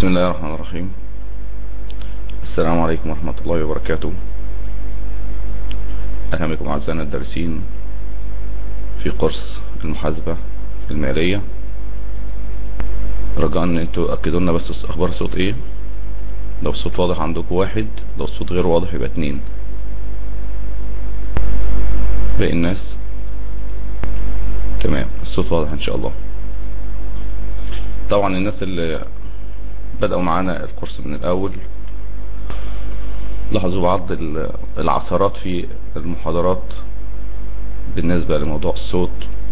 بسم الله الرحمن الرحيم السلام عليكم ورحمة الله وبركاته أهلا بكم أعزائنا الدارسين في قرص المحاسبة المالية رجاء ان انتوا تأكدوا لنا بس اخبار الصوت ايه لو الصوت واضح عندكم واحد لو الصوت غير واضح يبقى اتنين باقي الناس تمام الصوت واضح ان شاء الله طبعا الناس اللي بدأوا معانا الكورس من الأول لاحظوا بعض ال- العثرات في المحاضرات بالنسبة لموضوع الصوت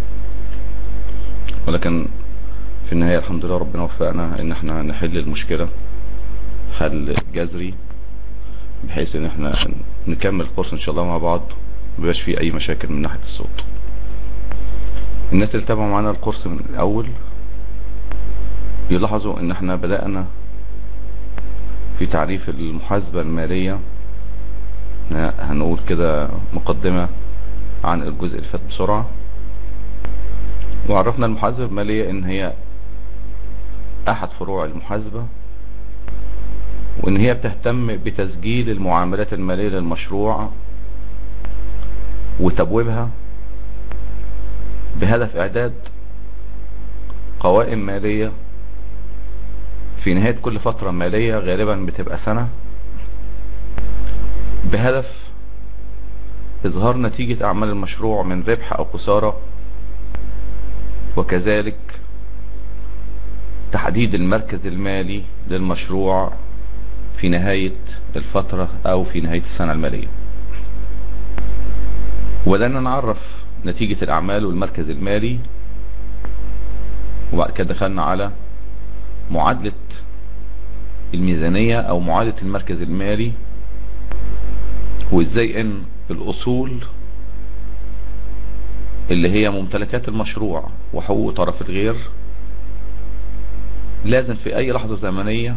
ولكن في النهاية الحمد لله ربنا وفقنا ان احنا نحل المشكلة حل جذري بحيث ان احنا نكمل الكورس ان شاء الله مع بعض مبيبقاش فيه اي مشاكل من ناحية الصوت الناس اللي تابعوا معانا الكورس من الاول يلاحظوا ان احنا بدأنا في تعريف المحاسبة المالية ه- هنقول كده مقدمة عن الجزء اللي فات بسرعة وعرفنا المحاسبة المالية ان هي احد فروع المحاسبة وان هي بتهتم بتسجيل المعاملات المالية للمشروع وتبويبها بهدف اعداد قوائم مالية في نهاية كل فترة مالية غالبا بتبقى سنة بهدف إظهار نتيجة أعمال المشروع من ربح أو خسارة وكذلك تحديد المركز المالي للمشروع في نهاية الفترة أو في نهاية السنة المالية وبدأنا نعرف نتيجة الأعمال والمركز المالي وبعد كده دخلنا على معادلة الميزانية او معادلة المركز المالي وازاي ان الاصول اللي هي ممتلكات المشروع وحقوق طرف الغير لازم في اي لحظة زمنية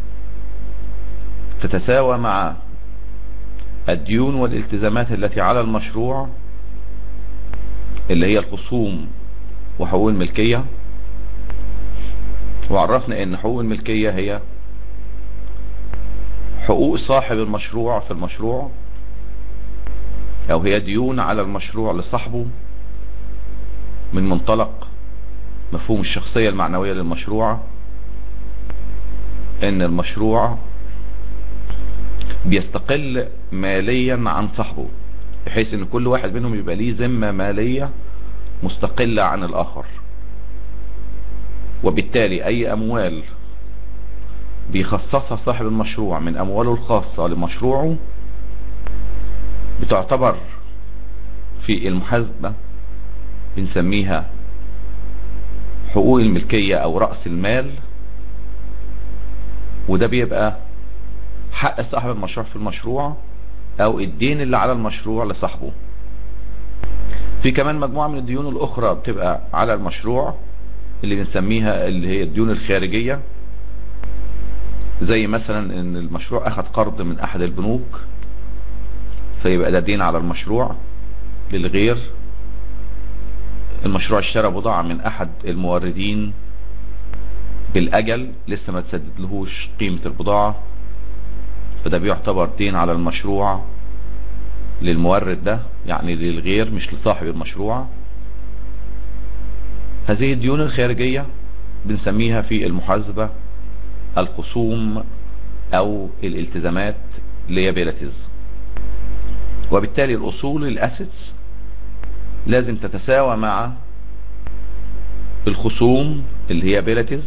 تتساوى مع الديون والالتزامات التي على المشروع اللي هي الخصوم وحقوق الملكية وعرفنا ان حقوق الملكية هي حقوق صاحب المشروع في المشروع او هي ديون على المشروع لصاحبه من منطلق مفهوم الشخصية المعنوية للمشروع ان المشروع بيستقل ماليا عن صاحبه بحيث ان كل واحد منهم يبقى ليه ذمة مالية مستقلة عن الاخر وبالتالي اي اموال بيخصصها صاحب المشروع من امواله الخاصة لمشروعه بتعتبر في المحاسبة بنسميها حقوق الملكية او رأس المال وده بيبقى حق صاحب المشروع في المشروع او الدين اللي على المشروع لصاحبه في كمان مجموعة من الديون الاخرى بتبقى على المشروع اللي بنسميها اللي هي الديون الخارجية زي مثلا ان المشروع اخذ قرض من احد البنوك فيبقى ده دين على المشروع للغير المشروع اشترى بضاعة من احد الموردين بالاجل لسه ما تسددلهوش قيمة البضاعة فده بيعتبر دين على المشروع للمورد ده يعني للغير مش لصاحب المشروع هذه الديون الخارجية بنسميها في المحاسبة الخصوم او الالتزامات liabilities وبالتالي الاصول الاسيتس لازم تتساوى مع الخصوم اللي هي liabilities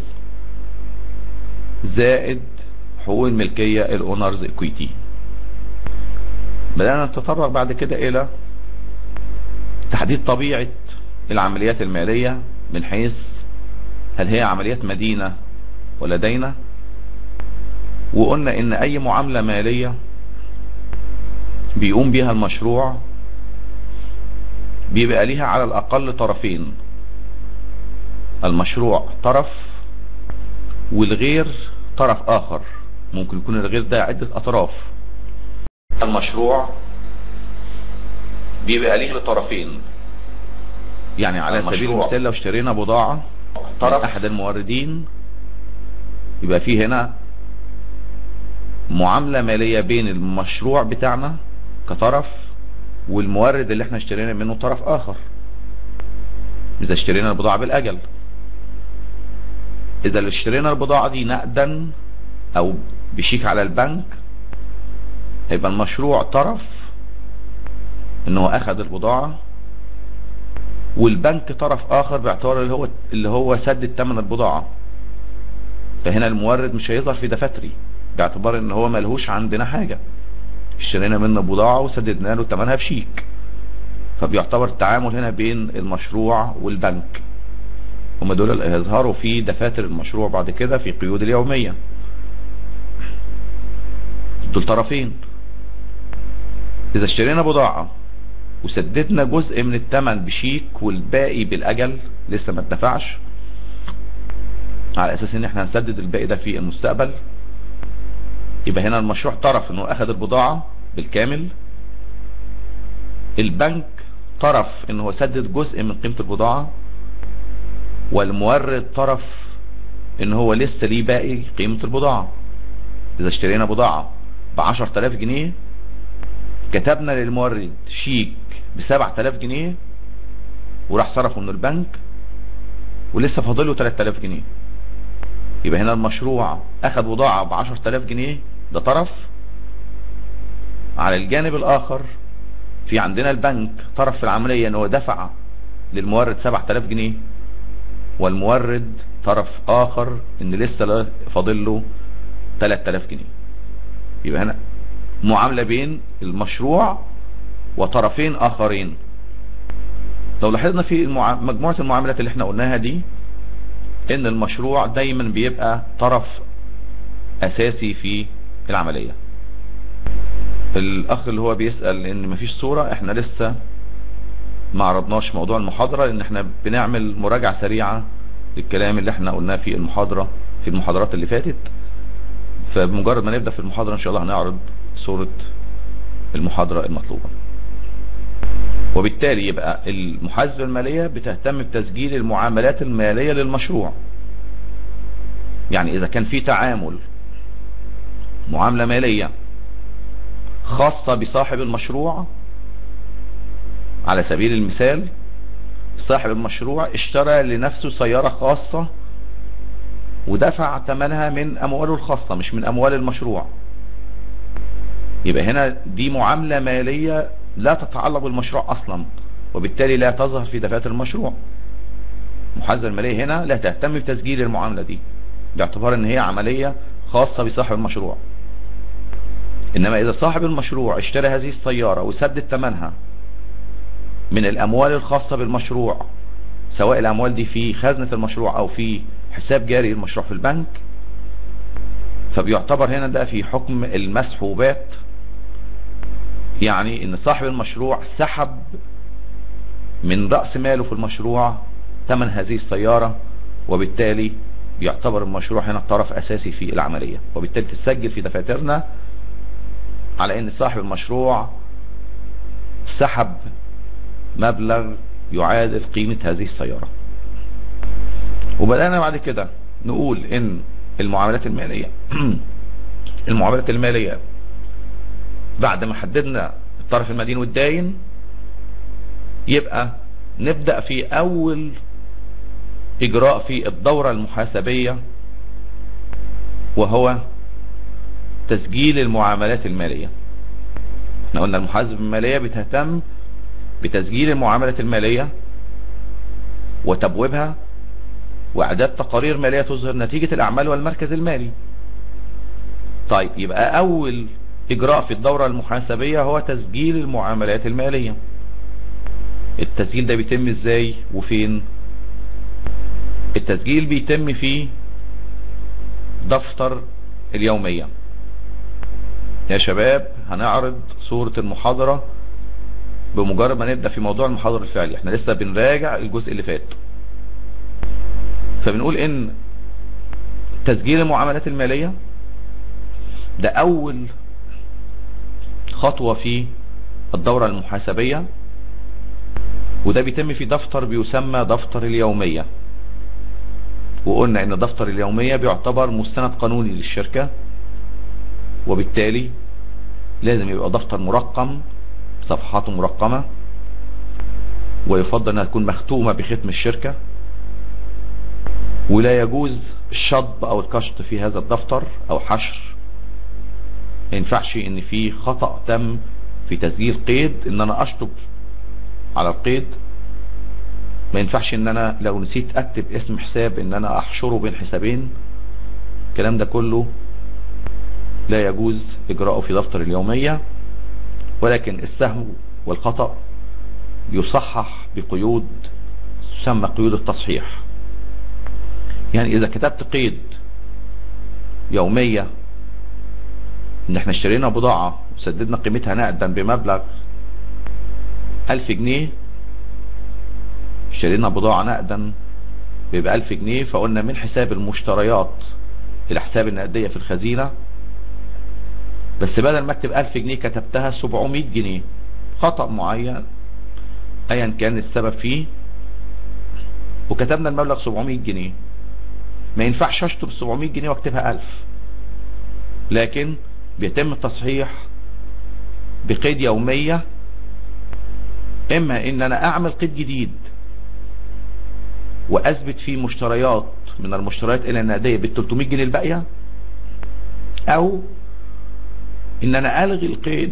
زائد حقوق الملكية الاونرز اكويتي بدأنا نتطرق بعد كده الى تحديد طبيعة العمليات المالية من حيث هل هي عمليات مدينة ولا دينة وقلنا ان اي معاملة مالية بيقوم بيها المشروع بيبقى ليها على الاقل طرفين المشروع طرف والغير طرف اخر ممكن يكون الغير ده عدة اطراف المشروع بيبقى ليه طرفين يعني على سبيل المثال لو اشترينا بضاعة طرف احد الموردين يبقى في هنا معاملة مالية بين المشروع بتاعنا كطرف والمورد اللي احنا اشترينا منه طرف اخر اذا اشترينا البضاعة بالاجل اذا اللي اشترينا البضاعة دي نقدا او بشيك على البنك هيبقى المشروع طرف ان هو اخذ البضاعة والبنك طرف اخر باعتبار اللي هو اللي هو سدد ثمن البضاعة فهنا المورد مش هيظهر في دفاتري باعتبار ان هو ملهوش عندنا حاجة اشترينا منه بضاعة وسددنا له ثمنها بشيك فبيعتبر التعامل هنا بين المشروع والبنك هم دول اللي هيظهروا في دفاتر المشروع بعد كده في قيود اليومية دول طرفين اذا اشترينا بضاعة وسددنا جزء من الثمن بشيك والباقي بالاجل لسه ما اتدفعش على اساس ان احنا هنسدد الباقي ده في المستقبل يبقى هنا المشروع طرف انه اخذ البضاعة بالكامل البنك طرف انه هو سدد جزء من قيمة البضاعة والمورد طرف ان هو لسه ليه باقي قيمة البضاعة اذا اشترينا بضاعة ب 10000 جنيه كتبنا للمورد شيك ب 7000 جنيه وراح صرفه من البنك ولسه فاضله 3000 جنيه يبقى هنا المشروع اخذ بضاعة ب 10000 جنيه ده طرف على الجانب الاخر في عندنا البنك طرف في العملية ان هو دفع للمورد 7000 جنيه والمورد طرف اخر ان لسه فاضل له 3000 جنيه يبقى هنا معاملة بين المشروع وطرفين اخرين لو لاحظنا في المع... مجموعة المعاملات اللي احنا قلناها دي ان المشروع دايما بيبقى طرف اساسي في العملية الاخ اللي هو بيسأل ان مفيش صورة احنا لسه ما عرضناش موضوع المحاضرة لان احنا بنعمل مراجعة سريعة للكلام اللي احنا قلناه في المحاضرة في المحاضرات اللي فاتت فبمجرد ما نبدأ في المحاضرة ان شاء الله هنعرض صورة المحاضرة المطلوبة وبالتالي يبقى المحاسبة المالية بتهتم بتسجيل المعاملات المالية للمشروع يعني اذا كان في تعامل معاملة مالية خاصة بصاحب المشروع على سبيل المثال صاحب المشروع اشترى لنفسه سيارة خاصة ودفع ثمنها من امواله الخاصة مش من اموال المشروع يبقى هنا دي معاملة مالية لا تتعلق بالمشروع اصلا وبالتالي لا تظهر في دفاتر المشروع المحاسبة المالية هنا لا تهتم بتسجيل المعاملة دي باعتبار ان هي عملية خاصة بصاحب المشروع انما اذا صاحب المشروع اشترى هذه السيارة وسدد ثمنها من الاموال الخاصة بالمشروع سواء الاموال دي في خزنة المشروع او في حساب جاري المشروع في البنك فبيعتبر هنا ده في حكم المسحوبات يعني ان صاحب المشروع سحب من رأس ماله في المشروع ثمن هذه السيارة وبالتالي بيعتبر المشروع هنا طرف اساسي في العملية وبالتالي تسجل في دفاترنا على ان صاحب المشروع سحب مبلغ يعادل قيمة هذه السيارة وبدأنا بعد كده نقول ان المعاملات المالية المعاملات المالية بعد ما حددنا الطرف المدين والداين يبقى نبدأ في اول اجراء في الدورة المحاسبية وهو تسجيل المعاملات المالية احنا قلنا المحاسبة المالية بتهتم بتسجيل المعاملات المالية وتبويبها واعداد تقارير مالية تظهر نتيجة الاعمال والمركز المالي طيب يبقى اول اجراء في الدورة المحاسبية هو تسجيل المعاملات المالية التسجيل ده بيتم ازاي وفين التسجيل بيتم في دفتر اليومية يا شباب هنعرض صورة المحاضرة بمجرد ما نبدأ في موضوع المحاضرة الفعلي احنا لسه بنراجع الجزء اللي فات فبنقول ان تسجيل المعاملات المالية ده اول خطوة في الدورة المحاسبية وده بيتم في دفتر بيسمى دفتر اليومية وقلنا ان دفتر اليومية بيعتبر مستند قانوني للشركة وبالتالي لازم يبقى دفتر مرقم صفحاته مرقمة ويفضل انها تكون مختومة بختم الشركة ولا يجوز الشطب او الكشط في هذا الدفتر او حشر ما ينفعش ان في خطأ تم في تسجيل قيد ان انا اشطب على القيد ما ينفعش ان انا لو نسيت اكتب اسم حساب ان انا احشره بين حسابين الكلام ده كله لا يجوز اجراءه في دفتر اليومية ولكن السهو والخطأ يصحح بقيود تسمى قيود التصحيح يعني اذا كتبت قيد يومية ان احنا اشترينا بضاعة وسددنا قيمتها نقدا بمبلغ الف جنيه اشترينا بضاعة نقدا بيبقى الف جنيه فقلنا من حساب المشتريات الى حساب النقدية في الخزينة بس بدل ما اكتب الف جنيه كتبتها 700 جنيه خطأ معين ايا كان السبب فيه وكتبنا المبلغ 700 جنيه ما ينفعش اشطب 700 جنيه واكتبها 1000 لكن بيتم التصحيح بقيد يومية اما ان انا اعمل قيد جديد واثبت فيه مشتريات من المشتريات الى النقدية بال 300 جنيه الباقية او ان انا الغي القيد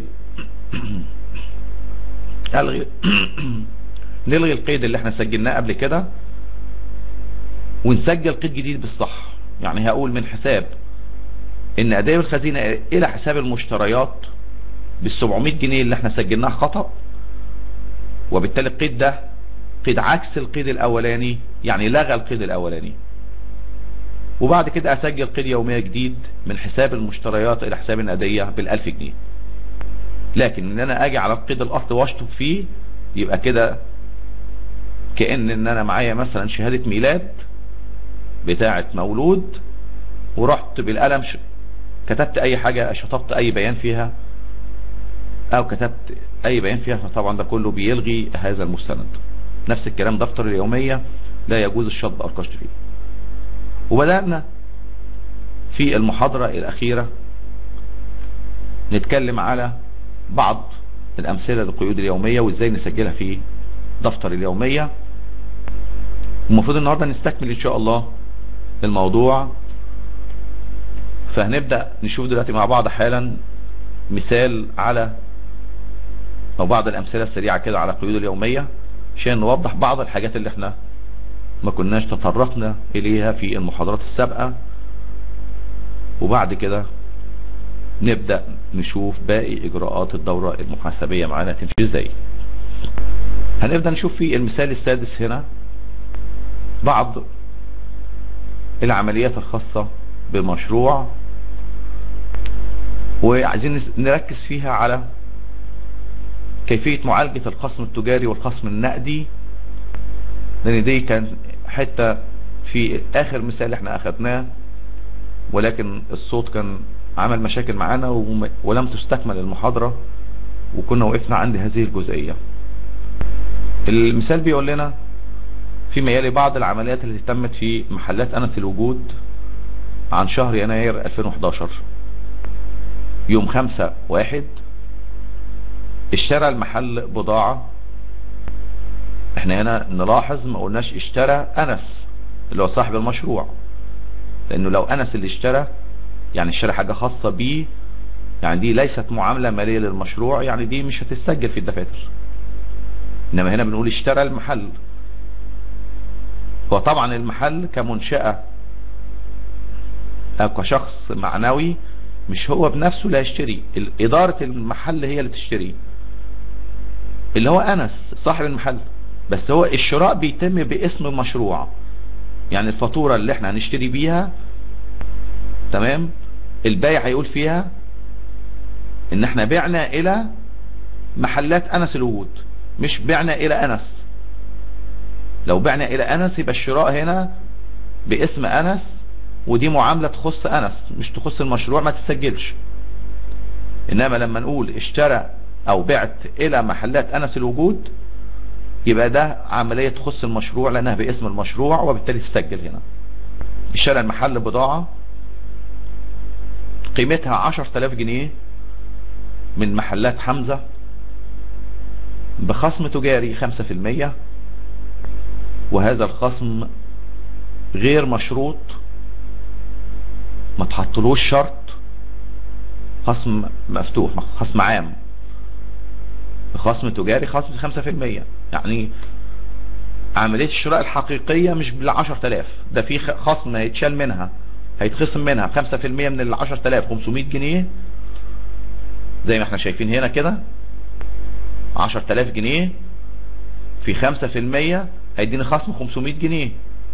الغي نلغي القيد اللي احنا سجلناه قبل كده ونسجل قيد جديد بالصح يعني هقول من حساب ان اداء الخزينة الى حساب المشتريات بال 700 جنيه اللي احنا سجلناه خطأ وبالتالي القيد ده قيد عكس القيد الاولاني يعني لغى القيد الاولاني وبعد كده اسجل قيد يومية جديد من حساب المشتريات الى حساب الادية بالالف جنيه لكن ان انا اجي على القيد الاصلي واشطب فيه يبقى كده كأن ان انا معايا مثلا شهادة ميلاد بتاعة مولود ورحت بالقلم ش... كتبت اي حاجة شطبت اي بيان فيها او كتبت اي بيان فيها فطبعا ده كله بيلغي هذا المستند نفس الكلام دفتر اليومية لا يجوز الشطب او الكشط فيه وبدأنا في المحاضرة الاخيرة نتكلم على بعض الامثلة للقيود اليومية وازاي نسجلها في دفتر اليومية المفروض النهاردة نستكمل ان شاء الله الموضوع فهنبدأ نشوف دلوقتي مع بعض حالا مثال على او بعض الامثلة السريعة كده على القيود اليومية عشان نوضح بعض الحاجات اللي احنا ما كناش تطرقنا اليها في المحاضرات السابقة وبعد كده نبدأ نشوف باقي اجراءات الدورة المحاسبية معانا تمشي ازاي هنبدأ نشوف في المثال السادس هنا بعض العمليات الخاصة بمشروع وعايزين نركز فيها على كيفية معالجة الخصم التجاري والخصم النقدي لان دي كان حتة في اخر مثال احنا اخدناه ولكن الصوت كان عمل مشاكل معانا ولم تستكمل المحاضرة وكنا وقفنا عند هذه الجزئية المثال بيقول لنا فيما يلي بعض العمليات التي تمت في محلات أنس الوجود عن شهر يناير 2011 يوم خمسة واحد اشترى المحل بضاعة احنا هنا نلاحظ ما قلناش اشترى أنس اللي هو صاحب المشروع لأنه لو أنس اللي اشترى يعني اشترى حاجة خاصة بيه يعني دي ليست معاملة مالية للمشروع يعني دي مش هتسجل في الدفاتر انما هنا بنقول اشترى المحل هو طبعا المحل كمنشأة او كشخص معنوي مش هو بنفسه اللي هيشتري ادارة المحل هي اللي تشتري اللي هو انس صاحب المحل بس هو الشراء بيتم باسم المشروع يعني الفاتورة اللي احنا هنشتري بيها تمام البايع هيقول فيها ان احنا بعنا الى محلات انس الوجود مش بعنا الى انس لو بعنا الى انس يبقى الشراء هنا باسم انس ودي معاملة تخص انس مش تخص المشروع ما تسجلش انما لما نقول اشترى او بعت الى محلات انس الوجود يبقى ده عملية تخص المشروع لانها باسم المشروع وبالتالي تسجل هنا اشترى المحل بضاعة قيمتها 10000 جنيه من محلات حمزة بخصم تجاري 5% وهذا الخصم غير مشروط ما تحطلوش شرط خصم مفتوح خصم عام خصم تجاري خصم 5% يعني عملية الشراء الحقيقية مش بال 10000 ده في خصم هيتشال منها هيتخصم منها 5% من ال 10000 500 جنيه زي ما احنا شايفين هنا كده 10000 جنيه في 5% هيديني خصم 500 جنيه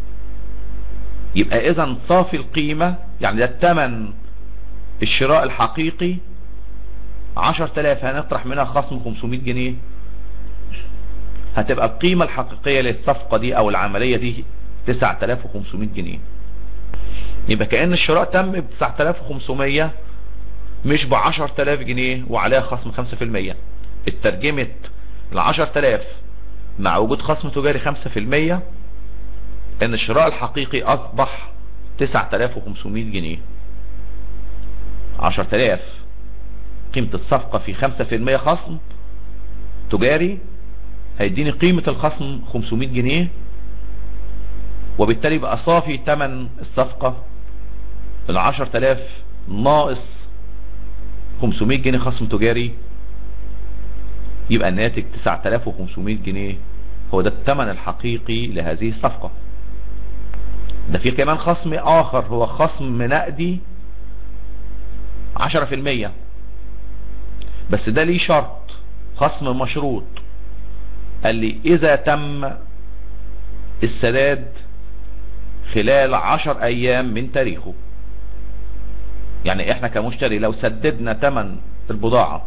يبقى اذا صافي القيمة يعني ده الثمن الشراء الحقيقي 10000 هنطرح منها خصم 500 جنيه هتبقى القيمة الحقيقية للصفقة دي او العملية دي 9500 جنيه يبقى كأن الشراء تم ب 9500 مش ب 10000 جنيه وعليها خصم 5% الترجمة ال 10000 مع وجود خصم تجاري 5% ان الشراء الحقيقي اصبح 9500 جنيه 10000 قيمة الصفقة في 5% خصم تجاري هيديني قيمة الخصم 500 جنيه وبالتالي بقى صافي ثمن الصفقة ال 10000 ناقص 500 جنيه خصم تجاري يبقى الناتج 9500 جنيه هو ده الثمن الحقيقي لهذه الصفقة ده في كمان خصم اخر هو خصم نقدي 10% بس ده ليه شرط خصم مشروط قال لي اذا تم السداد خلال عشر ايام من تاريخه يعني احنا كمشتري لو سددنا تمن البضاعة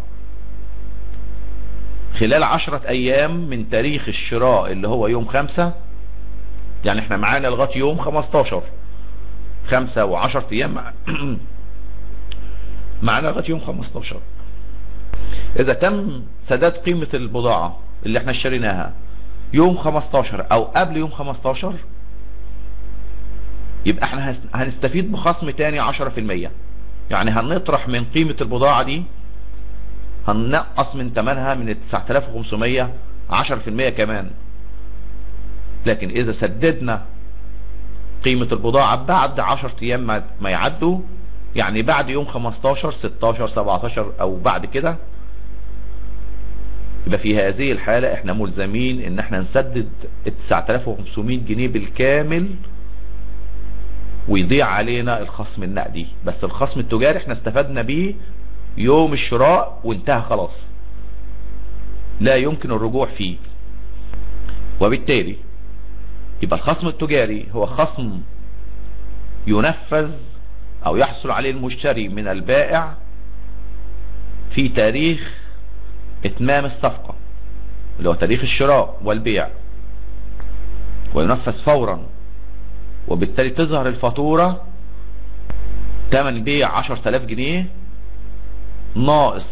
خلال عشرة ايام من تاريخ الشراء اللي هو يوم خمسة يعني احنا معانا لغاية يوم خمستاشر خمسة وعشرة ايام معانا لغاية يوم خمستاشر اذا تم سداد قيمة البضاعة اللي احنا اشتريناها يوم 15 او قبل يوم 15 يبقى احنا هنستفيد بخصم تاني 10% يعني هنطرح من قيمة البضاعة دي هننقص من ثمنها من 9500 10% كمان لكن اذا سددنا قيمة البضاعة بعد 10 ايام ما يعدوا يعني بعد يوم 15 16 17 او بعد كده يبقى في هذه الحالة احنا ملزمين ان احنا نسدد ال 9500 جنيه بالكامل ويضيع علينا الخصم النقدي بس الخصم التجاري احنا استفدنا بيه يوم الشراء وانتهى خلاص لا يمكن الرجوع فيه وبالتالي يبقى الخصم التجاري هو خصم ينفذ او يحصل عليه المشتري من البائع في تاريخ اتمام الصفقة اللي هو تاريخ الشراء والبيع وينفذ فورا وبالتالي تظهر الفاتورة تمن بيع 10000 جنيه ناقص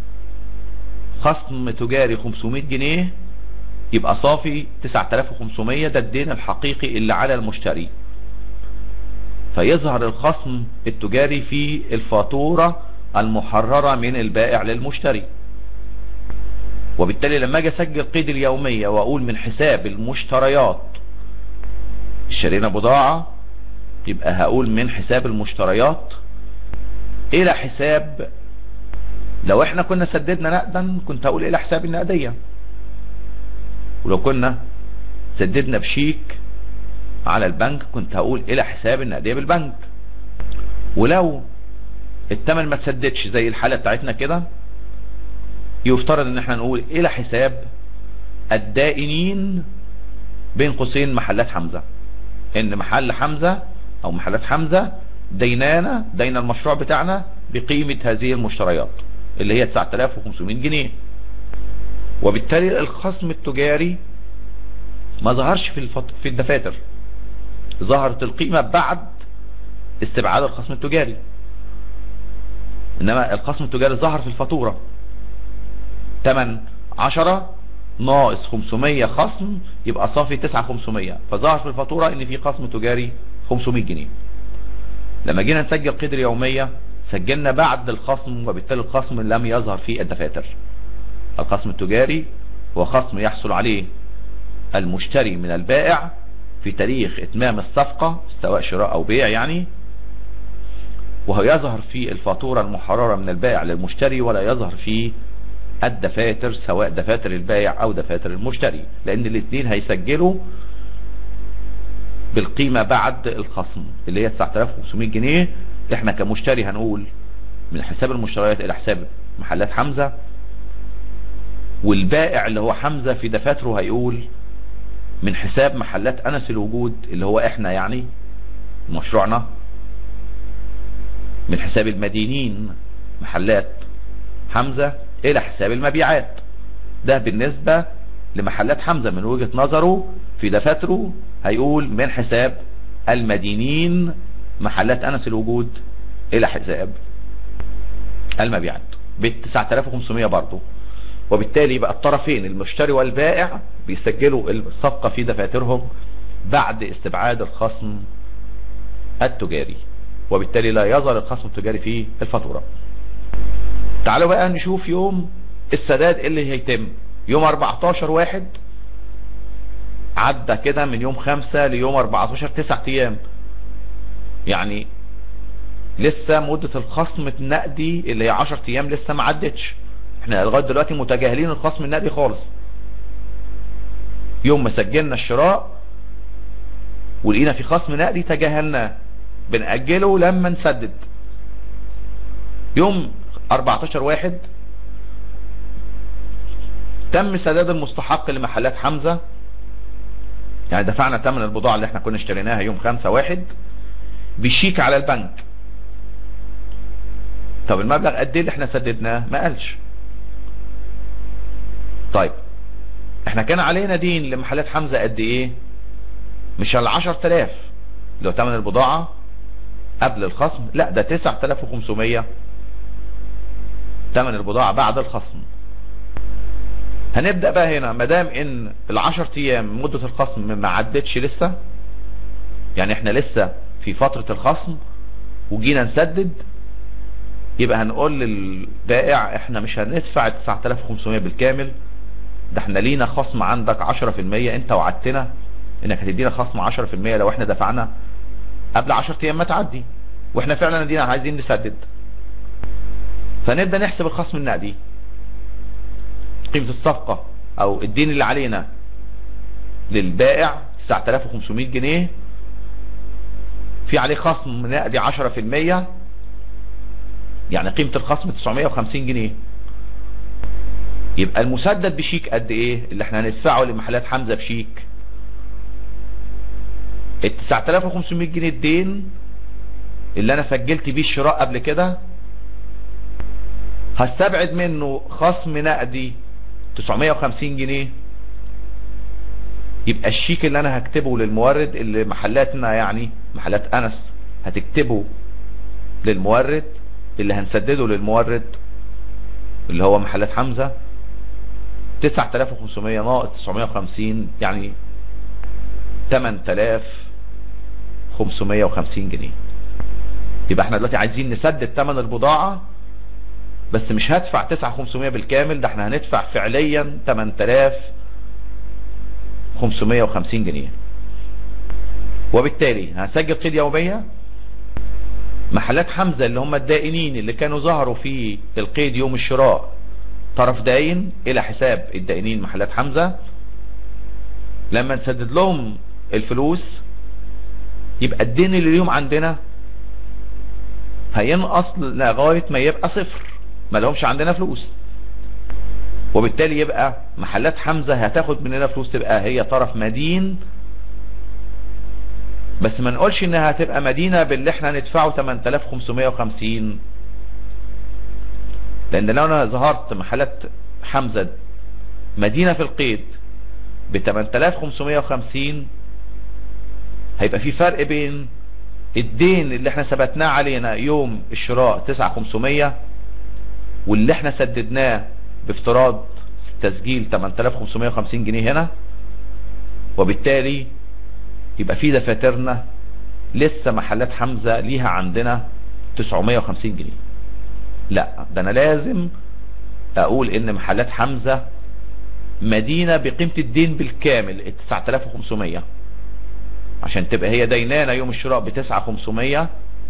خصم تجاري 500 جنيه يبقى صافي 9500 ده الدين الحقيقي اللي على المشتري فيظهر الخصم التجاري في الفاتورة المحررة من البائع للمشتري وبالتالي لما اجي اسجل قيد اليومية واقول من حساب المشتريات اشترينا بضاعة يبقى هقول من حساب المشتريات الى حساب لو احنا كنا سددنا نقدا كنت هقول الى حساب النقدية ولو كنا سددنا بشيك على البنك كنت هقول الى حساب النقدية بالبنك ولو التمن ما تسددش زي الحالة بتاعتنا كده يفترض ان احنا نقول الى حساب الدائنين بين قوسين محلات حمزة ان محل حمزة او محلات حمزة دينانا دين المشروع بتاعنا بقيمة هذه المشتريات اللي هي 9500 جنيه وبالتالي الخصم التجاري ما ظهرش في الفط... في الدفاتر ظهرت القيمة بعد استبعاد الخصم التجاري انما الخصم التجاري ظهر في الفاتورة تمن 10 ناقص 500 خصم يبقى صافي 9500 فظهر في الفاتورة ان في خصم تجاري 500 جنيه لما جينا نسجل قيد اليومية سجلنا بعد الخصم وبالتالي الخصم لم يظهر في الدفاتر الخصم التجاري هو خصم يحصل عليه المشتري من البائع في تاريخ اتمام الصفقة سواء شراء او بيع يعني وهو يظهر في الفاتورة المحررة من البائع للمشتري ولا يظهر في الدفاتر سواء دفاتر البائع او دفاتر المشتري لان الاثنين هيسجلوا بالقيمة بعد الخصم اللي هي 9500 جنيه احنا كمشتري هنقول من حساب المشتريات الى حساب محلات حمزة والبائع اللي هو حمزة في دفاتره هيقول من حساب محلات انس الوجود اللي هو احنا يعني مشروعنا من حساب المدينين محلات حمزة الى حساب المبيعات ده بالنسبة لمحلات حمزة من وجهة نظره في دفاتره هيقول من حساب المدينين محلات انس الوجود الى حساب المبيعات ب 9500 برضه وبالتالي يبقى الطرفين المشتري والبائع بيسجلوا الصفقة في دفاترهم بعد استبعاد الخصم التجاري وبالتالي لا يظهر الخصم التجاري في الفاتورة تعالوا بقى نشوف يوم السداد اللي هيتم يوم 14 واحد عدى كده من يوم 5 ليوم 14 9 ايام يعني لسه مدة الخصم النقدي اللي هي 10 ايام لسه ما عدتش احنا لغايه دلوقتي متجاهلين الخصم النقدي خالص يوم ما سجلنا الشراء ولقينا في خصم نقدي تجاهلناه بنأجله لما نسدد يوم 14 واحد تم سداد المستحق لمحلات حمزة يعني دفعنا ثمن البضاعة اللي احنا كنا اشتريناها يوم 5 واحد بشيك على البنك طب المبلغ قد ايه اللي احنا سددناه ما قالش طيب احنا كان علينا دين لمحلات حمزة قد ايه مش ال 10000 اللي هو ثمن البضاعة قبل الخصم لا ده 9500 ثمن البضاعة بعد الخصم هنبدأ بقى هنا ما دام ان ال 10 ايام مدة الخصم ما عدتش لسه يعني احنا لسه في فترة الخصم وجينا نسدد يبقى هنقول للبائع احنا مش هندفع 9500 بالكامل ده احنا لينا خصم عندك 10% انت وعدتنا انك هتدينا خصم 10% لو احنا دفعنا قبل 10 ايام ما تعدي واحنا فعلا دينا عايزين نسدد فنبدا نحسب الخصم النقدي قيمه الصفقه او الدين اللي علينا للبائع 9500 جنيه في عليه خصم نقدي 10% يعني قيمه الخصم 950 جنيه يبقى المسدد بشيك قد ايه اللي احنا هندفعه لمحلات حمزه بشيك ال 9500 جنيه الدين اللي انا سجلت بيه الشراء قبل كده هستبعد منه خصم نقدي 950 جنيه يبقى الشيك اللي انا هكتبه للمورد اللي محلاتنا يعني محلات انس هتكتبه للمورد اللي هنسدده للمورد اللي هو محلات حمزة 9500 ناقص 950 يعني 8550 جنيه يبقى احنا دلوقتي عايزين نسدد ثمن البضاعة بس مش هدفع 9500 بالكامل ده احنا هندفع فعليا 8550 جنيه وبالتالي هنسجل قيد يومية محلات حمزة اللي هم الدائنين اللي كانوا ظهروا في القيد يوم الشراء طرف داين الى حساب الدائنين محلات حمزة لما نسدد لهم الفلوس يبقى الدين اللي ليهم عندنا هينقص لغاية ما يبقى صفر ما لهمش عندنا فلوس وبالتالي يبقى محلات حمزة هتاخد مننا فلوس تبقى هي طرف مدين بس ما نقولش انها هتبقى مدينة باللي احنا ندفعه 8550 لان لو انا ظهرت محلات حمزة مدينة في القيد ب 8550 هيبقى في فرق بين الدين اللي احنا ثبتناه علينا يوم الشراء 9500 واللي احنا سددناه بافتراض تسجيل 8550 جنيه هنا وبالتالي يبقى في دفاترنا لسه محلات حمزة ليها عندنا 950 جنيه لا ده انا لازم اقول ان محلات حمزة مدينة بقيمة الدين بالكامل ال 9500 عشان تبقى هي دينانة يوم الشراء ب 9500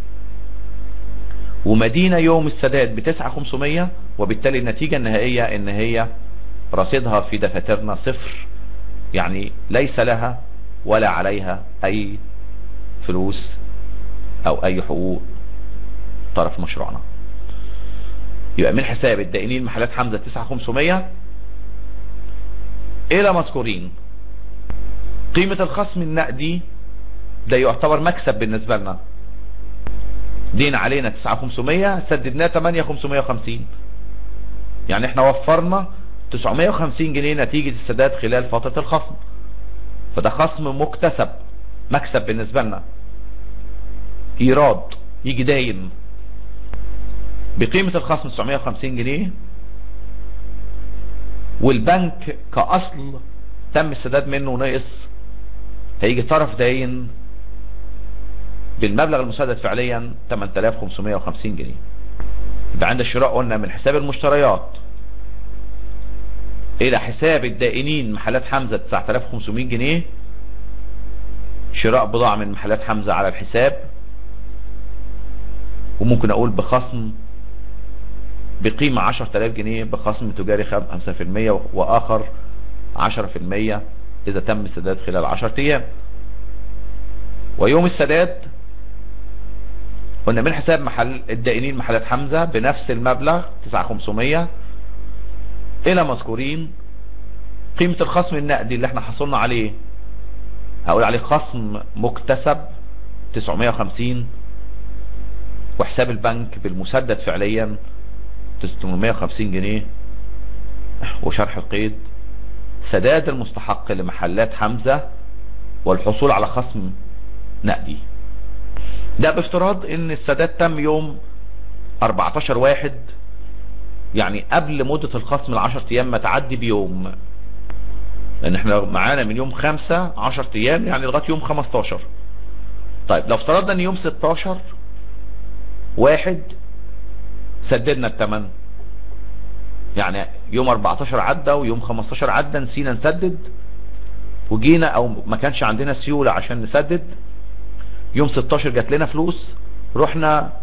ومدينة يوم السداد ب 9500 وبالتالي النتيجة النهائية ان هي رصيدها في دفاترنا صفر يعني ليس لها ولا عليها اي فلوس او اي حقوق طرف مشروعنا يبقى من حساب الدائنين محلات حمزة 9500 الى مذكورين قيمة الخصم النقدي ده يعتبر مكسب بالنسبة لنا دين علينا 9500 سددناه 8550 يعني احنا وفرنا 950 جنيه نتيجة السداد خلال فترة الخصم فده خصم مكتسب مكسب بالنسبة لنا ايراد يجي داين بقيمة الخصم 950 جنيه والبنك كأصل تم السداد منه ناقص هيجي طرف داين بالمبلغ المسدد فعليا 8550 جنيه يبقى عند الشراء قلنا من حساب المشتريات الى حساب الدائنين محلات حمزة 9500 جنيه شراء بضاعة من محلات حمزة على الحساب وممكن اقول بخصم بقيمة 10000 جنيه بخصم تجاري 5% واخر 10% اذا تم السداد خلال 10 ايام ويوم السداد قلنا من حساب محل الدائنين محلات حمزة بنفس المبلغ 9500 الى مذكورين قيمة الخصم النقدي اللي احنا حصلنا عليه هقول عليه خصم مكتسب 950 وحساب البنك بالمسدد فعليا 850 جنيه وشرح القيد سداد المستحق لمحلات حمزة والحصول على خصم نقدي ده بافتراض ان السداد تم يوم 14 واحد يعني قبل مدة الخصم العشر ايام ما تعدي بيوم لان احنا معانا من يوم خمسة عشر ايام يعني لغاية يوم 15 طيب لو افترضنا ان يوم 16 واحد سددنا التمن يعني يوم 14 عدى ويوم 15 عدى نسينا نسدد وجينا او ما كانش عندنا سيولة عشان نسدد يوم 16 جات لنا فلوس رحنا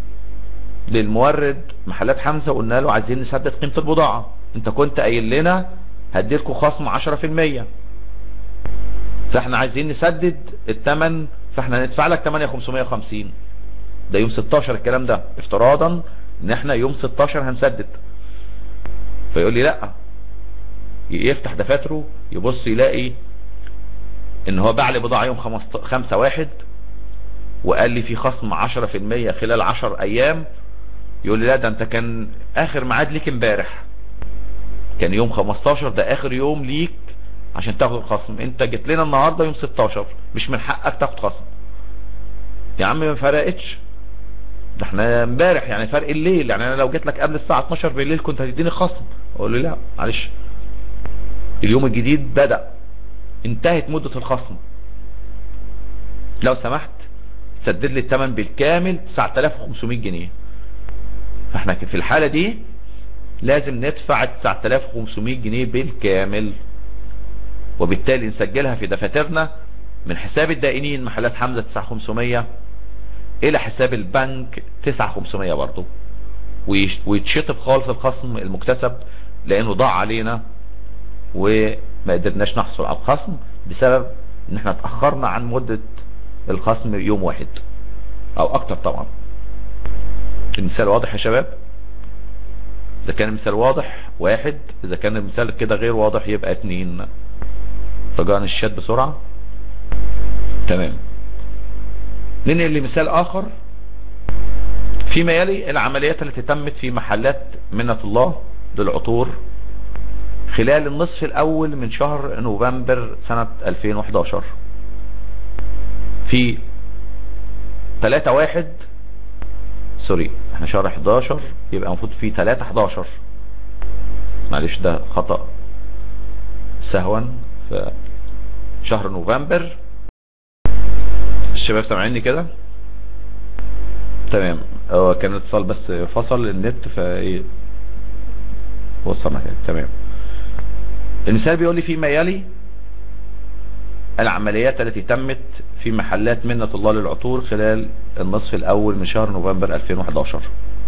للمورد محلات حمزة وقلنا له عايزين نسدد قيمة البضاعة انت كنت قايل لنا هديلكوا خصم 10% فاحنا عايزين نسدد الثمن فاحنا ندفع لك 8550 ده يوم 16 الكلام ده افتراضا ان احنا يوم 16 هنسدد فيقول لي لا يفتح دفاتره يبص يلاقي ان هو باع لي بضاعه يوم 5 واحد وقال لي في خصم 10% خلال 10 ايام يقول لي لا ده انت كان اخر ميعاد ليك امبارح كان يوم 15 ده اخر يوم ليك عشان تاخد الخصم انت جيت لنا النهارده يوم 16 مش من حقك تاخد خصم يا عم ما فرقتش ده احنا امبارح يعني فرق الليل يعني انا لو جيت لك قبل الساعه 12 بالليل كنت هتديني خصم اقول له لا معلش اليوم الجديد بدا انتهت مده الخصم لو سمحت سدد لي الثمن بالكامل 9500 جنيه فاحنا في الحاله دي لازم ندفع 9500 جنيه بالكامل وبالتالي نسجلها في دفاترنا من حساب الدائنين محلات حمزة 9500 الى حساب البنك 9500 برضه ويتشطب خالص الخصم المكتسب لانه ضاع علينا وما قدرناش نحصل على الخصم بسبب ان احنا اتأخرنا عن مدة الخصم يوم واحد او اكتر طبعا المثال واضح يا شباب اذا كان المثال واضح واحد اذا كان المثال كده غير واضح يبقى اتنين رجاء الشات بسرعة تمام ننقل لمثال اخر فيما يلي العمليات التي تمت في محلات منة الله للعطور خلال النصف الاول من شهر نوفمبر سنة 2011 في 3 واحد سوري احنا شهر 11 يبقى المفروض في 3 11 معلش ده خطأ سهوا في شهر نوفمبر الشباب سامعيني كده تمام هو كان الاتصال بس فصل النت فايه وصلنا كده تمام المثال بيقول لي فيما يلي العمليات التي تمت في محلات منة الله للعطور خلال النصف الاول من شهر نوفمبر 2011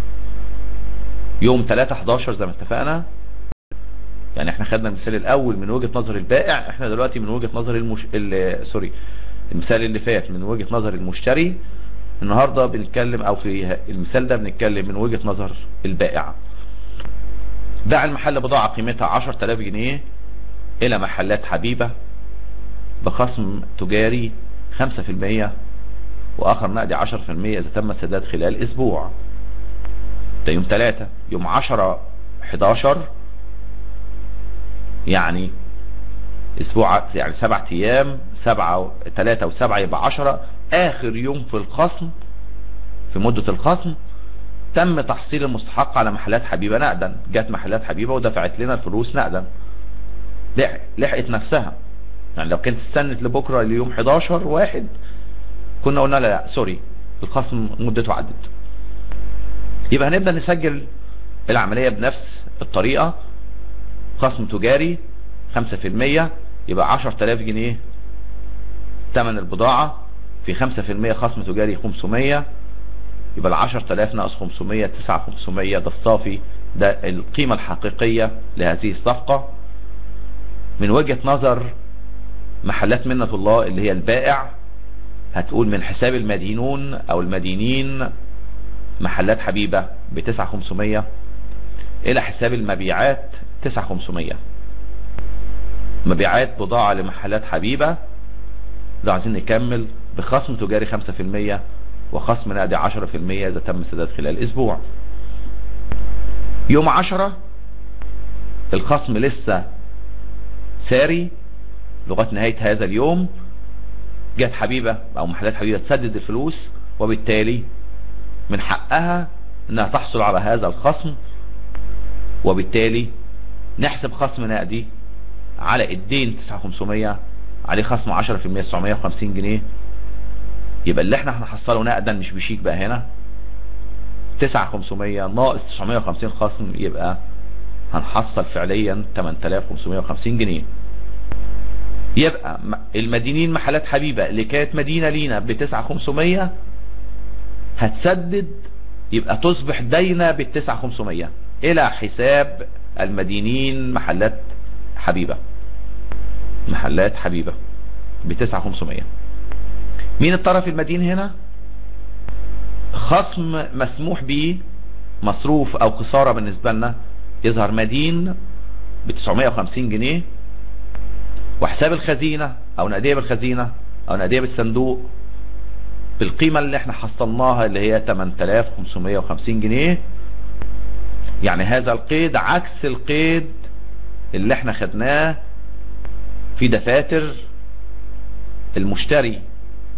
يوم 3 11 زي ما اتفقنا يعني احنا خدنا المثال الاول من وجهة نظر البائع احنا دلوقتي من وجهة نظر المش... ال... سوري المثال اللي فات من وجهة نظر المشتري النهاردة بنتكلم او في المثال ده بنتكلم من وجهة نظر البائع باع المحل بضاعة قيمتها 10000 جنيه الى محلات حبيبة بخصم تجاري 5% واخر نقدي 10% اذا تم السداد خلال اسبوع ده يوم 3 يوم 10 11 يعني اسبوع يعني سبع ايام سبعة ثلاثة وسبعة يبقى عشرة اخر يوم في الخصم في مدة الخصم تم تحصيل المستحق على محلات حبيبة نقدا جت محلات حبيبة ودفعت لنا الفلوس نقدا لحق لحقت نفسها يعني لو كانت استنت لبكرة ليوم 11 واحد كنا قلنا لا, لا سوري الخصم مدته عدت يبقى هنبدأ نسجل العملية بنفس الطريقة خصم تجاري 5% يبقى 10000 جنيه ثمن البضاعة في 5% خصم تجاري 500 يبقى ال 10000 ناقص 500 9500 ده الصافي ده القيمة الحقيقية لهذه الصفقة من وجهة نظر محلات منة الله اللي هي البائع هتقول من حساب المدينون او المدينين محلات حبيبة ب 9500 الى حساب المبيعات 9500 مبيعات بضاعة لمحلات حبيبة لو عايزين نكمل بخصم تجاري 5% وخصم نقدي 10% اذا تم السداد خلال اسبوع يوم 10 الخصم لسه ساري لغايه نهايه هذا اليوم جت حبيبه او محلات حبيبه تسدد الفلوس وبالتالي من حقها انها تحصل على هذا الخصم وبالتالي نحسب خصم نقدي على الدين 9500 عليه خصم 10% 950 جنيه يبقى اللي احنا هنحصله نقدا مش بشيك بقى هنا 9500 ناقص 950 خصم يبقى هنحصل فعليا 8550 جنيه يبقى المدينين محلات حبيبة اللي كانت مدينة لينا ب 9500 هتسدد يبقى تصبح داينة بال 9500 الى حساب المدينين محلات حبيبة محلات حبيبة ب 9500 مين الطرف المدين هنا خصم مسموح به مصروف او خسارة بالنسبة لنا يظهر مدين ب 950 جنيه وحساب الخزينة او نقدية بالخزينة او نقدية بالصندوق بالقيمة اللي احنا حصلناها اللي هي 8550 جنيه يعني هذا القيد عكس القيد اللي احنا خدناه في دفاتر المشتري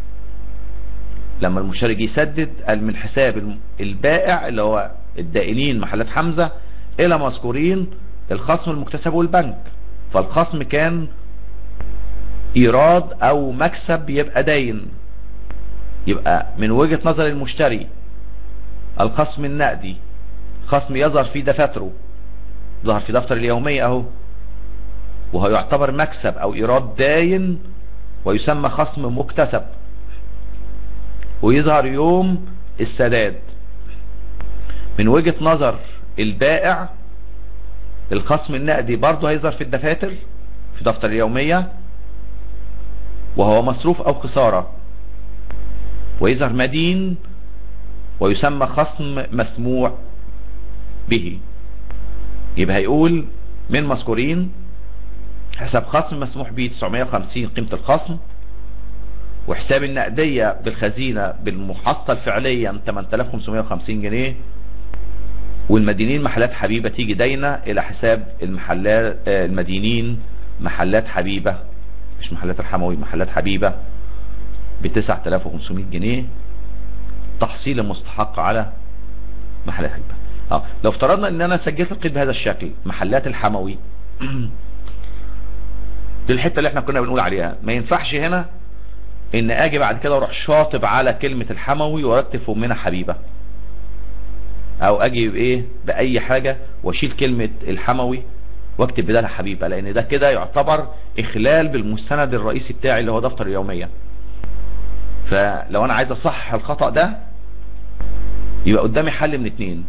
لما المشتري جه يسدد قال من حساب البائع اللي هو الدائنين محلات حمزة الى مذكورين الخصم المكتسب والبنك فالخصم كان ايراد او مكسب يبقى دين يبقى من وجهة نظر المشتري الخصم النقدي خصم يظهر في دفاتره ظهر في دفتر اليومية اهو وهو يعتبر مكسب او ايراد داين ويسمى خصم مكتسب ويظهر يوم السداد من وجهة نظر البائع الخصم النقدي برضه هيظهر في الدفاتر في دفتر اليومية وهو مصروف او خسارة ويظهر مدين ويسمى خصم مسموع به يبقى هيقول من مذكورين حساب خصم مسموح به 950 قيمة الخصم وحساب النقدية بالخزينة بالمحصل فعليا 8550 جنيه والمدينين محلات حبيبة تيجي داينة الى حساب المحلات المدينين محلات حبيبة مش محلات الحموي محلات حبيبة ب 9500 جنيه تحصيل المستحق على محلات حبيبة اه لو افترضنا ان انا سجلت القيد بهذا الشكل محلات الحموي دي الحته اللي احنا كنا بنقول عليها ما ينفعش هنا ان اجي بعد كده اروح شاطب على كلمة الحموي واكتب في امنا حبيبة او اجي بايه باي حاجة واشيل كلمة الحموي واكتب بدالها حبيبة لان ده كده يعتبر اخلال بالمستند الرئيسي بتاعي اللي هو دفتر اليومية فلو انا عايز اصحح الخطأ ده يبقى قدامي حل من اتنين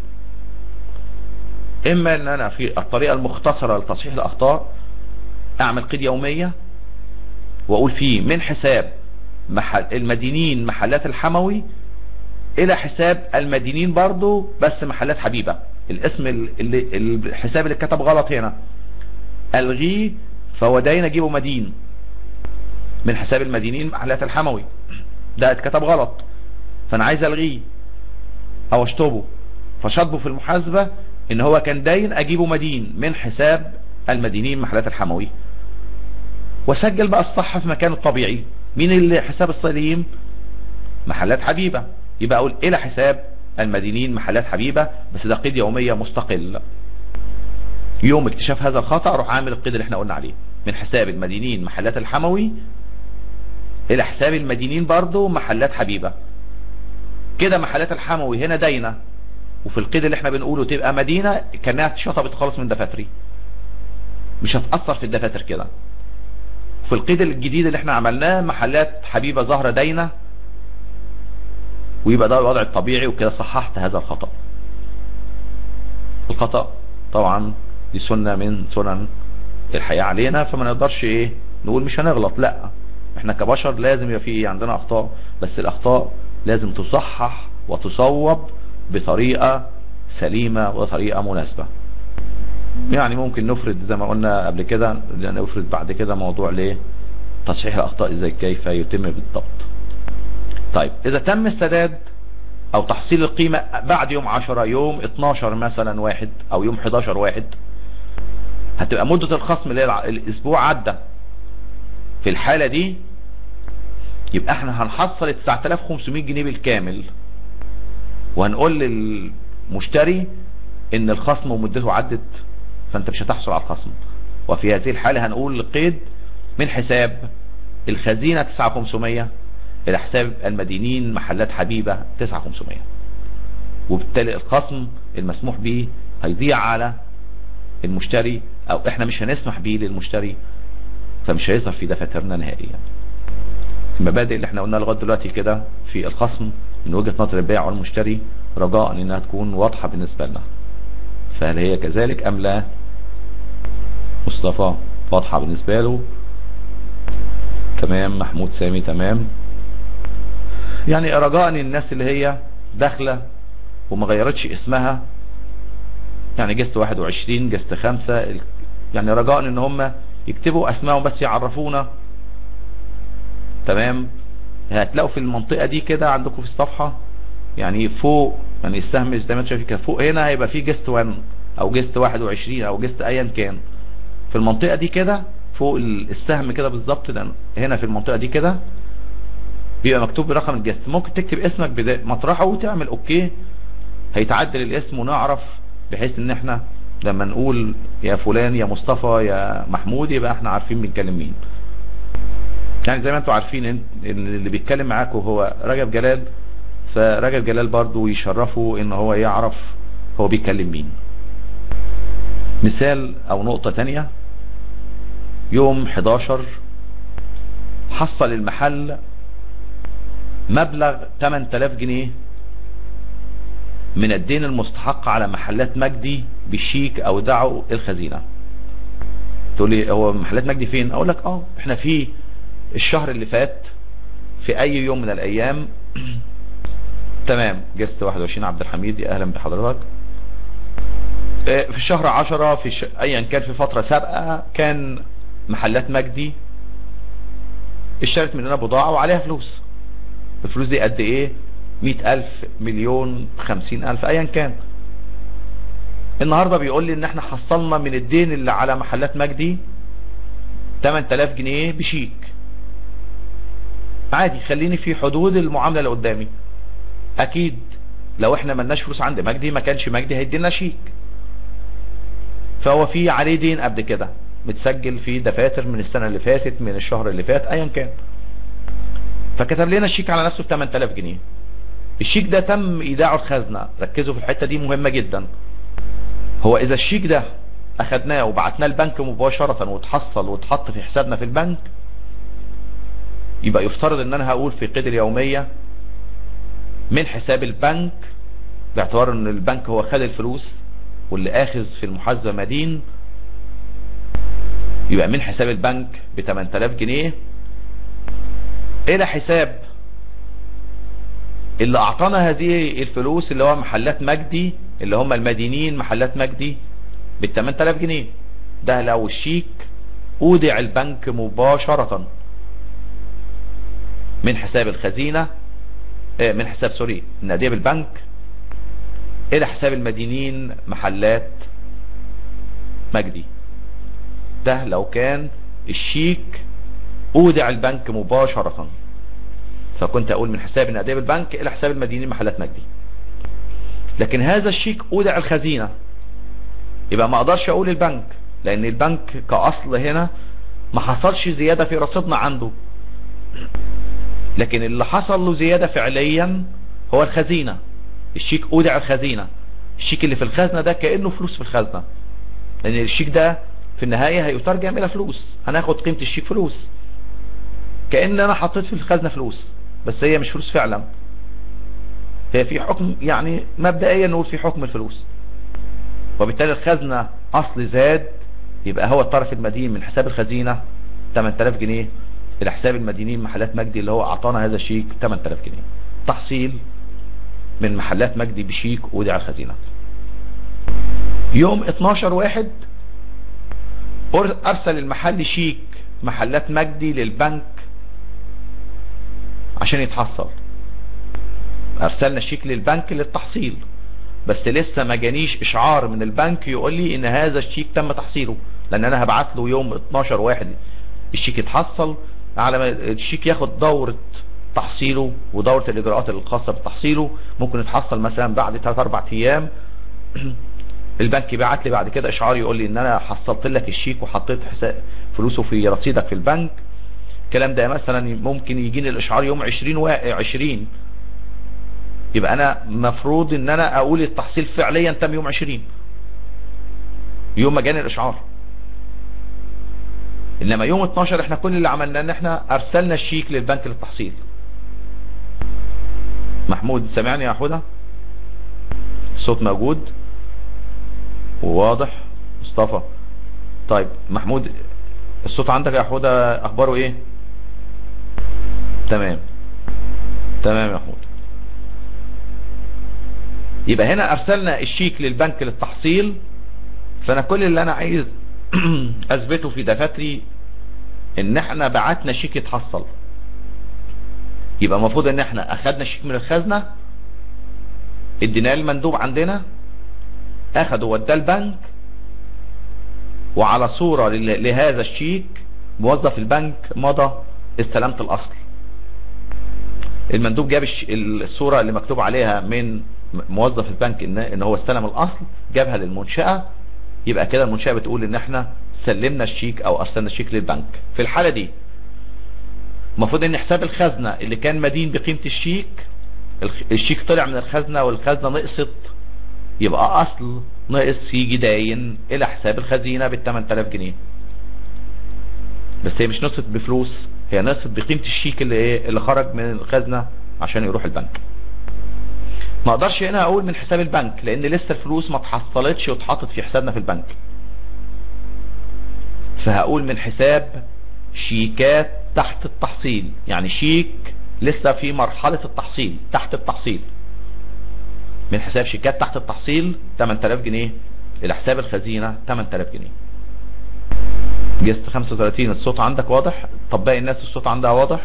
اما ان انا في الطريقة المختصرة لتصحيح الاخطاء اعمل قيد يومية واقول فيه من حساب محل المدينين محلات الحموي الى حساب المدينين برضو بس محلات حبيبة الاسم اللي الحساب اللي اتكتب غلط هنا الغيه فهو داين اجيبه مدين من حساب المدينين محلات الحموي ده اتكتب غلط فانا عايز الغيه او اشطبه فشطبه في المحاسبة ان هو كان داين اجيبه مدين من حساب المدينين محلات الحموي واسجل بقى الصح في مكانه الطبيعي مين اللي حساب السليم محلات حبيبة يبقى اقول الى حساب المدينين محلات حبيبة بس ده قيد يومية مستقل يوم اكتشاف هذا الخطأ اروح عامل القيد اللي احنا قلنا عليه من حساب المدينين محلات الحموي الى حساب المدينين برضو محلات حبيبة كده محلات الحموي هنا داينة وفي القيد اللي احنا بنقوله تبقى مدينة كانها اتشطبت خالص من دفاتري مش هتأثر في الدفاتر كده في القيد الجديد اللي احنا عملناه محلات حبيبة زهرة داينة ويبقى ده الوضع الطبيعي وكده صححت هذا الخطأ الخطأ طبعا دي سنة من سنن الحياة علينا فما نقدرش ايه نقول مش هنغلط لا احنا كبشر لازم يبقى في عندنا اخطاء بس الاخطاء لازم تصحح وتصوب بطريقة سليمة وطريقة مناسبة يعني ممكن نفرد زي ما قلنا قبل كده نفرد بعد كده موضوع ليه تصحيح الاخطاء ازاي كيف يتم بالضبط طيب اذا تم السداد او تحصيل القيمة بعد يوم 10 يوم 12 مثلا واحد او يوم 11 واحد هتبقى مدة الخصم اللي هي الاسبوع عدى في الحالة دي يبقى احنا هنحصل 9500 جنيه بالكامل وهنقول للمشتري ان الخصم ومدته عدت فانت مش هتحصل على الخصم وفي هذه الحالة هنقول القيد من حساب الخزينة 9500 الى حساب المدينين محلات حبيبة 9500 وبالتالي الخصم المسموح به هيضيع على المشتري او احنا مش هنسمح به للمشتري فمش هيظهر في دفاترنا نهائيا المبادئ اللي احنا قلناها لغايه دلوقتي كده في الخصم من وجهة نظر البائع والمشتري رجاء انها تكون واضحة بالنسبة لنا فهل هي كذلك ام لا مصطفى واضحة بالنسبة له تمام محمود سامي تمام يعني رجاء ان الناس اللي هي داخلة وما غيرتش اسمها يعني جست 21 جست 5 يعني رجاء ان هم يكتبوا اسمائهم بس يعرفونا تمام هتلاقوا في المنطقة دي كده عندكم في الصفحة يعني فوق يعني السهم زي ما انت شايف كده فوق هنا هيبقى في جست 1 او جست 21 او جست ايا كان في المنطقة دي كده فوق السهم كده بالظبط هنا في المنطقة دي كده بيبقى مكتوب برقم الجست ممكن تكتب اسمك بداية مطرحه وتعمل اوكي هيتعدل الاسم ونعرف بحيث ان احنا لما نقول يا فلان يا مصطفى يا محمود يبقى احنا عارفين بنتكلم مين يعني زي ما انتم عارفين ان اللي بيتكلم معاكم هو رجب جلال فرجب جلال برضو يشرفه ان هو يعرف هو بيتكلم مين مثال او نقطة تانية يوم 11 حصل المحل مبلغ 8000 جنيه من الدين المستحق على محلات مجدي بالشيك او دعوا الخزينة تقول لي هو محلات مجدي فين اقول لك اه احنا في الشهر اللي فات في اي يوم من الايام تمام جست 21 عبد الحميد يا اهلا بحضرتك في الشهر 10 في ش... ايا كان في فترة سابقة كان محلات مجدي اشترت مننا بضاعة وعليها فلوس الفلوس دي قد ايه مئة الف مليون خمسين الف ايا كان النهاردة بيقول لي ان احنا حصلنا من الدين اللي على محلات مجدي 8000 جنيه بشيك عادي خليني في حدود المعاملة اللي قدامي اكيد لو احنا ملناش فلوس عند مجدي ما كانش مجدي هيدينا شيك فهو في عليه دين قبل كده متسجل في دفاتر من السنة اللي فاتت من الشهر اللي فات ايا كان فكتب لنا الشيك على نفسه ب 8000 جنيه الشيك ده تم ايداعه الخزنه ركزوا في الحته دي مهمه جدا هو اذا الشيك ده اخدناه وبعتناه البنك مباشره واتحصل واتحط في حسابنا في البنك يبقى يفترض ان انا هقول في قيد اليوميه من حساب البنك باعتبار ان البنك هو خد الفلوس واللي اخذ في المحاسبه مدين يبقى من حساب البنك ب 8000 جنيه الى حساب اللي اعطانا هذه الفلوس اللي هو محلات مجدي اللي هم المدينين محلات مجدي بال 8000 جنيه ده لو الشيك اودع البنك مباشرة من حساب الخزينة آه، من حساب سوري النقدية بالبنك الى حساب المدينين محلات مجدي ده لو كان الشيك اودع البنك مباشرة فكنت اقول من حساب النقدية بالبنك الى حساب المدينين محلات مجدي لكن هذا الشيك اودع الخزينة يبقى ما اقدرش اقول البنك لان البنك كاصل هنا ما حصلش زيادة في رصيدنا عنده لكن اللي حصل له زيادة فعليا هو الخزينة الشيك اودع الخزينة الشيك اللي في الخزنة ده كأنه فلوس في الخزنة لان الشيك ده في النهاية هيترجم الى فلوس هناخد قيمة الشيك فلوس كأن انا حطيت في الخزنة فلوس بس هي مش فلوس فعلا هي في حكم يعني مبدئيا نقول في حكم الفلوس وبالتالي الخزنة اصل زاد يبقى هو الطرف المدين من حساب الخزينة 8000 جنيه الى حساب المدينين محلات مجدي اللي هو اعطانا هذا الشيك 8000 جنيه تحصيل من محلات مجدي بشيك ودي على الخزينة يوم 12 واحد ارسل المحل شيك محلات مجدي للبنك عشان يتحصل ارسلنا الشيك للبنك للتحصيل بس لسه ما جانيش اشعار من البنك يقول لي ان هذا الشيك تم تحصيله لان انا هبعت له يوم 12 واحد الشيك يتحصل على ما الشيك ياخد دورة تحصيله ودورة الاجراءات الخاصة بتحصيله ممكن يتحصل مثلا بعد 3 4 ايام البنك يبعت لي بعد كده اشعار يقول لي ان انا حصلت لك الشيك وحطيت حساب فلوسه في رصيدك في البنك الكلام ده مثلا ممكن يجيني الاشعار يوم 20 و 20 يبقى انا مفروض ان انا اقول التحصيل فعليا تم يوم 20 يوم ما جاني الاشعار انما يوم 12 احنا كل اللي عملناه ان احنا ارسلنا الشيك للبنك للتحصيل محمود سامعني يا حوده الصوت موجود وواضح مصطفى طيب محمود الصوت عندك يا حوده اخباره ايه تمام تمام يا محمود يبقى هنا ارسلنا الشيك للبنك للتحصيل فانا كل اللي انا عايز اثبته في دفاتري ان احنا بعتنا شيك يتحصل يبقى المفروض ان احنا اخدنا شيك من الخزنة اديناه المندوب عندنا اخده وداه البنك وعلى صورة ل- لهذا الشيك موظف البنك مضى استلمت الاصل المندوب جاب الش- الصورة اللي مكتوب عليها من موظف البنك ان ان هو استلم الاصل جابها للمنشأة يبقى كده المنشأة بتقول ان احنا سلمنا الشيك او ارسلنا الشيك للبنك في الحالة دي المفروض ان حساب الخزنة اللي كان مدين بقيمة الشيك الخ- الشيك طلع من الخزنة والخزنة نقصت يبقى اصل ناقص يجي داين الى حساب الخزينة بال 8000 جنيه بس هي مش نقصت بفلوس هي نقصت بقيمة الشيك اللي ايه اللي خرج من الخزنة عشان يروح البنك ما اقدرش هنا اقول من حساب البنك لان لسه الفلوس ما اتحصلتش واتحطت في حسابنا في البنك فهقول من حساب شيكات تحت التحصيل يعني شيك لسه في مرحلة التحصيل تحت التحصيل من حساب شيكات تحت التحصيل 8000 جنيه الى حساب الخزينة 8000 جنيه جست 35 الصوت عندك واضح طب باقي الناس الصوت عندها واضح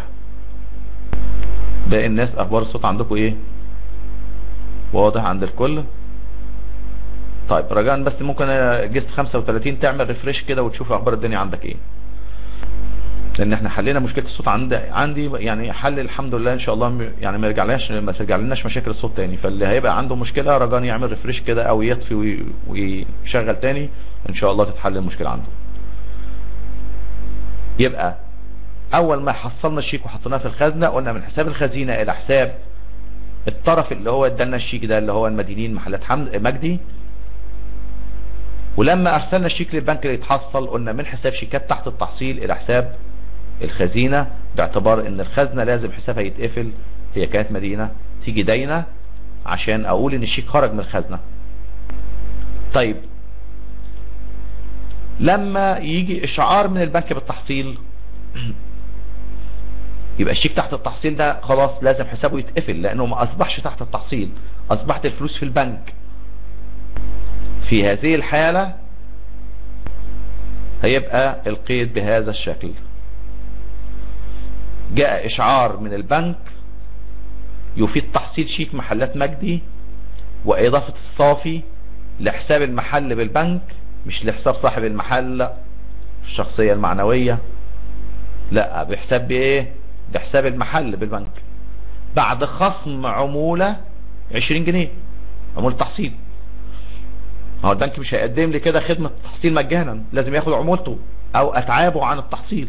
باقي الناس اخبار الصوت عندكم ايه واضح عند الكل طيب رجاء بس ممكن جست 35 تعمل ريفريش كده وتشوف اخبار الدنيا عندك ايه لان احنا حلينا مشكله الصوت عند عندي يعني حل الحمد لله ان شاء الله م- يعني ما يرجعلناش ما ترجع لناش مشاكل الصوت تاني فاللي هيبقى عنده مشكله رجاء يعمل ريفريش كده او يطفي وي- ويشغل تاني ان شاء الله تتحل المشكله عنده يبقى اول ما حصلنا الشيك وحطيناه في الخزنه قلنا من حساب الخزينه الى حساب الطرف اللي هو ادالنا الشيك ده اللي هو المدينين محلات حمد مجدي ولما ارسلنا الشيك للبنك اللي يتحصل قلنا من حساب شيكات تحت التحصيل الى حساب الخزينه باعتبار ان الخزنه لازم حسابها يتقفل هي كانت مدينه تيجي داينه عشان اقول ان الشيك خرج من الخزنه طيب لما يجي اشعار من البنك بالتحصيل يبقى الشيك تحت التحصيل ده خلاص لازم حسابه يتقفل لانه ما اصبحش تحت التحصيل اصبحت الفلوس في البنك في هذه الحالة هيبقى القيد بهذا الشكل جاء اشعار من البنك يفيد تحصيل شيك محلات مجدي واضافة الصافي لحساب المحل بالبنك مش لحساب صاحب المحل الشخصية المعنوية لا بحساب بايه بحساب المحل بالبنك بعد خصم عمولة 20 جنيه عمولة تحصيل ما هو البنك مش هيقدم لي كده خدمة تحصيل مجانا لازم ياخد عمولته او اتعابه عن التحصيل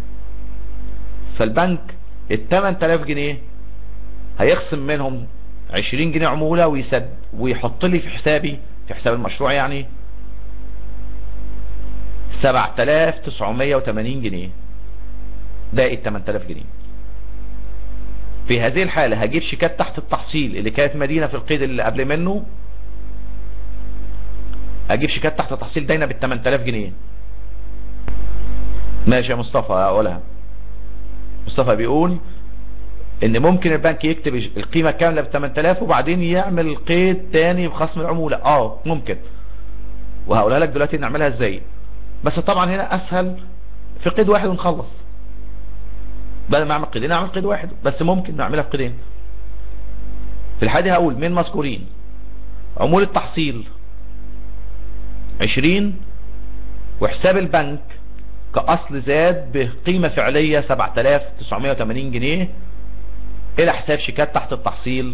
فالبنك ال 8000 جنيه هيخصم منهم 20 جنيه عمولة ويسد ويحط لي في حسابي في حساب المشروع يعني 7980 جنيه باقي ال 8000 جنيه في هذه الحالة هجيب شيكات تحت التحصيل اللي كانت مدينة في القيد اللي قبل منه اجيب شيكات تحت التحصيل داينة بال 8000 جنيه ماشي يا مصطفى اقولها مصطفى بيقول ان ممكن البنك يكتب القيمة الكاملة ب 8000 وبعدين يعمل قيد تاني بخصم العمولة اه ممكن وهقولها لك دلوقتي نعملها ازاي بس طبعا هنا اسهل في قيد واحد ونخلص بدل ما اعمل قيدين اعمل قيد واحد بس ممكن نعملها في قيدين في الحالة دي هقول من مذكورين عمولة تحصيل 20 وحساب البنك كأصل زاد بقيمة فعلية 7980 جنيه إلى حساب شيكات تحت التحصيل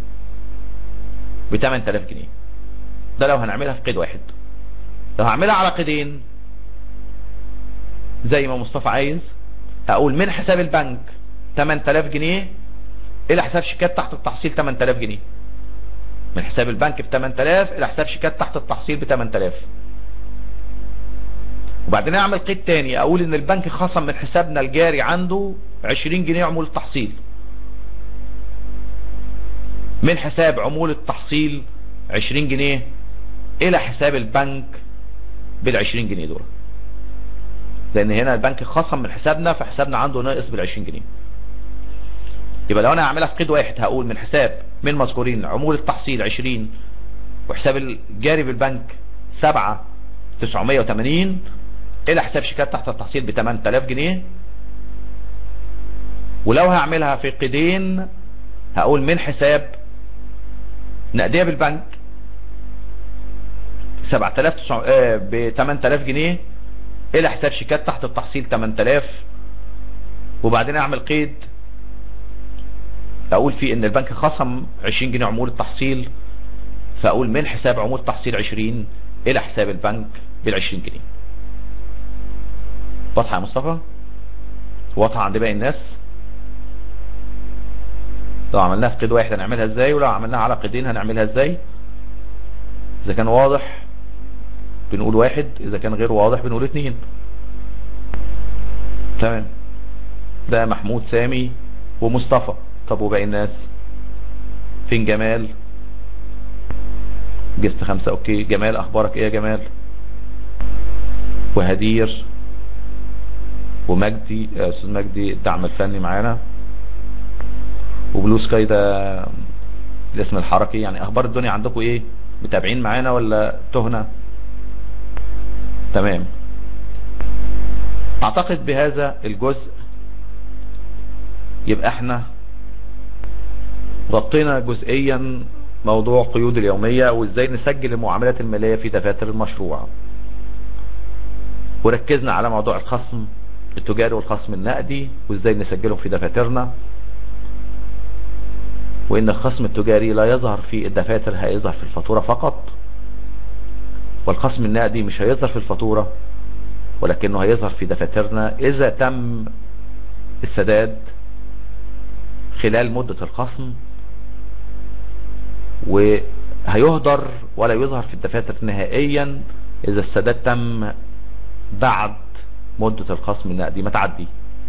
ب 8000 جنيه ده لو هنعملها في قيد واحد لو هعملها على قيدين زي ما مصطفى عايز هقول من حساب البنك 8000 جنيه إلى حساب شيكات تحت التحصيل 8000 جنيه من حساب البنك ب 8000 الى حساب شيكات تحت التحصيل ب 8000 وبعدين اعمل قيد تاني اقول ان البنك خصم من حسابنا الجاري عنده 20 جنيه عمولة تحصيل من حساب عمولة تحصيل 20 جنيه الى حساب البنك بال 20 جنيه دول لان هنا البنك خصم من حسابنا فحسابنا عنده ناقص بال 20 جنيه يبقى لو انا هعملها في قيد واحد هقول من حساب من مذكورين عمولة تحصيل 20 وحساب الجاري بالبنك 7 980 الى حساب شيكات تحت التحصيل ب 8000 جنيه ولو هعملها في قيدين هقول من حساب نقديه بالبنك 7000 ب 8000 جنيه الى حساب شيكات تحت التحصيل 8000 وبعدين اعمل قيد اقول فيه ان البنك خصم 20 جنيه عمولة تحصيل فاقول من حساب عمولة تحصيل 20 الى حساب البنك بال 20 جنيه واضحه يا مصطفى واضحه عند باقي الناس لو عملناها في قيد واحد هنعملها ازاي ولو عملناها على قيدين هنعملها ازاي اذا كان واضح بنقول واحد اذا كان غير واضح بنقول اتنين تمام ده محمود سامي ومصطفى طب وباقي الناس فين جمال جست خمسة اوكي جمال اخبارك ايه يا جمال وهدير ومجدي يا استاذ مجدي الدعم الفني معانا وبلو سكاي ده الاسم الحركي يعني اخبار الدنيا عندكم ايه متابعين معانا ولا تهنا تمام اعتقد بهذا الجزء يبقى احنا غطينا جزئيا موضوع قيود اليومية وازاي نسجل المعاملات المالية في دفاتر المشروع وركزنا على موضوع الخصم التجاري والخصم النقدي وازاي نسجلهم في دفاترنا وان الخصم التجاري لا يظهر في الدفاتر هيظهر في الفاتورة فقط والخصم النقدي مش هيظهر في الفاتورة ولكنه هيظهر في دفاترنا اذا تم السداد خلال مدة الخصم وهيهدر ولا يظهر في الدفاتر نهائيا اذا السداد تم بعد مدة الخصم النقدي ما تعدي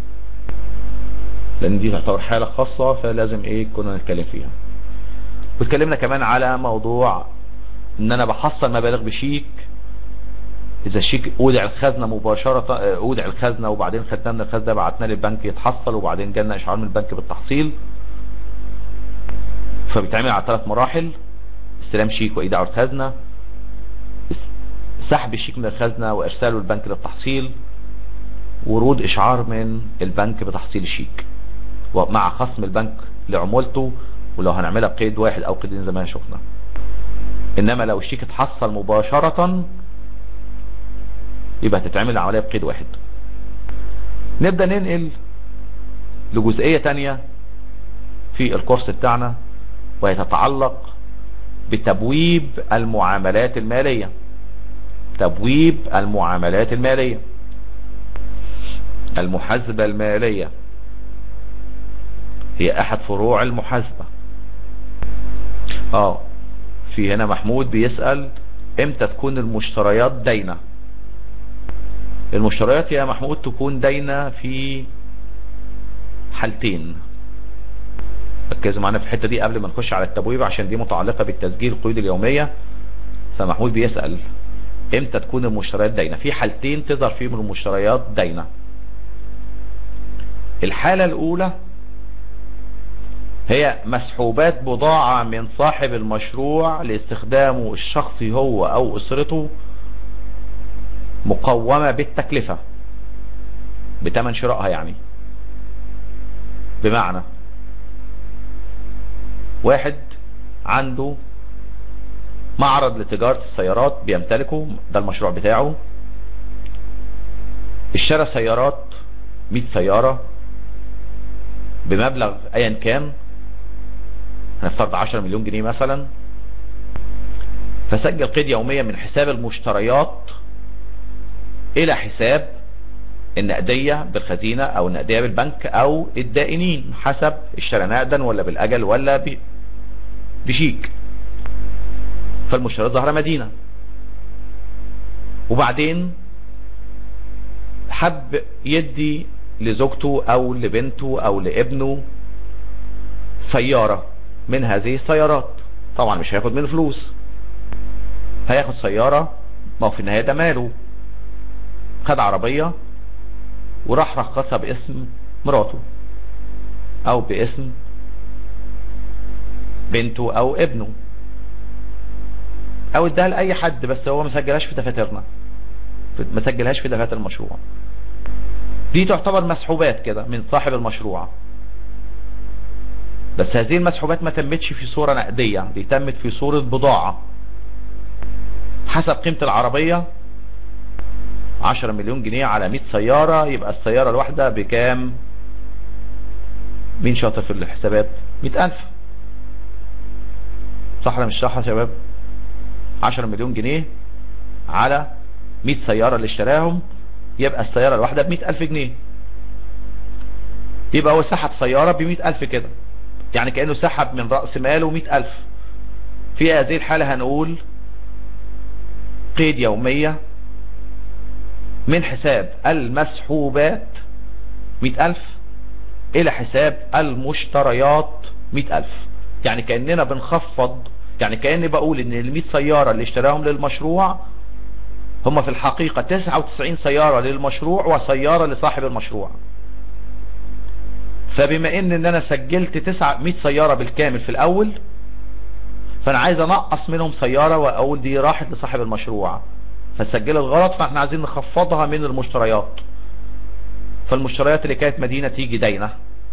لان دي تعتبر حالة خاصة فلازم ايه كنا نتكلم فيها واتكلمنا كمان على موضوع ان انا بحصل مبالغ بشيك اذا الشيك اودع الخزنه مباشره اودع الخزنه وبعدين خدناه من الخزنه بعتناه للبنك يتحصل وبعدين جالنا اشعار من البنك بالتحصيل فبيتعمل على ثلاث مراحل استلام شيك وايداع الخزنه سحب الشيك من الخزنه وارساله للبنك للتحصيل ورود اشعار من البنك بتحصيل الشيك ومع خصم البنك لعمولته ولو هنعملها بقيد واحد او قيدين زي ما شفنا انما لو الشيك اتحصل مباشره يبقى هتتعمل العملية بقيد واحد نبدأ ننقل لجزئية تانية في الكورس بتاعنا وهي تتعلق بتبويب المعاملات المالية تبويب المعاملات المالية المحاسبة المالية هي احد فروع المحاسبة اه في هنا محمود بيسأل امتى تكون المشتريات داينه المشتريات يا محمود تكون داينة في حالتين ركزوا معانا في الحتة دي قبل ما نخش على التبويب عشان دي متعلقة بالتسجيل القيود اليومية فمحمود بيسأل امتى تكون المشتريات داينة في حالتين تظهر فيهم المشتريات داينة الحالة الاولى هي مسحوبات بضاعة من صاحب المشروع لاستخدامه الشخصي هو او اسرته مقومة بالتكلفة بتمن شرائها يعني بمعنى واحد عنده معرض لتجارة السيارات بيمتلكه ده المشروع بتاعه اشترى سيارات 100 سيارة بمبلغ ايا كان هنفترض 10 مليون جنيه مثلا فسجل قيد يوميا من حساب المشتريات الى حساب النقدية بالخزينة او النقدية بالبنك او الدائنين حسب اشترى نقدا ولا بالاجل ولا ب... بشيك فالمشتريات ظاهرة مدينة وبعدين حب يدي لزوجته او لبنته او لابنه سيارة من هذه السيارات طبعا مش هياخد منه فلوس هياخد سيارة ما هو في النهاية ده ماله خد عربية وراح رخصها باسم مراته او باسم بنته او ابنه او اداها لاي حد بس هو ما سجلهاش في دفاترنا ما سجلهاش في دفاتر المشروع دي تعتبر مسحوبات كده من صاحب المشروع بس هذه المسحوبات ما تمتش في صورة نقدية دي تمت في صورة بضاعة حسب قيمة العربية 10 مليون جنيه على 100 سيارة يبقى السيارة الواحدة بكام مين شاطر في الحسابات 100000 صح ولا مش صح يا شباب 10 مليون جنيه على 100 سيارة اللي اشتراهم يبقى السيارة الواحدة ب 100000 جنيه يبقى هو سحب سيارة ب 100000 كده يعني كأنه سحب من رأس ماله 100000 في هذه الحالة هنقول قيد يومية من حساب المسحوبات 100000 إلى حساب المشتريات 100000 يعني كأننا بنخفض يعني كأني بقول إن ال 100 سيارة اللي اشتراهم للمشروع هم في الحقيقة 99 سيارة للمشروع وسيارة لصاحب المشروع فبما ان ان انا سجلت 9 100 سيارة بالكامل في الاول فانا عايز انقص منهم سيارة واقول دي راحت لصاحب المشروع فسجلت غلط فاحنا عايزين نخفضها من المشتريات فالمشتريات اللي كانت مدينة تيجي داينة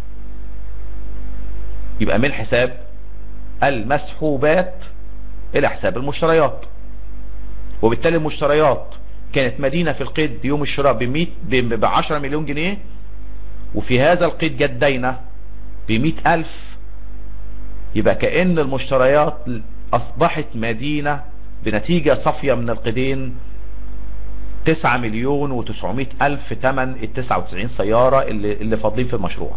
يبقى من حساب المسحوبات الى حساب المشتريات وبالتالي المشتريات كانت مدينة في القيد بيوم الشراء ب 100 ب 10 مليون جنيه وفي هذا القيد جت داينة ب ألف يبقى كأن المشتريات أصبحت مدينة بنتيجة صافية من القيدين 9 مليون و900 الف تمن ال 99 سيارة اللي, اللي فاضلين في المشروع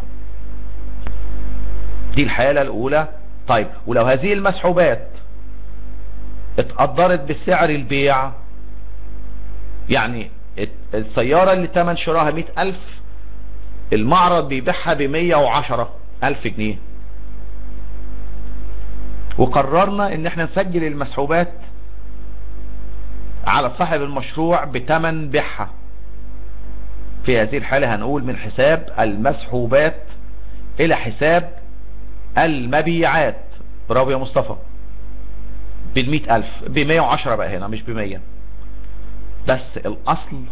دي الحالة الاولى طيب ولو هذه المسحوبات اتقدرت بسعر البيع يعني السيارة اللي تمن شراها 100 الف المعرض بيبيعها ب 110 الف جنيه وقررنا ان احنا نسجل المسحوبات على صاحب المشروع بتمن بيعها في هذه الحالة هنقول من حساب المسحوبات الى حساب المبيعات برافو يا مصطفى بالمئة الف بمية وعشرة بقى هنا مش بمية بس الاصل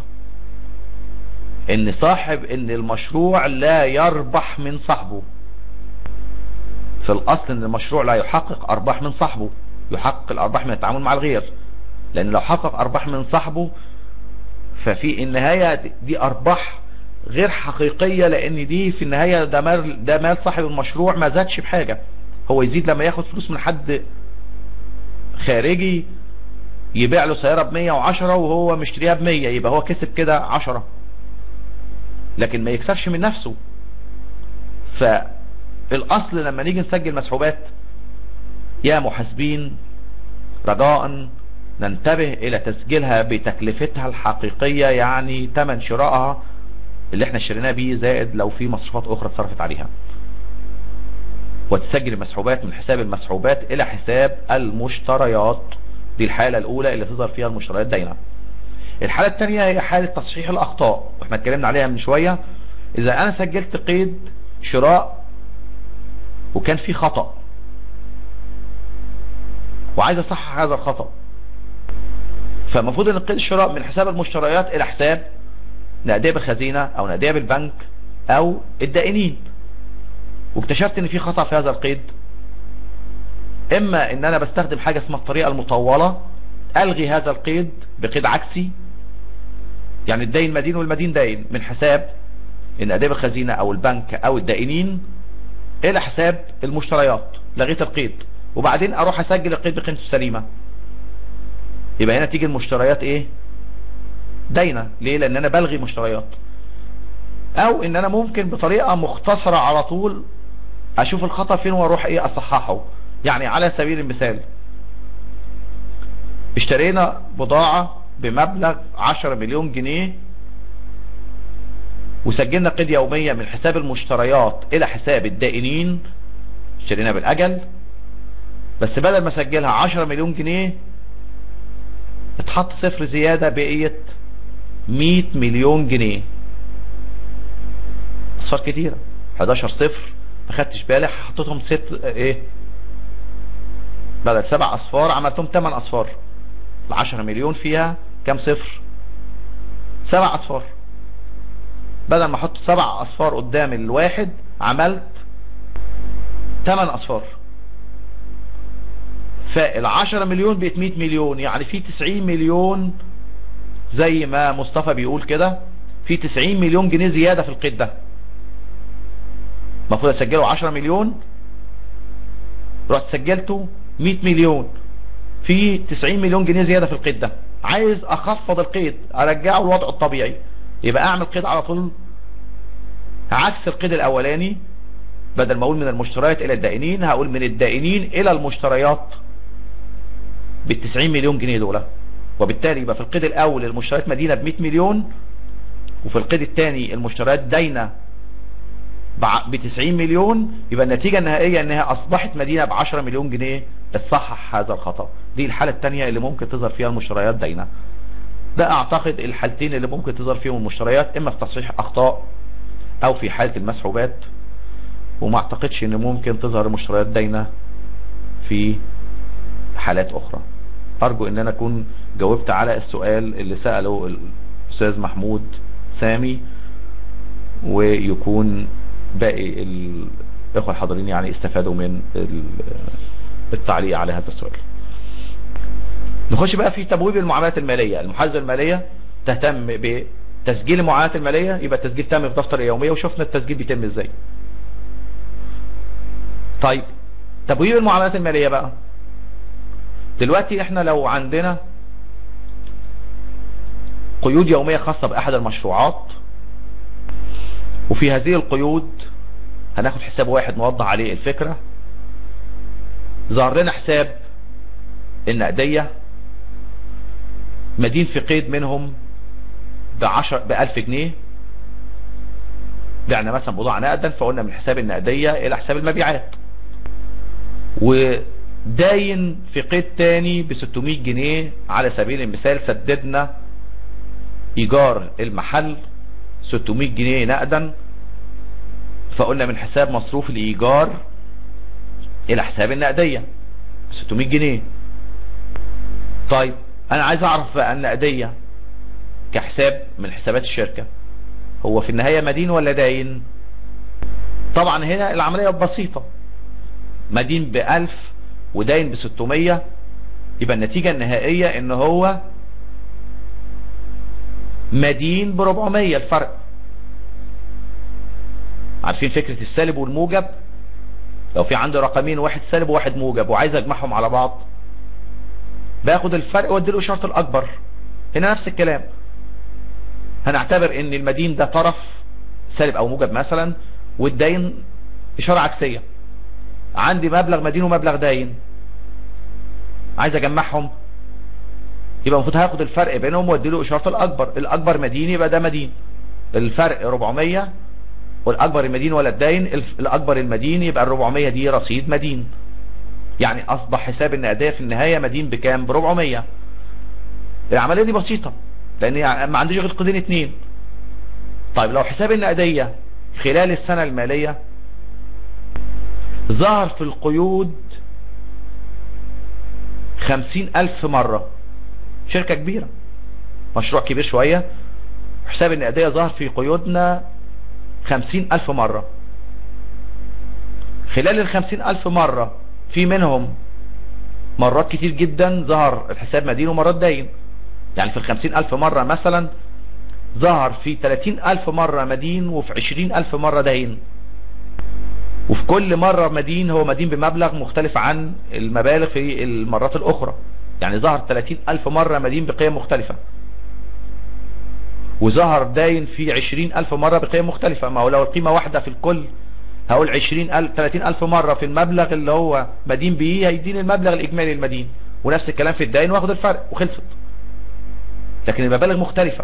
ان صاحب ان المشروع لا يربح من صاحبه في الاصل ان المشروع لا يحقق ارباح من صاحبه يحقق الارباح من التعامل مع الغير لان لو حقق ارباح من صاحبه ففي النهاية دي ارباح غير حقيقية لان دي في النهاية ده مال, ده مال صاحب المشروع ما زادش بحاجة هو يزيد لما ياخد فلوس من حد خارجي يبيع له سيارة ب 110 وهو مشتريها ب 100 يبقى هو كسب كده 10 لكن ما يكسبش من نفسه فالاصل لما نيجي نسجل مسحوبات يا محاسبين رجاء ننتبه الى تسجيلها بتكلفتها الحقيقية يعني تمن شرائها اللي احنا اشتريناه بيه زائد لو في مصروفات اخرى اتصرفت عليها وتسجل المسحوبات من حساب المسحوبات الى حساب المشتريات دي الحالة الاولى اللي تظهر فيها المشتريات دايما الحالة الثانية هي حالة تصحيح الاخطاء واحنا اتكلمنا عليها من شوية اذا انا سجلت قيد شراء وكان في خطأ وعايز اصحح هذا الخطأ فالمفروض ان قيد الشراء من حساب المشتريات الى حساب نقديه بالخزينة او نقديه بالبنك او الدائنين واكتشفت ان في خطأ في هذا القيد اما ان انا بستخدم حاجة اسمها الطريقة المطولة الغي هذا القيد بقيد عكسي يعني الدين مدين والمدين دين من حساب النقديه بالخزينة او البنك او الدائنين الى حساب المشتريات لغيت القيد وبعدين اروح اسجل القيد بقيمته السليمة يبقى هنا تيجي المشتريات ايه داينة ليه لان انا بلغي مشتريات او ان انا ممكن بطريقة مختصرة على طول اشوف الخطأ فين واروح ايه اصححه يعني على سبيل المثال اشترينا بضاعة بمبلغ 10 مليون جنيه وسجلنا قيد يومية من حساب المشتريات الى حساب الدائنين اشترينا بالاجل بس بدل ما اسجلها 10 مليون جنيه اتحط صفر زيادة بقية 100 مليون جنيه اصفار كتيرة 11 صفر ما خدتش بالي حطيتهم ست ايه بدل سبع اصفار عملتهم 8 اصفار ال 10 مليون فيها كام صفر سبع اصفار بدل ما احط سبع اصفار قدام الواحد عملت 8 اصفار فال 10 مليون بقت 100 مليون يعني في 90 مليون زي ما مصطفى بيقول كده في 90 مليون جنيه زيادة في القيد ده المفروض اسجله 10 مليون رحت سجلته 100 مليون في 90 مليون جنيه زيادة في القيد ده عايز اخفض القيد ارجعه لوضعه الطبيعي يبقى اعمل قيد على طول عكس القيد الاولاني بدل ما اقول من المشتريات الى الدائنين هقول من الدائنين الى المشتريات بال 90 مليون جنيه دول وبالتالي يبقى في القيد الاول المشتريات مدينة ب 100 مليون وفي القيد الثاني المشتريات داينة ب 90 مليون يبقى النتيجة النهائية انها اصبحت مدينة ب 10 مليون جنيه تصحح هذا الخطأ دي الحالة الثانية اللي ممكن تظهر فيها المشتريات داينة ده اعتقد الحالتين اللي ممكن تظهر فيهم المشتريات اما في تصحيح اخطاء او في حالة المسحوبات وما اعتقدش ان ممكن تظهر المشتريات داينة في حالات اخرى ارجو ان انا اكون جاوبت على السؤال اللي سأله الاستاذ محمود سامي ويكون باقي الاخوة الحاضرين يعني استفادوا من التعليق على هذا السؤال نخش بقى في تبويب المعاملات المالية المحاسبة المالية تهتم بتسجيل المعاملات المالية يبقى التسجيل تم في دفتر اليومية وشفنا التسجيل بيتم ازاي طيب تبويب المعاملات المالية بقى دلوقتي احنا لو عندنا قيود يومية خاصة بأحد المشروعات وفي هذه القيود هناخد حساب واحد نوضح عليه الفكرة ظهر لنا حساب النقدية مدين في قيد منهم بعشر بألف جنيه بعنا مثلا بضاعة نقدا فقلنا من حساب النقدية إلى حساب المبيعات وداين في قيد تاني ب 600 جنيه على سبيل المثال سددنا ايجار المحل 600 جنيه نقدا فقلنا من حساب مصروف الايجار الى حساب النقدية 600 جنيه طيب انا عايز اعرف بقى النقدية كحساب من حسابات الشركة هو في النهاية مدين ولا داين طبعا هنا العملية بسيطة مدين بألف وداين بستمية يبقى النتيجة النهائية ان هو مدين بربعمية الفرق عارفين فكرة السالب والموجب لو في عندي رقمين واحد سالب وواحد موجب وعايز اجمعهم على بعض باخد الفرق وادي له اشارة الاكبر هنا نفس الكلام هنعتبر ان المدين ده طرف سالب او موجب مثلا والداين اشارة عكسية عندي مبلغ مدين ومبلغ داين عايز اجمعهم يبقى المفروض هاخد الفرق بينهم وادي له اشاره الاكبر الاكبر مدين يبقى ده مدين الفرق 400 والاكبر المدين ولا الداين الاكبر المدين يبقى ال 400 دي رصيد مدين يعني اصبح حساب النقديه في النهايه مدين بكام ب 400 العمليه دي بسيطه لان يعني ما عنديش غير قيدين اتنين طيب لو حساب النقديه خلال السنه الماليه ظهر في القيود خمسين ألف مرة شركة كبيرة مشروع كبير شوية حساب النقدية ظهر في قيودنا خمسين ألف مرة خلال الخمسين ألف مرة في منهم مرات كتير جدا ظهر الحساب مدين ومرات داين يعني في الخمسين ألف مرة مثلا ظهر في تلاتين ألف مرة مدين وفي عشرين ألف مرة داين وفي كل مرة مدين هو مدين بمبلغ مختلف عن المبالغ في المرات الأخرى يعني ظهر 30 ألف مرة مدين بقيم مختلفة وظهر داين في 20 ألف مرة بقيم مختلفة ما هو لو القيمة واحدة في الكل هقول 20 ألف 30 ألف مرة في المبلغ اللي هو مدين بيه هيدين المبلغ الإجمالي المدين ونفس الكلام في الداين واخد الفرق وخلصت لكن المبالغ مختلفة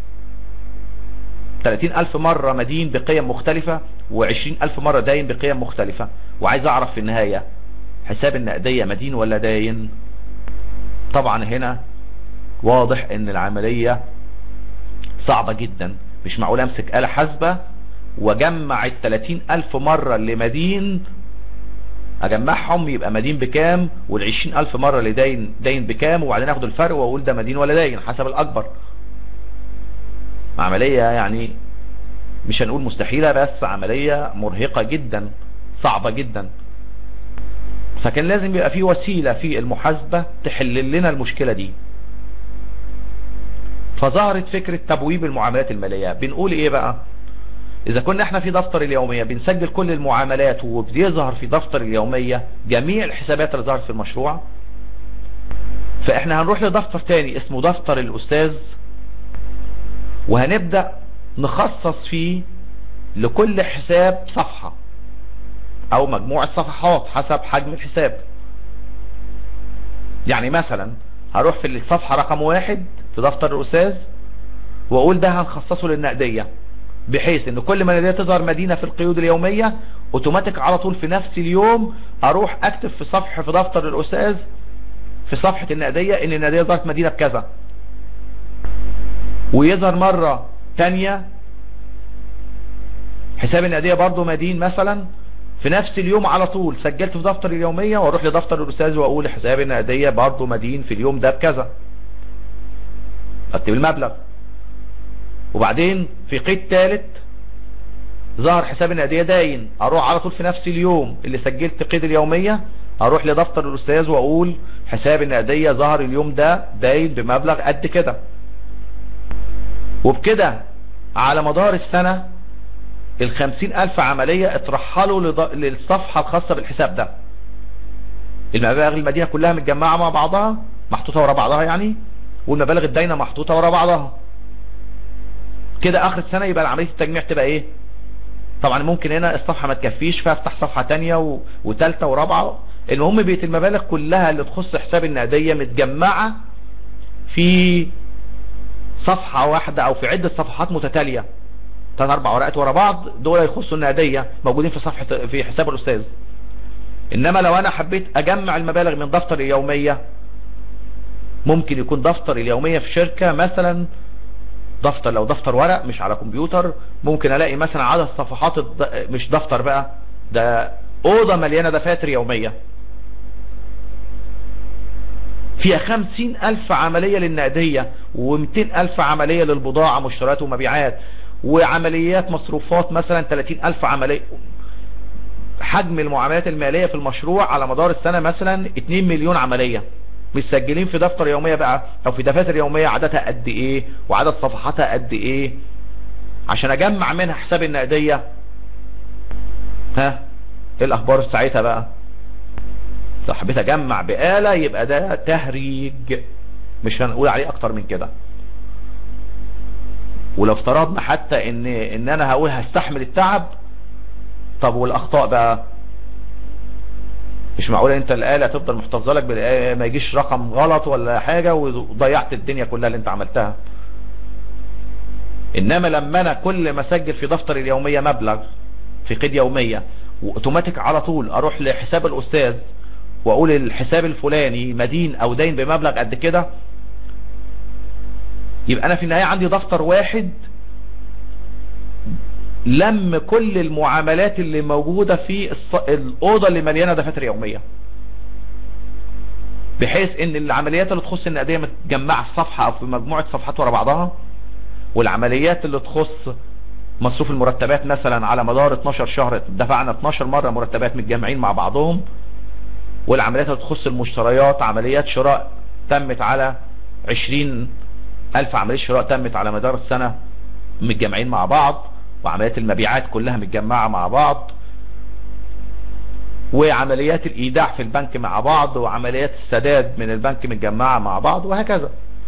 30 ألف مرة مدين بقيم مختلفة و20 ألف مرة داين بقيم مختلفة وعايز أعرف في النهاية حساب النقدية مدين ولا داين طبعا هنا واضح ان العملية صعبة جدا مش معقول امسك آلة حاسبة واجمع ال 30 ألف مرة اللي مدين اجمعهم يبقى مدين بكام وال 20 ألف مرة اللي داين داين بكام وبعدين اخد الفرق واقول ده مدين ولا داين حسب الاكبر عملية يعني مش هنقول مستحيلة بس عملية مرهقة جدا صعبة جدا فكان لازم يبقى في وسيلة في المحاسبة تحل لنا المشكلة دي فظهرت فكرة تبويب المعاملات المالية بنقول ايه بقى اذا كنا احنا في دفتر اليومية بنسجل كل المعاملات وبيظهر في دفتر اليومية جميع الحسابات اللي ظهرت في المشروع فاحنا هنروح لدفتر تاني اسمه دفتر الاستاذ وهنبدأ نخصص فيه لكل حساب صفحة او مجموعة صفحات حسب حجم الحساب يعني مثلا هروح في الصفحة رقم واحد في دفتر الاستاذ واقول ده هنخصصه للنقدية بحيث ان كل ما النقدية تظهر مدينة في القيود اليومية اوتوماتيك على طول في نفس اليوم اروح اكتب في صفحة في دفتر الاستاذ في صفحة النقدية ان النقدية ظهرت مدينة بكذا ويظهر مرة تانية حساب النقدية برضو مدين مثلا في نفس اليوم على طول سجلت في دفتر اليومية واروح لدفتر الاستاذ واقول حساب النقدية برضو مدين في اليوم ده بكذا اكتب المبلغ وبعدين في قيد ثالث ظهر حساب النقدية داين اروح على طول في نفس اليوم اللي سجلت قيد اليومية اروح لدفتر الاستاذ واقول حساب النقدية ظهر اليوم ده داين بمبلغ قد كده وبكده على مدار السنة الخمسين ألف عملية اترحلوا لض... للصفحة الخاصة بالحساب ده المبالغ المدينة كلها متجمعة مع بعضها محطوطة ورا بعضها يعني والمبالغ الداينة محطوطة ورا بعضها كده اخر السنة يبقى عملية التجميع تبقى ايه طبعا ممكن هنا الصفحة ما تكفيش فافتح صفحة تانية و... وتالتة ورابعة المهم بقت المبالغ كلها اللي تخص حساب النقدية متجمعة في صفحة واحدة او في عدة صفحات متتالية ثلاث اربع ورقات ورا بعض دول يخصوا النقدية موجودين في صفحة في حساب الاستاذ انما لو انا حبيت اجمع المبالغ من دفتر اليومية ممكن يكون دفتر اليومية في شركة مثلا دفتر لو دفتر ورق مش على كمبيوتر ممكن الاقي مثلا عدد صفحات الد... مش دفتر بقى ده اوضة مليانة دفاتر يومية فيها خمسين الف عملية للنقدية ومتين الف عملية للبضاعة مشتريات ومبيعات وعمليات مصروفات مثلا تلاتين الف عملية حجم المعاملات المالية في المشروع على مدار السنة مثلا 2 مليون عملية مسجلين في دفتر يومية بقى او في دفاتر يومية عددها قد ايه وعدد صفحاتها قد ايه عشان اجمع منها حساب النقدية ها ايه الاخبار ساعتها بقى لو حبيت اجمع بآلة يبقى ده تهريج مش هنقول عليه اكتر من كده ولو افترضنا حتى ان ان انا هقول هستحمل التعب طب والاخطاء بقى مش معقول انت الآلة تفضل محتفظه لك بالآلة ما يجيش رقم غلط ولا حاجة وضيعت الدنيا كلها اللي انت عملتها انما لما انا كل ما اسجل في دفتر اليومية مبلغ في قيد يومية واوتوماتيك على طول اروح لحساب الاستاذ واقول الحساب الفلاني مدين او دين بمبلغ قد كده يبقى انا في النهاية عندي دفتر واحد لم كل المعاملات اللي موجودة في الص- الأوضة اللي مليانة دفاتر يومية بحيث ان العمليات اللي تخص النقدية متجمعة في صفحة او في مجموعة صفحات ورا بعضها والعمليات اللي تخص مصروف المرتبات مثلا على مدار 12 شهر دفعنا 12 مرة مرتبات متجمعين مع بعضهم والعمليات اللي تخص المشتريات عمليات شراء تمت على 20 ألف عملية شراء تمت على مدار السنة متجمعين مع بعض وعمليات المبيعات كلها متجمعة مع بعض وعمليات الايداع في البنك مع بعض وعمليات السداد من البنك متجمعة مع بعض وهكذا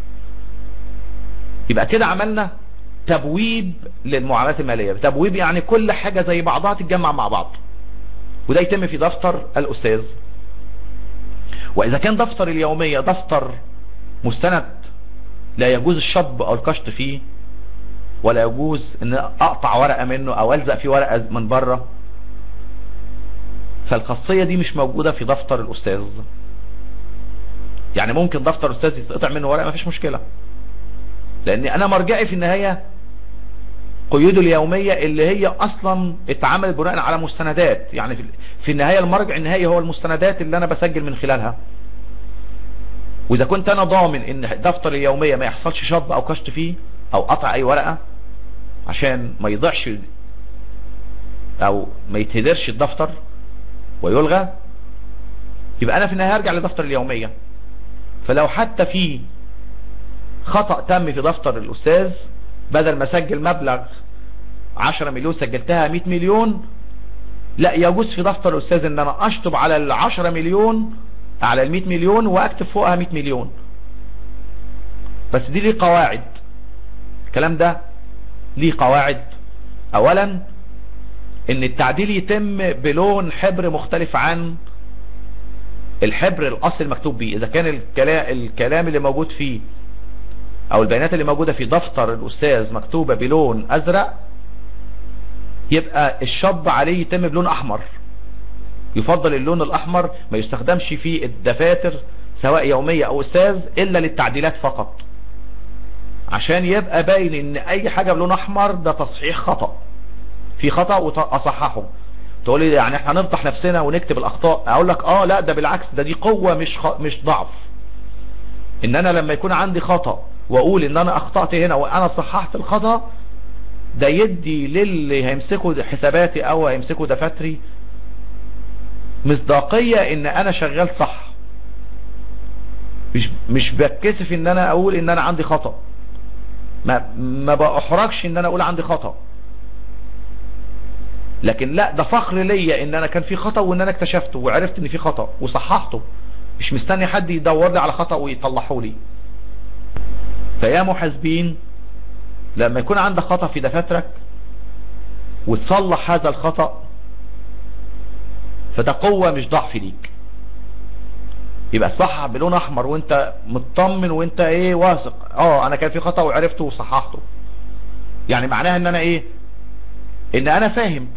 يبقى كده عملنا تبويب للمعاملات المالية تبويب يعني كل حاجة زي بعضها تتجمع مع بعض وده يتم في دفتر الأستاذ وإذا كان دفتر اليومية دفتر مستند لا يجوز الشطب أو الكشط فيه ولا يجوز ان اقطع ورقة منه او الزق فيه ورقة من بره فالخاصية دي مش موجودة في دفتر الاستاذ يعني ممكن دفتر الاستاذ يتقطع منه ورقة مفيش مشكلة لان انا مرجعي في النهاية قيوده اليومية اللي هي اصلا اتعملت بناء على مستندات يعني في- في النهاية المرجع النهائي هو المستندات اللي انا بسجل من خلالها واذا كنت انا ضامن ان دفتر اليومية ما يحصلش شطب او كشط فيه او قطع اي ورقة عشان ما يضيعش او ما يتهدرش الدفتر ويلغى يبقى انا في النهاية هرجع لدفتر اليومية فلو حتى في خطأ تم في دفتر الاستاذ بدل ما اسجل مبلغ 10 مليون سجلتها 100 مليون لا يجوز في دفتر الاستاذ ان انا اشطب على ال 10 مليون على ال 100 مليون واكتب فوقها 100 مليون بس دي ليه قواعد الكلام ده ليه قواعد اولا ان التعديل يتم بلون حبر مختلف عن الحبر الاصل المكتوب بيه اذا كان الكلام, الكلام اللي موجود فيه او البيانات اللي موجودة في دفتر الاستاذ مكتوبة بلون ازرق يبقى الشطب عليه يتم بلون احمر يفضل اللون الاحمر ما يستخدمش في الدفاتر سواء يومية او استاذ الا للتعديلات فقط عشان يبقى باين ان اي حاجة بلون احمر ده تصحيح خطأ في خطأ واصححه تقول لي يعني احنا نفضح نفسنا ونكتب الاخطاء اقول لك اه لا ده بالعكس ده دي قوة مش خ... مش ضعف ان انا لما يكون عندي خطأ واقول ان انا اخطأت هنا وانا صححت الخطأ ده يدي للي هيمسكوا حساباتي او هيمسكوا دفاتري مصداقية ان انا شغال صح مش مش بتكسف ان انا اقول ان انا عندي خطأ ما ما بأحرجش ان انا اقول عندي خطأ لكن لا ده فخر ليا ان انا كان في خطأ وان انا اكتشفته وعرفت ان في خطأ وصححته مش مستني حد يدور لي على خطأ ويطلعه لي فيا محاسبين لما يكون عندك خطأ في دفاترك وتصلح هذا الخطأ فده قوة مش ضعف ليك يبقى تصحح بلون احمر وانت مطمن وانت ايه واثق اه انا كان في خطأ وعرفته وصححته يعني معناها ان انا ايه ان انا فاهم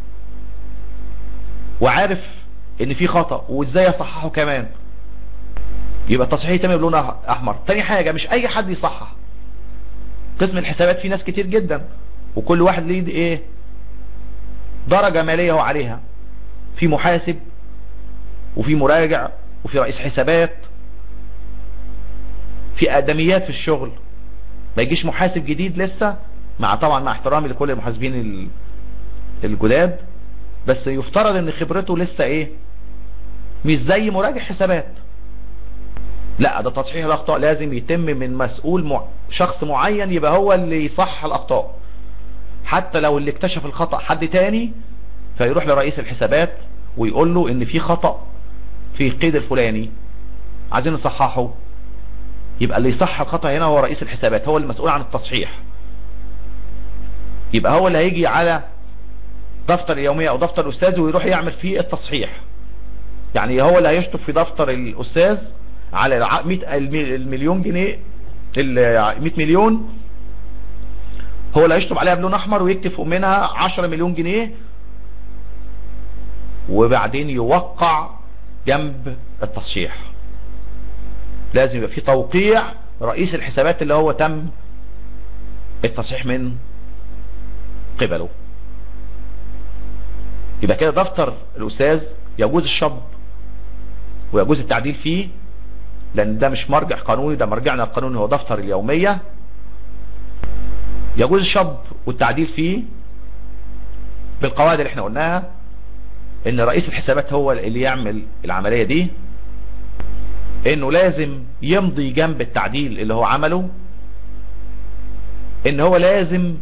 وعارف ان في خطأ وازاي اصححه كمان يبقى التصحيح يتم بلون أح- احمر تاني حاجة مش اي حد يصحح قسم الحسابات فيه ناس كتير جدا وكل واحد ليه ايه درجة مالية هو عليها في محاسب وفي مراجع وفي رئيس حسابات في ادميات في الشغل ما يجيش محاسب جديد لسه مع طبعا مع احترامي لكل المحاسبين ال- الجداد بس يفترض ان خبرته لسه ايه مش زي مراجع حسابات لا ده تصحيح الاخطاء لازم يتم من مسؤول مع... شخص معين يبقى هو اللي يصحح الاخطاء حتى لو اللي اكتشف الخطأ حد تاني فيروح لرئيس الحسابات ويقول له ان في خطأ في القيد الفلاني عايزين نصححه يبقى اللي يصحح الخطأ هنا هو رئيس الحسابات هو المسؤول عن التصحيح يبقى هو اللي هيجي على دفتر اليومية او دفتر الاستاذ ويروح يعمل فيه التصحيح يعني هو اللي هيشطب في دفتر الاستاذ على الع- 100 المي- المليون جنيه ال 100 مليون هو اللي هيشطب عليها بلون احمر ويكتب فوق منها 10 مليون جنيه وبعدين يوقع جنب التصحيح لازم يبقى في توقيع رئيس الحسابات اللي هو تم التصحيح من قبله يبقى كده دفتر الاستاذ يجوز الشطب ويجوز التعديل فيه لان ده مش مرجع قانوني ده مرجعنا القانوني هو دفتر اليومية يجوز الشطب والتعديل فيه بالقواعد اللي احنا قلناها ان رئيس الحسابات هو اللي يعمل العملية دي انه لازم يمضي جنب التعديل اللي هو عمله ان هو لازم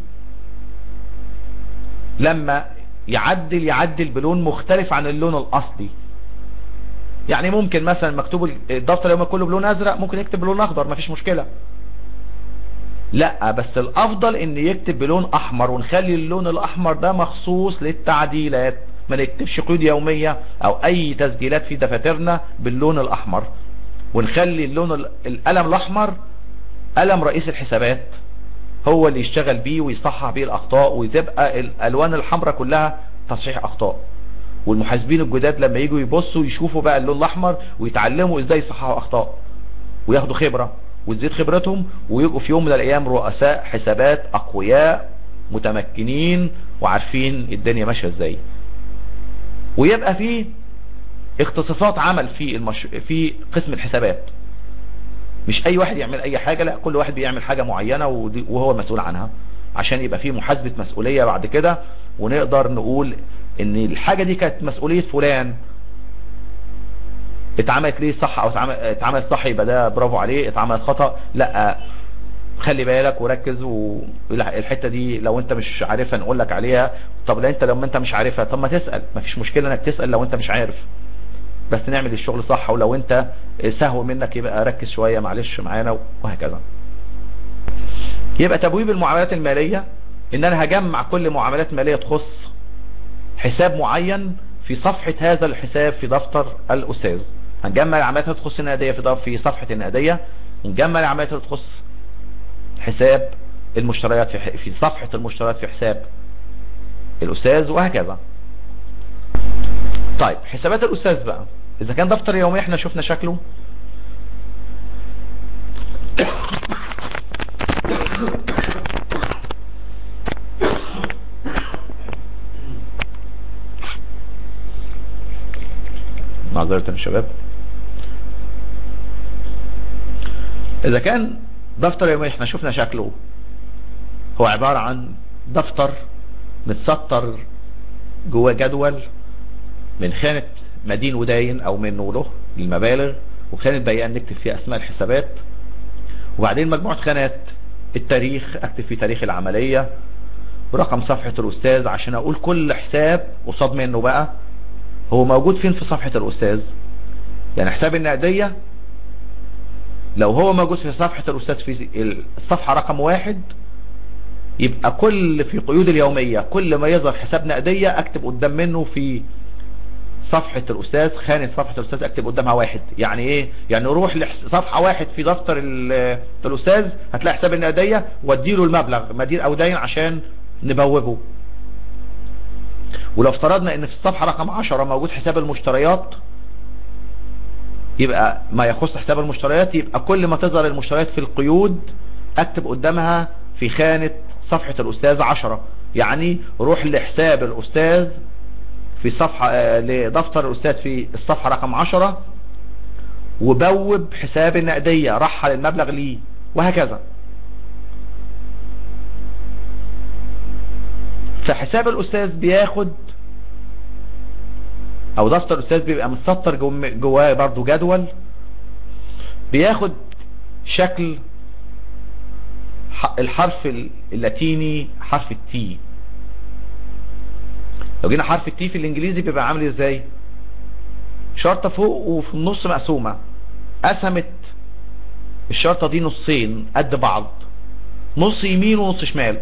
لما يعدل يعدل بلون مختلف عن اللون الاصلي يعني ممكن مثلا مكتوب الدفتر اليومي كله بلون ازرق ممكن يكتب بلون اخضر مفيش مشكلة لا بس الافضل ان يكتب بلون احمر ونخلي اللون الاحمر ده مخصوص للتعديلات ما نكتبش قيود يومية او اي تسجيلات في دفاترنا باللون الاحمر ونخلي اللون ال- القلم الاحمر قلم رئيس الحسابات هو اللي يشتغل بيه ويصحح بيه الاخطاء وتبقى الالوان الحمراء كلها تصحيح اخطاء والمحاسبين الجداد لما يجوا يبصوا يشوفوا بقى اللون الاحمر ويتعلموا ازاي يصححوا اخطاء وياخدوا خبرة وتزيد خبرتهم ويبقوا في يوم من الايام رؤساء حسابات اقوياء متمكنين وعارفين الدنيا ماشيه ازاي ويبقى في اختصاصات عمل في المش... في قسم الحسابات مش اي واحد يعمل اي حاجة لا كل واحد بيعمل حاجة معينة ودي- وهو مسؤول عنها عشان يبقى في محاسبة مسؤولية بعد كده ونقدر نقول ان الحاجة دي كانت مسؤولية فلان اتعملت ليه صح او اتعمل- اتعملت صح يبقى ده برافو عليه اتعملت خطأ لا خلي بالك وركز والحته دي لو انت مش عارفها نقول لك عليها طب لا انت لما انت مش عارفها طب ما تسال مفيش مشكله انك تسال لو انت مش عارف بس نعمل الشغل صح ولو انت سهو منك يبقى ركز شويه معلش معانا وهكذا يبقى تبويب المعاملات الماليه ان انا هجمع كل معاملات ماليه تخص حساب معين في صفحه هذا الحساب في دفتر الاستاذ هنجمع العمليات اللي تخص النقديه في في صفحه النقديه ونجمع العمليات اللي تخص حساب المشتريات في ح- في صفحة المشتريات في حساب الأستاذ وهكذا طيب حسابات الأستاذ بقى إذا كان دفتر يومي احنا شفنا شكله معذرة يا شباب إذا كان دفتر يومي احنا شفنا شكله هو عبارة عن دفتر متسطر جوه جدول من خانة مدين وداين او من وله للمبالغ وخانة بيان نكتب فيها اسماء الحسابات وبعدين مجموعة خانات التاريخ اكتب فيه تاريخ العملية ورقم صفحة الاستاذ عشان اقول كل حساب قصاد منه بقى هو موجود فين في صفحة الاستاذ يعني حساب النقدية لو هو موجود في صفحة الأستاذ في الصفحة رقم واحد يبقى كل في قيود اليومية كل ما يظهر حساب نقدية اكتب قدام منه في صفحة الأستاذ خانة صفحة الأستاذ أكتب قدامها واحد يعني إيه؟ يعني روح لصفحة واحد في دفتر ال- الأستاذ هتلاقي حساب النقدية واديله المبلغ مدين أو دين عشان نبوبه ولو افترضنا ان في الصفحة رقم 10 موجود حساب المشتريات يبقى ما يخص حساب المشتريات يبقى كل ما تظهر المشتريات في القيود اكتب قدامها في خانة صفحة الاستاذ 10 يعني روح لحساب الاستاذ في صفحة آه، لدفتر الاستاذ في الصفحة رقم 10 وبوب حساب النقدية رحل المبلغ ليه وهكذا فحساب الاستاذ بياخد او دفتر الاستاذ بيبقى متسطر جو- جواه برضو جدول بياخد شكل ح- الحرف ال- اللاتيني حرف التي لو جينا حرف التي في الانجليزي بيبقى عامل ازاي شرطة فوق وفي النص مقسومة قسمت الشرطة دي نصين قد بعض نص يمين ونص شمال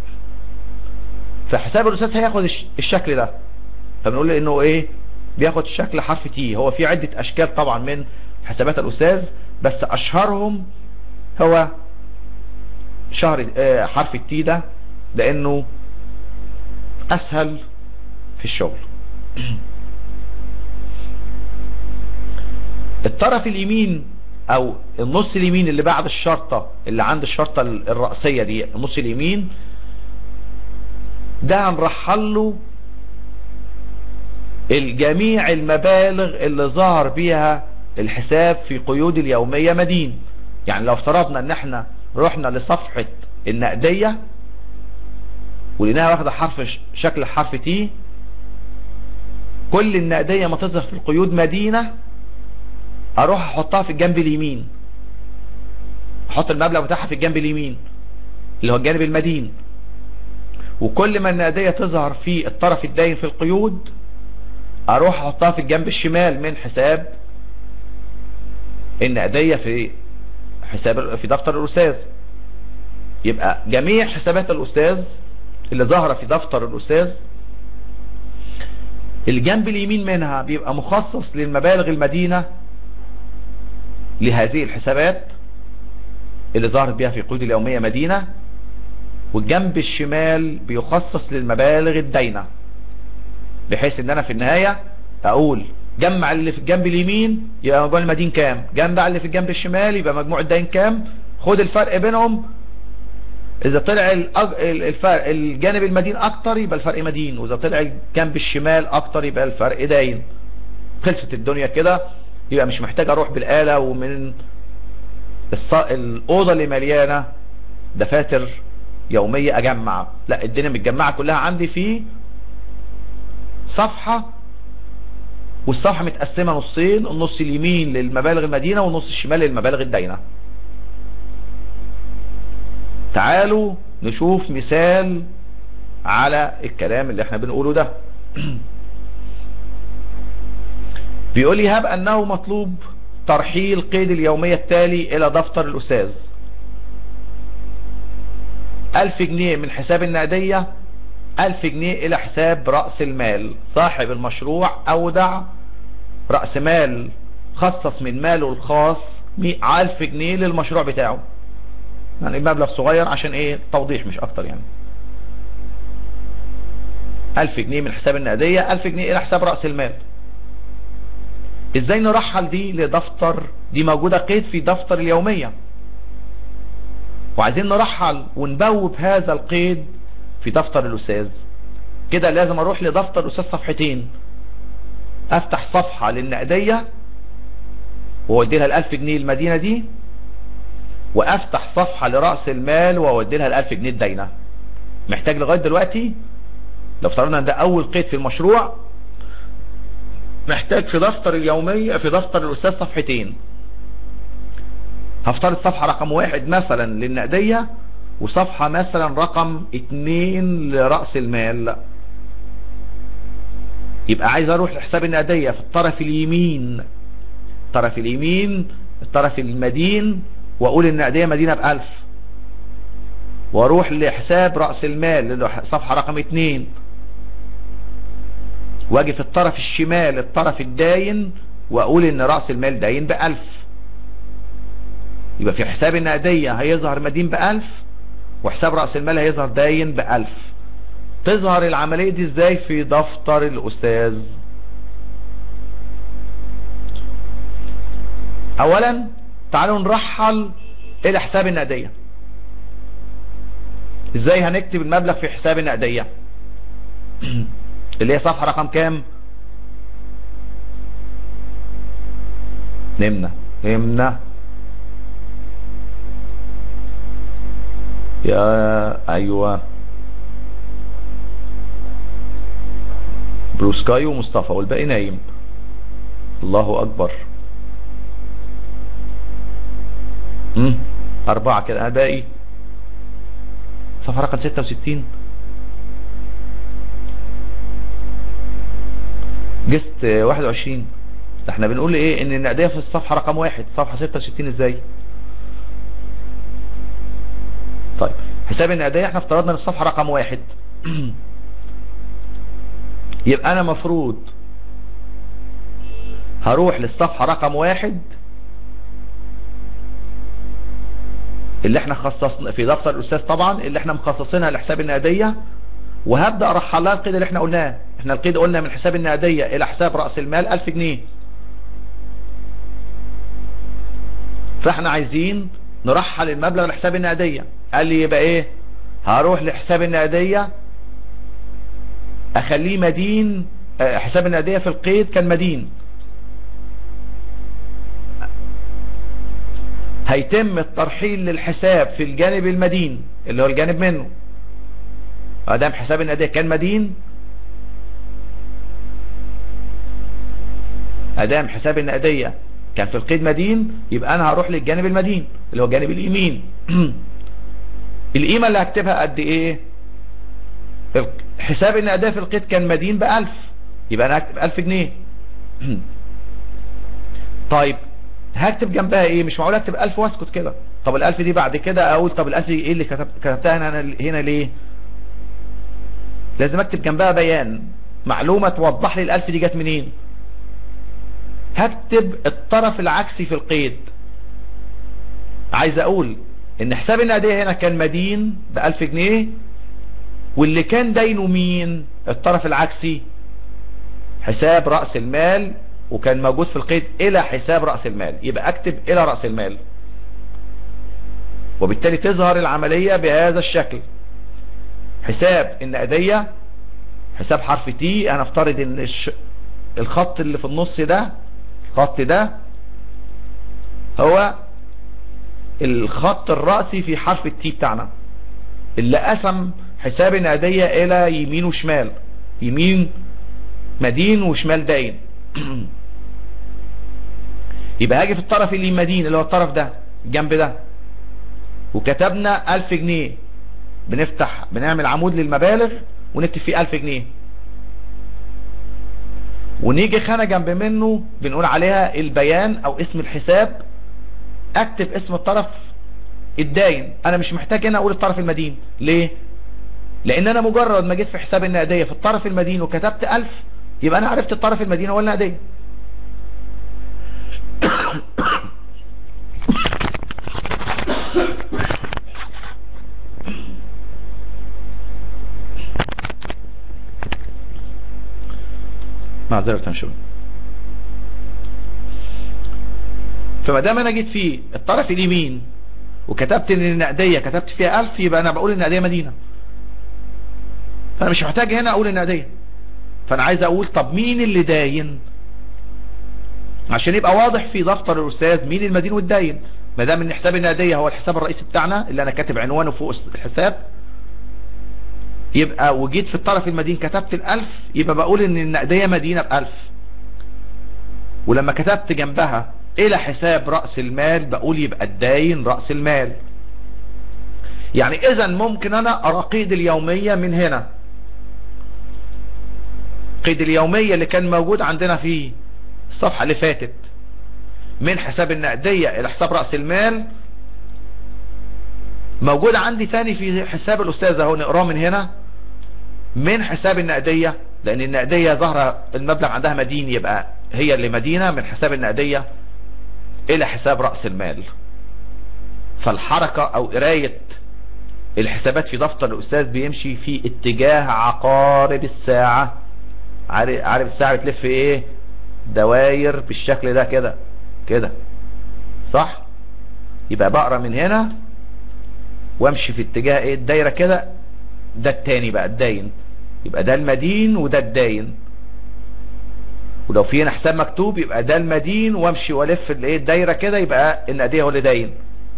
فحساب الاستاذ هياخد الش- الشكل ده فبنقول له انه ايه بياخد شكل حرف تي هو في عدة اشكال طبعا من حسابات الاستاذ بس اشهرهم هو شهر آه، حرف التي ده لانه اسهل في الشغل الطرف اليمين او النص اليمين اللي بعد الشرطة اللي عند الشرطة الرأسية دي النص اليمين ده هنرحل له الجميع المبالغ اللي ظهر بيها الحساب في قيود اليومية مدين يعني لو افترضنا ان احنا رحنا لصفحة النقدية ولقيناها واخدة حرف ش- شكل حرف تي كل النقدية ما تظهر في القيود مدينة اروح احطها في الجنب اليمين احط المبلغ بتاعها في الجنب اليمين اللي هو الجانب المدين وكل ما النقدية تظهر في الطرف الداين في القيود اروح احطها في الجنب الشمال من حساب النقدية في حساب في دفتر الاستاذ يبقى جميع حسابات الاستاذ اللي ظاهرة في دفتر الاستاذ الجنب اليمين منها بيبقى مخصص للمبالغ المدينة لهذه الحسابات اللي ظهرت بها في قيود اليومية مدينة والجنب الشمال بيخصص للمبالغ الداينة بحيث ان انا في النهاية اقول جمع اللي في الجنب اليمين يبقى مجموع المدين كام جمع اللي في الجنب الشمال يبقى مجموع الدين كام خد الفرق بينهم اذا طلع الأج... الفرق الجانب المدين اكتر يبقى الفرق مدين واذا طلع الجنب الشمال اكتر يبقى الفرق داين خلصت الدنيا كده يبقى مش محتاج اروح بالآلة ومن الص... الأوضة اللي مليانة دفاتر يومية أجمع لا الدنيا متجمعة كلها عندي في صفحة والصفحة متقسمة نصين النص اليمين للمبالغ المدينة والنص الشمال للمبالغ الداينة تعالوا نشوف مثال على الكلام اللي احنا بنقوله ده بيقول لي هب انه مطلوب ترحيل قيد اليومية التالي الى دفتر الاستاذ الف جنيه من حساب النقدية الف جنيه الى حساب رأس المال صاحب المشروع اودع رأس مال خصص من ماله الخاص مئة الف جنيه للمشروع بتاعه يعني مبلغ صغير عشان ايه توضيح مش اكتر يعني الف جنيه من حساب النقدية الف جنيه الى حساب رأس المال ازاي نرحل دي لدفتر دي موجودة قيد في دفتر اليومية وعايزين نرحل ونبوب هذا القيد في دفتر الاستاذ كده لازم اروح لدفتر الاستاذ صفحتين افتح صفحة للنقدية واودي لها الالف جنيه المدينة دي وافتح صفحة لرأس المال واودي لها الالف جنيه الداينة محتاج لغاية دلوقتي لو افترضنا ان ده اول قيد في المشروع محتاج في دفتر اليومية في دفتر الاستاذ صفحتين هفترض صفحة رقم واحد مثلا للنقدية وصفحة مثلا رقم اتنين لرأس المال يبقى عايز اروح لحساب النقدية في الطرف اليمين الطرف اليمين الطرف المدين واقول النقدية مدينة بألف واروح لحساب رأس المال اللي هو صفحة رقم اتنين واجي في الطرف الشمال الطرف الداين واقول ان رأس المال داين بألف يبقى في حساب النقدية هيظهر مدين بألف وحساب رأس المال هيظهر داين بألف تظهر العملية دي ازاي في دفتر الأستاذ اولا تعالوا نرحل الى حساب النقدية ازاي هنكتب المبلغ في حساب النقدية اللي هي صفحة رقم كام نمنا نمنا يا ايوه بروسكاي ومصطفى والباقي نايم الله اكبر امم اربعة كده انا باقي صفحة رقم 66 جست 21 ده احنا بنقول ايه ان النقدية في الصفحة رقم واحد صفحة 66 ازاي طيب حساب النقدية احنا افترضنا ان الصفحة رقم واحد يبقى انا مفروض هروح للصفحة رقم واحد اللي احنا خصصنا في دفتر الاستاذ طبعا اللي احنا مخصصينها لحساب النقدية وهبدأ ارحلها القيد اللي احنا قلناه احنا القيد قلنا من حساب النقدية الى حساب رأس المال 1000 جنيه فاحنا عايزين نرحل المبلغ لحساب النقدية قال لي يبقى ايه هروح لحساب النقدية اخليه مدين اه حساب النقدية في القيد كان مدين هيتم الترحيل للحساب في الجانب المدين اللي هو الجانب منه ادام حساب النقدية كان مدين ادام حساب النقدية كان في القيد مدين يبقى انا هروح للجانب المدين اللي هو الجانب اليمين القيمة اللي هكتبها قد ايه حساب النقدية في القيد كان مدين بألف يبقى انا هكتب ألف جنيه طيب هكتب جنبها ايه مش معقول اكتب ألف واسكت كده طب الألف دي بعد كده اقول طب الألف دي ايه اللي كتب كتبتها انا هنا ليه لازم اكتب جنبها بيان معلومة توضح لي الألف دي جت منين هكتب الطرف العكسي في القيد عايز اقول ان حساب النقدية هنا كان مدين بألف جنيه واللي كان دينه مين الطرف العكسي حساب رأس المال وكان موجود في القيد الى حساب رأس المال يبقى اكتب الى رأس المال وبالتالي تظهر العملية بهذا الشكل حساب النقدية حساب حرف تي انا افترض ان الش... الخط اللي في النص ده الخط ده هو الخط الرأسي في حرف التي بتاعنا اللي قسم حساب النقدية الى يمين وشمال يمين مدين وشمال داين يبقى هاجي في الطرف اللي مدين اللي هو الطرف ده الجنب ده وكتبنا ألف جنيه بنفتح بنعمل عمود للمبالغ ونكتب فيه ألف جنيه ونيجي خانة جنب منه بنقول عليها البيان او اسم الحساب اكتب اسم الطرف الداين انا مش محتاج هنا اقول الطرف المدين ليه لان انا مجرد ما جيت في حساب النقدية في الطرف المدين وكتبت ألف يبقى انا عرفت الطرف المدين هو النقدية معذرة شوي فما دام انا جيت في الطرف اليمين وكتبت ان النقدية كتبت فيها ألف يبقى انا بقول النقدية مدينة فانا مش محتاج هنا اقول النقدية فانا عايز اقول طب مين اللي داين عشان يبقى واضح في دفتر الاستاذ مين المدين والداين ما دام ان حساب النقدية هو الحساب الرئيسي بتاعنا اللي انا كاتب عنوانه فوق الحساب يبقى وجيت في الطرف المدين كتبت الألف يبقى بقول ان النقدية مدينة بألف ولما كتبت جنبها الى حساب رأس المال بقول يبقى الداين رأس المال يعني اذا ممكن انا ارى قيد اليومية من هنا قيد اليومية اللي كان موجود عندنا في الصفحة اللي فاتت من حساب النقدية الى حساب رأس المال موجود عندي تاني في حساب الاستاذ اهو نقراه من هنا من حساب النقدية لان النقدية ظهر المبلغ عندها مدين يبقى هي اللي مدينة من حساب النقدية الى حساب رأس المال فالحركة او قراية الحسابات في دفتر الاستاذ بيمشي في اتجاه عقارب الساعة عارف عارف الساعة بتلف ايه دواير بالشكل ده كده كده صح يبقى بقرا من هنا وامشي في اتجاه ايه الدايره كده ده التاني بقى الداين يبقى ده المدين وده الداين ولو في هنا حساب مكتوب يبقى ده المدين وامشي والف الايه الدايره كده يبقى النقديه هو اللي داين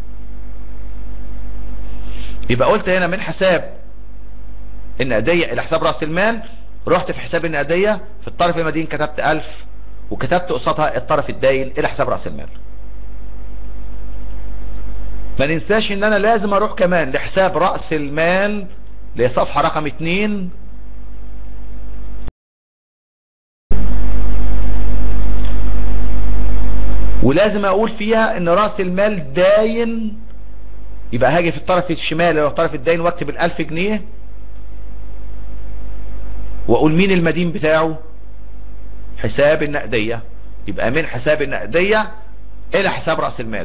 يبقى قلت هنا من حساب النقديه الى حساب راس المال رحت في حساب النقديه في الطرف المدين كتبت 1000 وكتبت قصادها الطرف الداين الى حساب راس المال ما ننساش ان انا لازم اروح كمان لحساب رأس المال لصفحة رقم اتنين ولازم اقول فيها ان رأس المال داين يبقى هاجي في الطرف الشمال او الطرف الداين واكتب الالف جنيه واقول مين المدين بتاعه حساب النقدية يبقى من حساب النقدية الى حساب رأس المال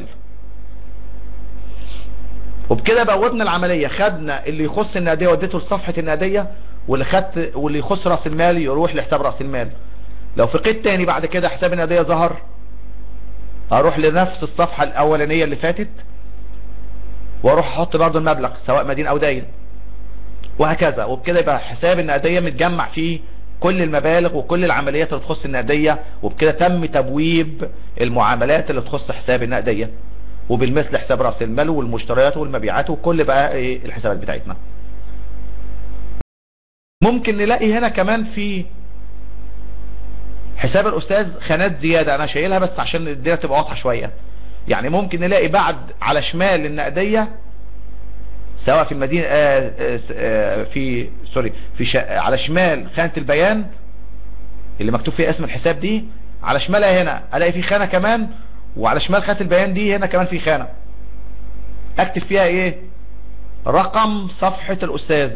وبكده بوابنا العملية خدنا اللي يخص النادية وديته لصفحة النادية واللي خدت واللي يخص راس المال يروح لحساب راس المال لو في قيد تاني بعد كده حساب النادية ظهر اروح لنفس الصفحة الاولانية اللي فاتت واروح احط برضو المبلغ سواء مدين او داين وهكذا وبكده يبقى حساب النقدية متجمع فيه كل المبالغ وكل العمليات اللي تخص النقدية وبكده تم تبويب المعاملات اللي تخص حساب النقدية وبالمثل حساب راس المال والمشتريات والمبيعات وكل بقى ايه الحسابات بتاعتنا ممكن نلاقي هنا كمان في حساب الاستاذ خانات زيادة انا شايلها بس عشان الدنيا تبقى واضحة شوية يعني ممكن نلاقي بعد على شمال النقدية سواء في المدينة آآ آآ في سوري في شا على شمال خانة البيان اللي مكتوب فيها اسم الحساب دي على شمالها هنا الاقي في خانة كمان وعلى شمال خانة البيان دي هنا كمان في خانة اكتب فيها ايه رقم صفحة الاستاذ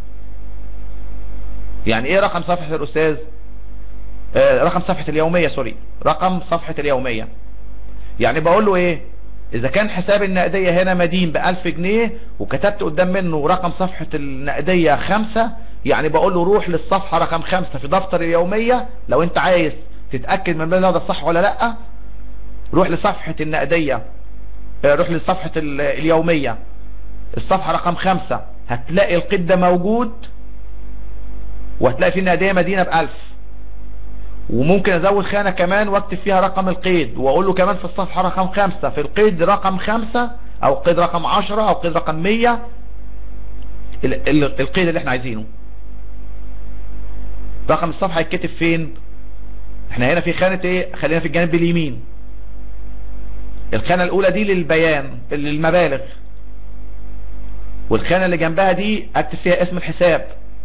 يعني ايه رقم صفحة الاستاذ آه رقم صفحة اليومية سوري رقم صفحة اليومية يعني بقول له ايه اذا كان حساب النقدية هنا مدين بألف جنيه وكتبت قدام منه رقم صفحة النقدية خمسة يعني بقول له روح للصفحة رقم خمسة في دفتر اليومية لو انت عايز تتأكد من المبلغ ده صح ولا لا روح لصفحة النقدية روح لصفحة اليومية الصفحة رقم خمسة هتلاقي القيد ده موجود وهتلاقي في النقدية مدينة بألف وممكن ازود خانة كمان واكتب فيها رقم القيد واقول له كمان في الصفحة رقم خمسة في القيد رقم خمسة او قيد رقم عشرة او قيد رقم مية القيد اللي احنا عايزينه رقم الصفحة يتكتب فين احنا هنا في خانة ايه خلينا في الجانب اليمين الخانة الاولى دي للبيان للمبالغ والخانة اللي جنبها دي اكتب فيها اسم الحساب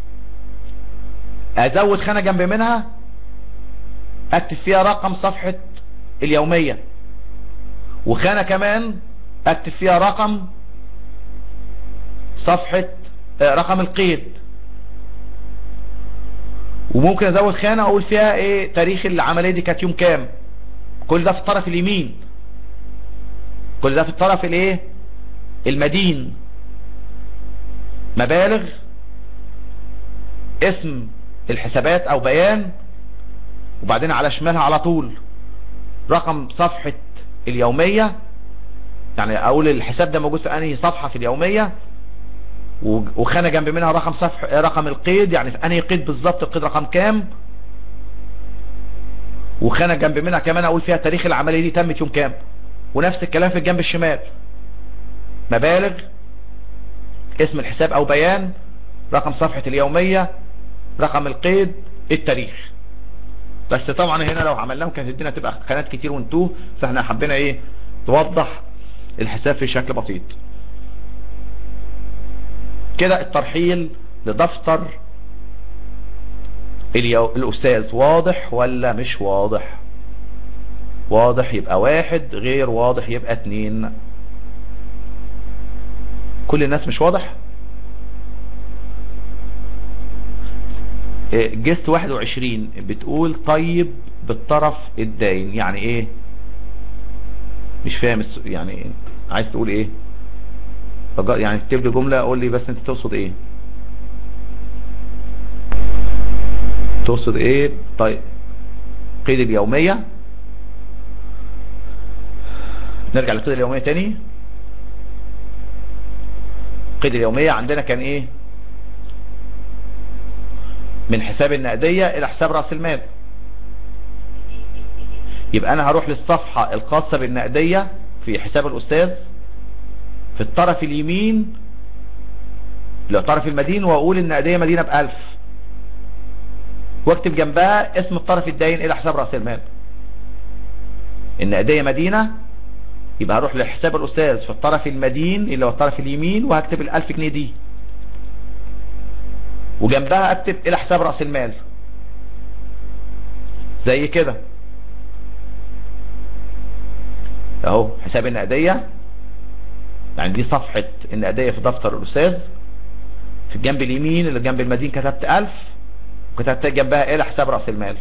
ازود خانة جنب منها اكتب فيها رقم صفحة اليومية وخانة كمان اكتب فيها رقم صفحة رقم القيد وممكن ازود خانة اقول فيها ايه تاريخ العملية دي كانت يوم كام كل ده في الطرف اليمين كل ده في الطرف الايه المدين مبالغ اسم الحسابات او بيان وبعدين على شمالها على طول رقم صفحة اليومية يعني اقول الحساب ده موجود في انهي صفحة في اليومية وخانة جنب منها رقم صفح رقم القيد يعني في انهي قيد بالظبط القيد رقم كام وخانة جنب منها كمان اقول فيها تاريخ العملية دي تمت يوم كام ونفس الكلام في الجنب الشمال مبالغ اسم الحساب او بيان رقم صفحة اليومية رقم القيد التاريخ بس طبعا هنا لو عملناهم كانت الدنيا تبقى خانات كتير ونتوه فاحنا حبينا ايه توضح الحساب في شكل بسيط كده الترحيل لدفتر اليو... الاستاذ واضح ولا مش واضح واضح يبقى واحد غير واضح يبقى اتنين كل الناس مش واضح إيه، جست 21 بتقول طيب بالطرف الداين يعني ايه مش فاهم الس... يعني عايز تقول ايه فج- يعني تكتب لي جمله قول لي بس انت تقصد ايه تقصد ايه طيب قيد اليوميه نرجع للقيد اليوميه تاني قيد اليوميه عندنا كان ايه من حساب النقديه الى حساب راس المال يبقى انا هروح للصفحه الخاصه بالنقديه في حساب الاستاذ في الطرف اليمين اللي هو طرف المدين واقول النقديه مدينه بألف واكتب جنبها اسم الطرف الداين الى حساب راس المال النقديه مدينه يبقى هروح لحساب الاستاذ في الطرف المدين اللي هو الطرف اليمين وهكتب الألف جنيه دي وجنبها اكتب الى حساب راس المال زي كده اهو حساب النقديه يعني دي صفحه النقديه في دفتر الاستاذ في الجنب اليمين اللي جنب المدين كتبت 1000 وكتبت جنبها الى حساب راس المال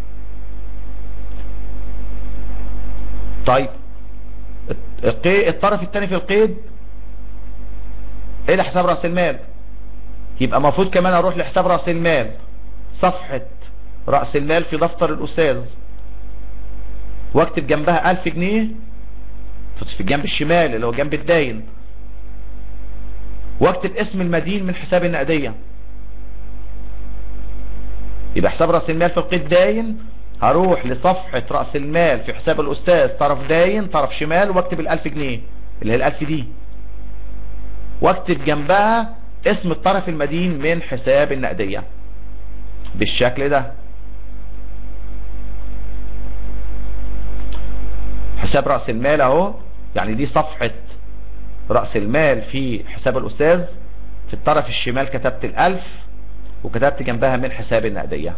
طيب القي... الطرف الثاني في القيد الى حساب راس المال يبقى المفروض كمان اروح لحساب راس المال صفحة راس المال في دفتر الاستاذ واكتب جنبها 1000 جنيه في الجنب الشمال اللي هو جنب الداين واكتب اسم المدين من حساب النقدية يبقى حساب راس المال في القيد داين هروح لصفحة رأس المال في حساب الأستاذ طرف داين طرف شمال واكتب الألف جنيه اللي هي الألف دي واكتب جنبها اسم الطرف المدين من حساب النقدية بالشكل ده حساب رأس المال اهو يعني دي صفحة رأس المال في حساب الأستاذ في الطرف الشمال كتبت الألف وكتبت جنبها من حساب النقدية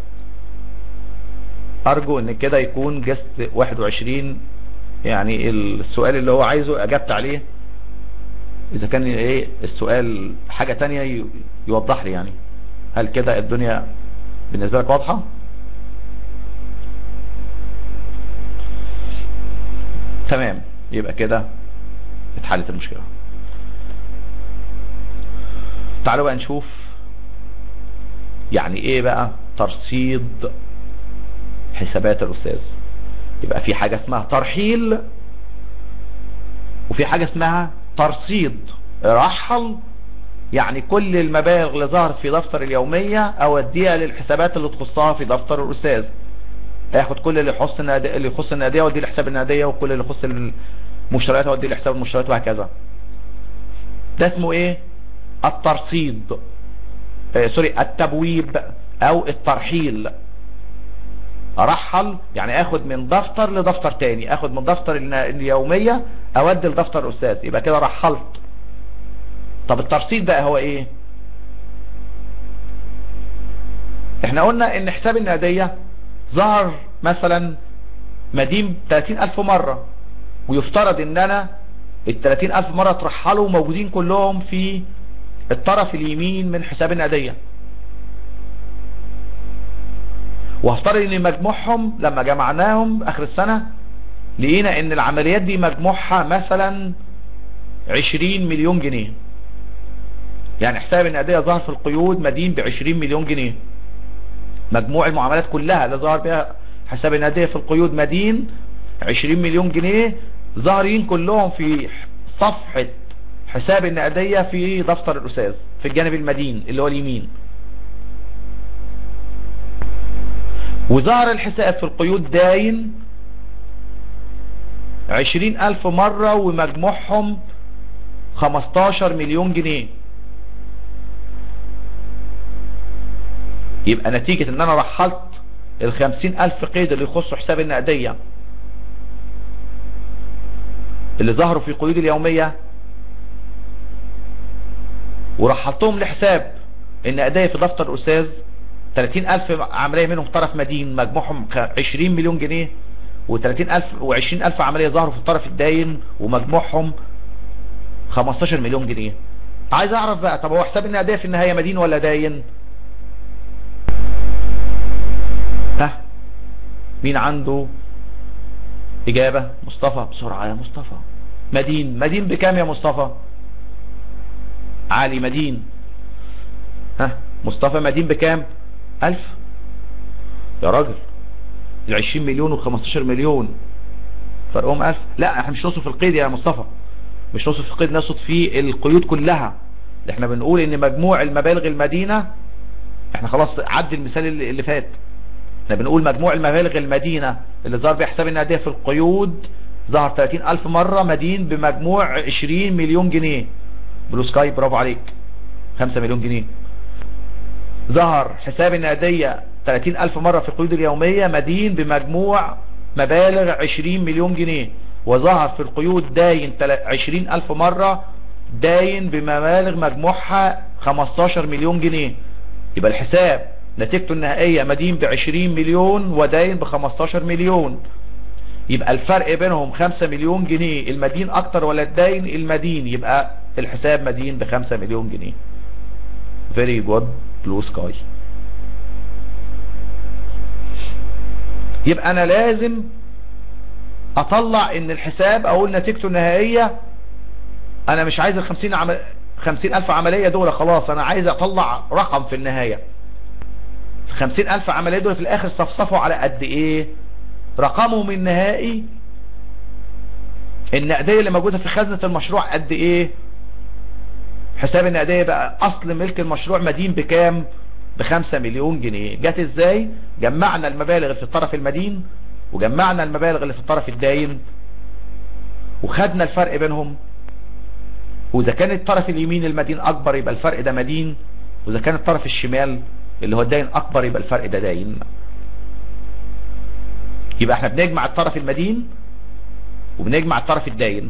ارجو ان كده يكون جست 21 يعني السؤال اللي هو عايزه اجبت عليه اذا كان ايه السؤال حاجة تانية ي- يوضح لي يعني هل كده الدنيا بالنسبة لك واضحة تمام يبقى كده اتحلت المشكلة تعالوا بقى نشوف يعني ايه بقى ترصيد حسابات الاستاذ يبقى في حاجة اسمها ترحيل وفي حاجة اسمها ترصيد رحل يعني كل المبالغ اللي ظهرت في دفتر اليومية اوديها للحسابات اللي تخصها في دفتر الاستاذ اخد كل اللي يخص النادية اللي يخص النادية اوديه لحساب النادية وكل اللي يخص المشتريات اوديه لحساب المشتريات وهكذا ده اسمه ايه الترصيد آه سوري التبويب او الترحيل ارحل يعني اخد من دفتر لدفتر تاني اخد من دفتر الن- اليومية اودي لدفتر الاستاذ يبقى كده رحلت طب الترصيد بقى هو ايه احنا قلنا ان حساب النقدية ظهر مثلا مدين 30000 مرة ويفترض ان انا ال 30000 مرة اترحلوا موجودين كلهم في الطرف اليمين من حساب النقدية وهفترض ان مجموعهم لما جمعناهم اخر السنة لقينا ان العمليات دي مجموعها مثلا 20 مليون جنيه يعني حساب النقدية ظهر في القيود مدين ب 20 مليون جنيه مجموع المعاملات كلها اللي ظهر بها حساب النقدية في القيود مدين 20 مليون جنيه ظاهرين كلهم في صفحة حساب النقدية في دفتر الأستاذ في الجانب المدين اللي هو اليمين وظهر الحساب في القيود داين عشرين ألف مرة ومجموعهم خمستاشر مليون جنيه يبقى نتيجة ان انا رحلت الخمسين ألف قيد اللي يخصوا حساب النقدية اللي ظهروا في قيود اليومية ورحلتهم لحساب النقدية في دفتر الأستاذ 30000 عملية منهم طرف مدين مجموعهم 20 مليون جنيه و30000 و20000 عملية ظهروا في الطرف الداين ومجموعهم 15 مليون جنيه عايز اعرف بقى طب هو حساب النقديه في النهايه مدين ولا داين ها مين عنده اجابه مصطفى بسرعه يا مصطفى مدين مدين بكام يا مصطفى علي مدين ها مصطفى مدين بكام ألف يا راجل ال 20 مليون وال 15 مليون فرقهم 1000 لا احنا مش نقصد في القيد يا مصطفى مش نقصد في القيد نقصد في القيود كلها ده احنا بنقول ان مجموع المبالغ المدينة احنا خلاص عد المثال اللي, اللي فات احنا بنقول مجموع المبالغ المدينة اللي ظهر بيها حساب النقدية في القيود ظهر 30000 مرة مدين بمجموع 20 مليون جنيه بلو سكاي برافو عليك 5 مليون جنيه ظهر حساب النقدية 30000 مرة في القيود اليومية مدين بمجموع مبالغ 20 مليون جنيه وظهر في القيود داين 20000 مرة داين بمبالغ مجموعها 15 مليون جنيه يبقى الحساب نتيجته النهائية مدين ب 20 مليون وداين ب 15 مليون يبقى الفرق بينهم 5 مليون جنيه المدين اكتر ولا الداين المدين يبقى الحساب مدين ب 5 مليون جنيه very good blue sky يبقى انا لازم اطلع ان الحساب اقول نتيجته النهائية انا مش عايز الخمسين عمل خمسين الف عملية دول خلاص انا عايز اطلع رقم في النهاية الخمسين الف عملية دول في الاخر صفصفوا على قد ايه رقمهم النهائي النقدية اللي موجودة في خزنة المشروع قد ايه حساب النقدية بقى اصل ملك المشروع مدين بكام بخمسة مليون جنيه جت ازاي جمعنا المبالغ اللي في الطرف المدين وجمعنا المبالغ اللي في الطرف الداين وخدنا الفرق بينهم واذا كان الطرف اليمين المدين اكبر يبقى الفرق ده مدين واذا كان الطرف الشمال اللي هو الداين اكبر يبقى الفرق ده داين يبقى احنا بنجمع الطرف المدين وبنجمع الطرف الداين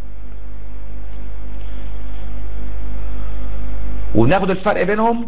وناخد الفرق بينهم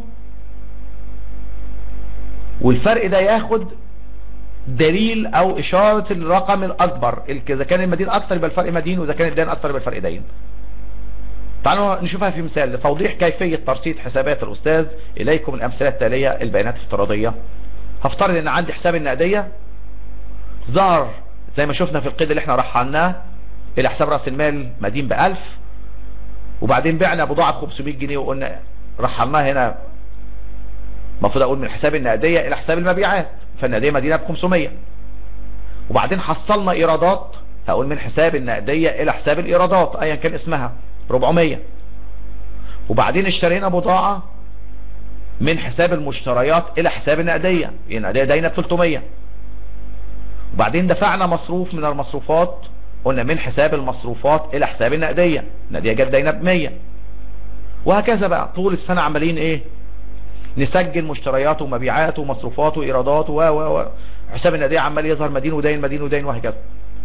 والفرق ده ياخد دليل او اشارة الرقم الاكبر اذا كان المدين اكتر يبقى الفرق مدين واذا كان الدين اكتر يبقى الفرق دين تعالوا نشوفها في مثال لتوضيح كيفية ترصيد حسابات الاستاذ اليكم الامثلة التالية البيانات الافتراضية هفترض ان عندي حساب النقدية ظهر زي ما شفنا في القيد اللي احنا رحلناه الى حساب راس المال مدين ب 1000 وبعدين بعنا بضاعة ب 500 جنيه وقلنا رحلناها هنا المفروض اقول من حساب النقدية الى حساب المبيعات فالنقدية مدينة ب 500 وبعدين حصلنا ايرادات هقول من حساب النقدية الى حساب الايرادات ايا كان اسمها 400 وبعدين اشترينا بضاعة من حساب المشتريات الى حساب النقدية النقدية داينة ب 300 وبعدين دفعنا مصروف من المصروفات قلنا من حساب المصروفات الى حساب النقدية النقدية جت داينة ب 100 وهكذا بقى طول السنة عمالين ايه نسجل مشتريات ومبيعات ومصروفات وايرادات و و و حساب النقدية عمال يظهر مدين ودين مدين ودين وهكذا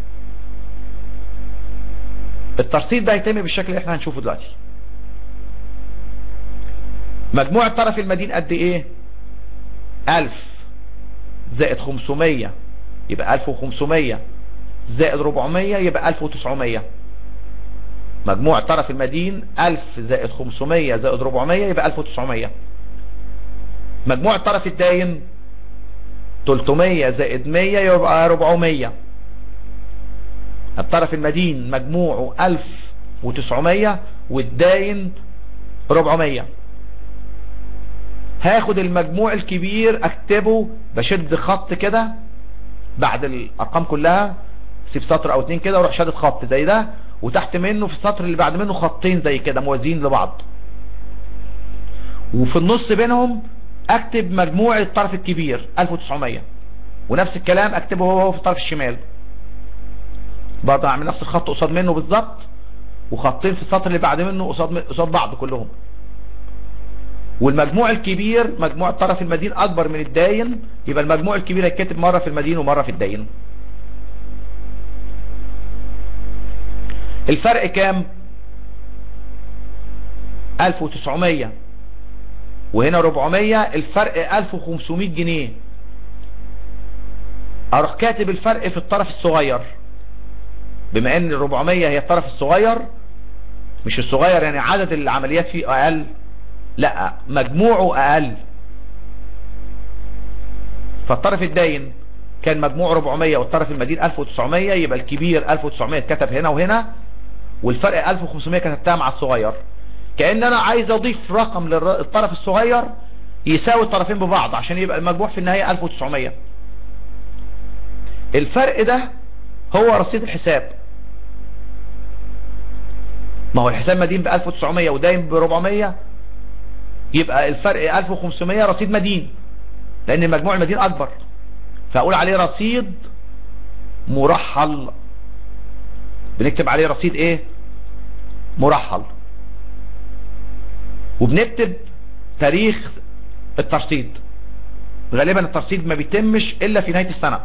الترصيد ده هيتم بالشكل اللي احنا هنشوفه دلوقتي مجموع الطرف المدين قد ايه 1000 زائد 500 يبقى 1500 زائد 400 يبقى 1900 مجموع طرف المدين 1000 زائد 500 زائد 400 يبقى 1900 مجموع الطرف الداين 300 زائد 100 يبقى 400 الطرف المدين مجموعه 1900 والداين 400 هاخد المجموع الكبير اكتبه بشد خط كده بعد الارقام كلها سيب سطر او اتنين كده واروح شادد خط زي ده وتحت منه في السطر اللي بعد منه خطين زي كده موازيين لبعض وفي النص بينهم اكتب مجموع الطرف الكبير 1900 ونفس الكلام اكتبه هو هو في الطرف الشمال برضه اعمل نفس الخط قصاد منه بالظبط وخطين في السطر اللي بعد منه قصاد قصاد بعض كلهم والمجموع الكبير مجموع الطرف المدين اكبر من الداين يبقى المجموع الكبير هيتكتب مره في المدين ومره في الداين الفرق كام 1900 وهنا 400 الفرق 1500 جنيه اروح كاتب الفرق في الطرف الصغير بما ان ال 400 هي الطرف الصغير مش الصغير يعني عدد العمليات فيه اقل لا مجموعه اقل فالطرف الداين كان مجموعه 400 والطرف المدين 1900 يبقى الكبير 1900 اتكتب هنا وهنا والفرق 1500 كتبتها مع الصغير كأن انا عايز اضيف رقم للطرف الصغير يساوي الطرفين ببعض عشان يبقى المجموع في النهاية 1900 الفرق ده هو رصيد الحساب ما هو الحساب مدين ب 1900 وداين ب 400 يبقى الفرق 1500 رصيد مدين لان مجموع المدين اكبر فاقول عليه رصيد مرحل بنكتب عليه رصيد ايه مرحل وبنكتب تاريخ الترصيد غالبا الترصيد ما بيتمش الا في نهاية السنة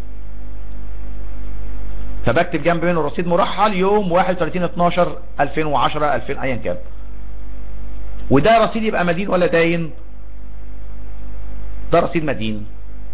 فبكتب جنب منه رصيد مرحل يوم 31 12 2010 2000 ايا كان وده رصيد يبقى مدين ولا داين ده رصيد مدين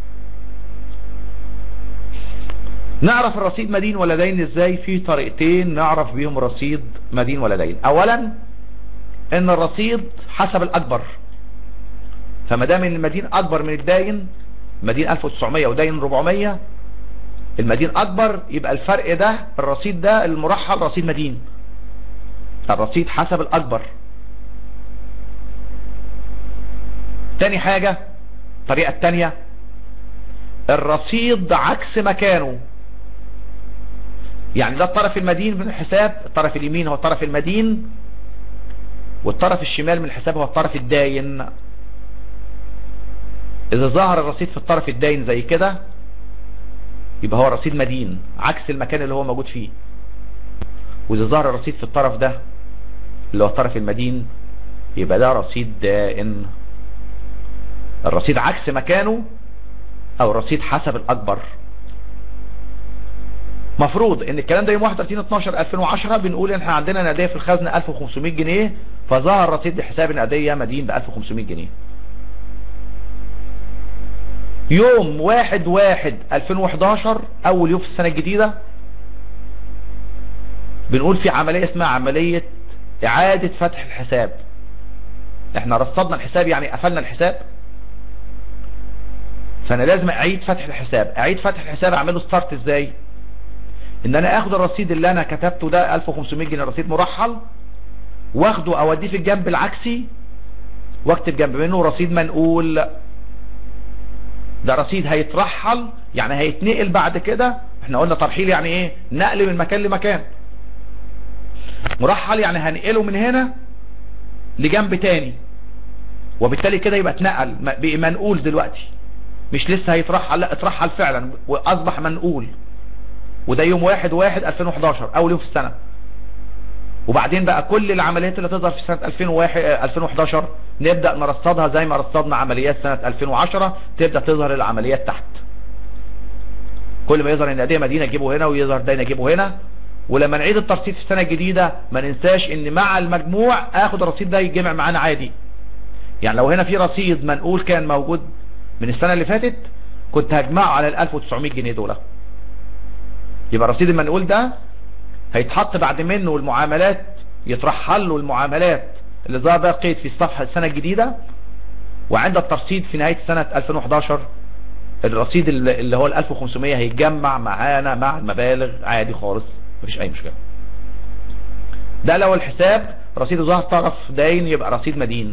نعرف الرصيد مدين ولا دين ازاي في طريقتين نعرف بيهم رصيد مدين ولا دين اولا ان الرصيد حسب الاكبر فما دام المدين اكبر من الداين مدين 1900 وداين 400 المدين اكبر يبقى الفرق ده الرصيد ده المرحل رصيد مدين الرصيد حسب الاكبر تاني حاجة الطريقة التانية الرصيد عكس مكانه يعني ده الطرف المدين من الحساب الطرف اليمين هو الطرف المدين والطرف الشمال من الحساب هو الطرف الداين اذا ظهر الرصيد في الطرف الداين زي كده يبقى هو رصيد مدين عكس المكان اللي هو موجود فيه واذا ظهر الرصيد في الطرف ده اللي هو الطرف المدين يبقى ده رصيد دائن الرصيد عكس مكانه او الرصيد حسب الاكبر مفروض ان الكلام ده يوم 31 12 2010 بنقول ان احنا عندنا نقديه في الخزنه 1500 جنيه فظهر رصيد لحساب النقديه مدين ب 1500 جنيه يوم 1 1 2011 اول يوم في السنه الجديده بنقول في عمليه اسمها عمليه اعاده فتح الحساب احنا رصدنا الحساب يعني قفلنا الحساب فانا لازم اعيد فتح الحساب اعيد فتح الحساب اعمله ستارت ازاي ان انا اخد الرصيد اللي انا كتبته ده 1500 جنيه رصيد مرحل واخده اوديه في الجنب العكسي واكتب جنب منه رصيد منقول ده رصيد هيترحل يعني هيتنقل بعد كده احنا قلنا ترحيل يعني ايه نقل من مكان لمكان مرحل يعني هنقله من هنا لجنب تاني وبالتالي كده يبقى اتنقل بقى منقول دلوقتي مش لسه هيترحل لا اترحل فعلا واصبح منقول وده يوم واحد واحد 2011 اول يوم في السنة وبعدين بقى كل العمليات اللي تظهر في سنة 2001 2011 نبدأ نرصدها زي ما رصدنا عمليات سنة 2010 تبدأ تظهر العمليات تحت كل ما يظهر ان دي مدينة تجيبه هنا ويظهر دينا نجيبه هنا ولما نعيد الترصيد في السنة الجديدة ما ننساش ان مع المجموع اخد الرصيد ده يتجمع معانا عادي يعني لو هنا في رصيد منقول كان موجود من السنة اللي فاتت كنت هجمعه على ال 1900 جنيه دول يبقى الرصيد المنقول ده هيتحط بعد منه المعاملات يترحل له المعاملات اللي ظهر بقى قيد في الصفحة السنة الجديدة وعند الترصيد في نهاية سنة 2011 الرصيد اللي هو ال 1500 هيتجمع معانا مع المبالغ عادي خالص مفيش اي مشكلة ده لو الحساب رصيد ظهر طرف داين يبقى رصيد مدين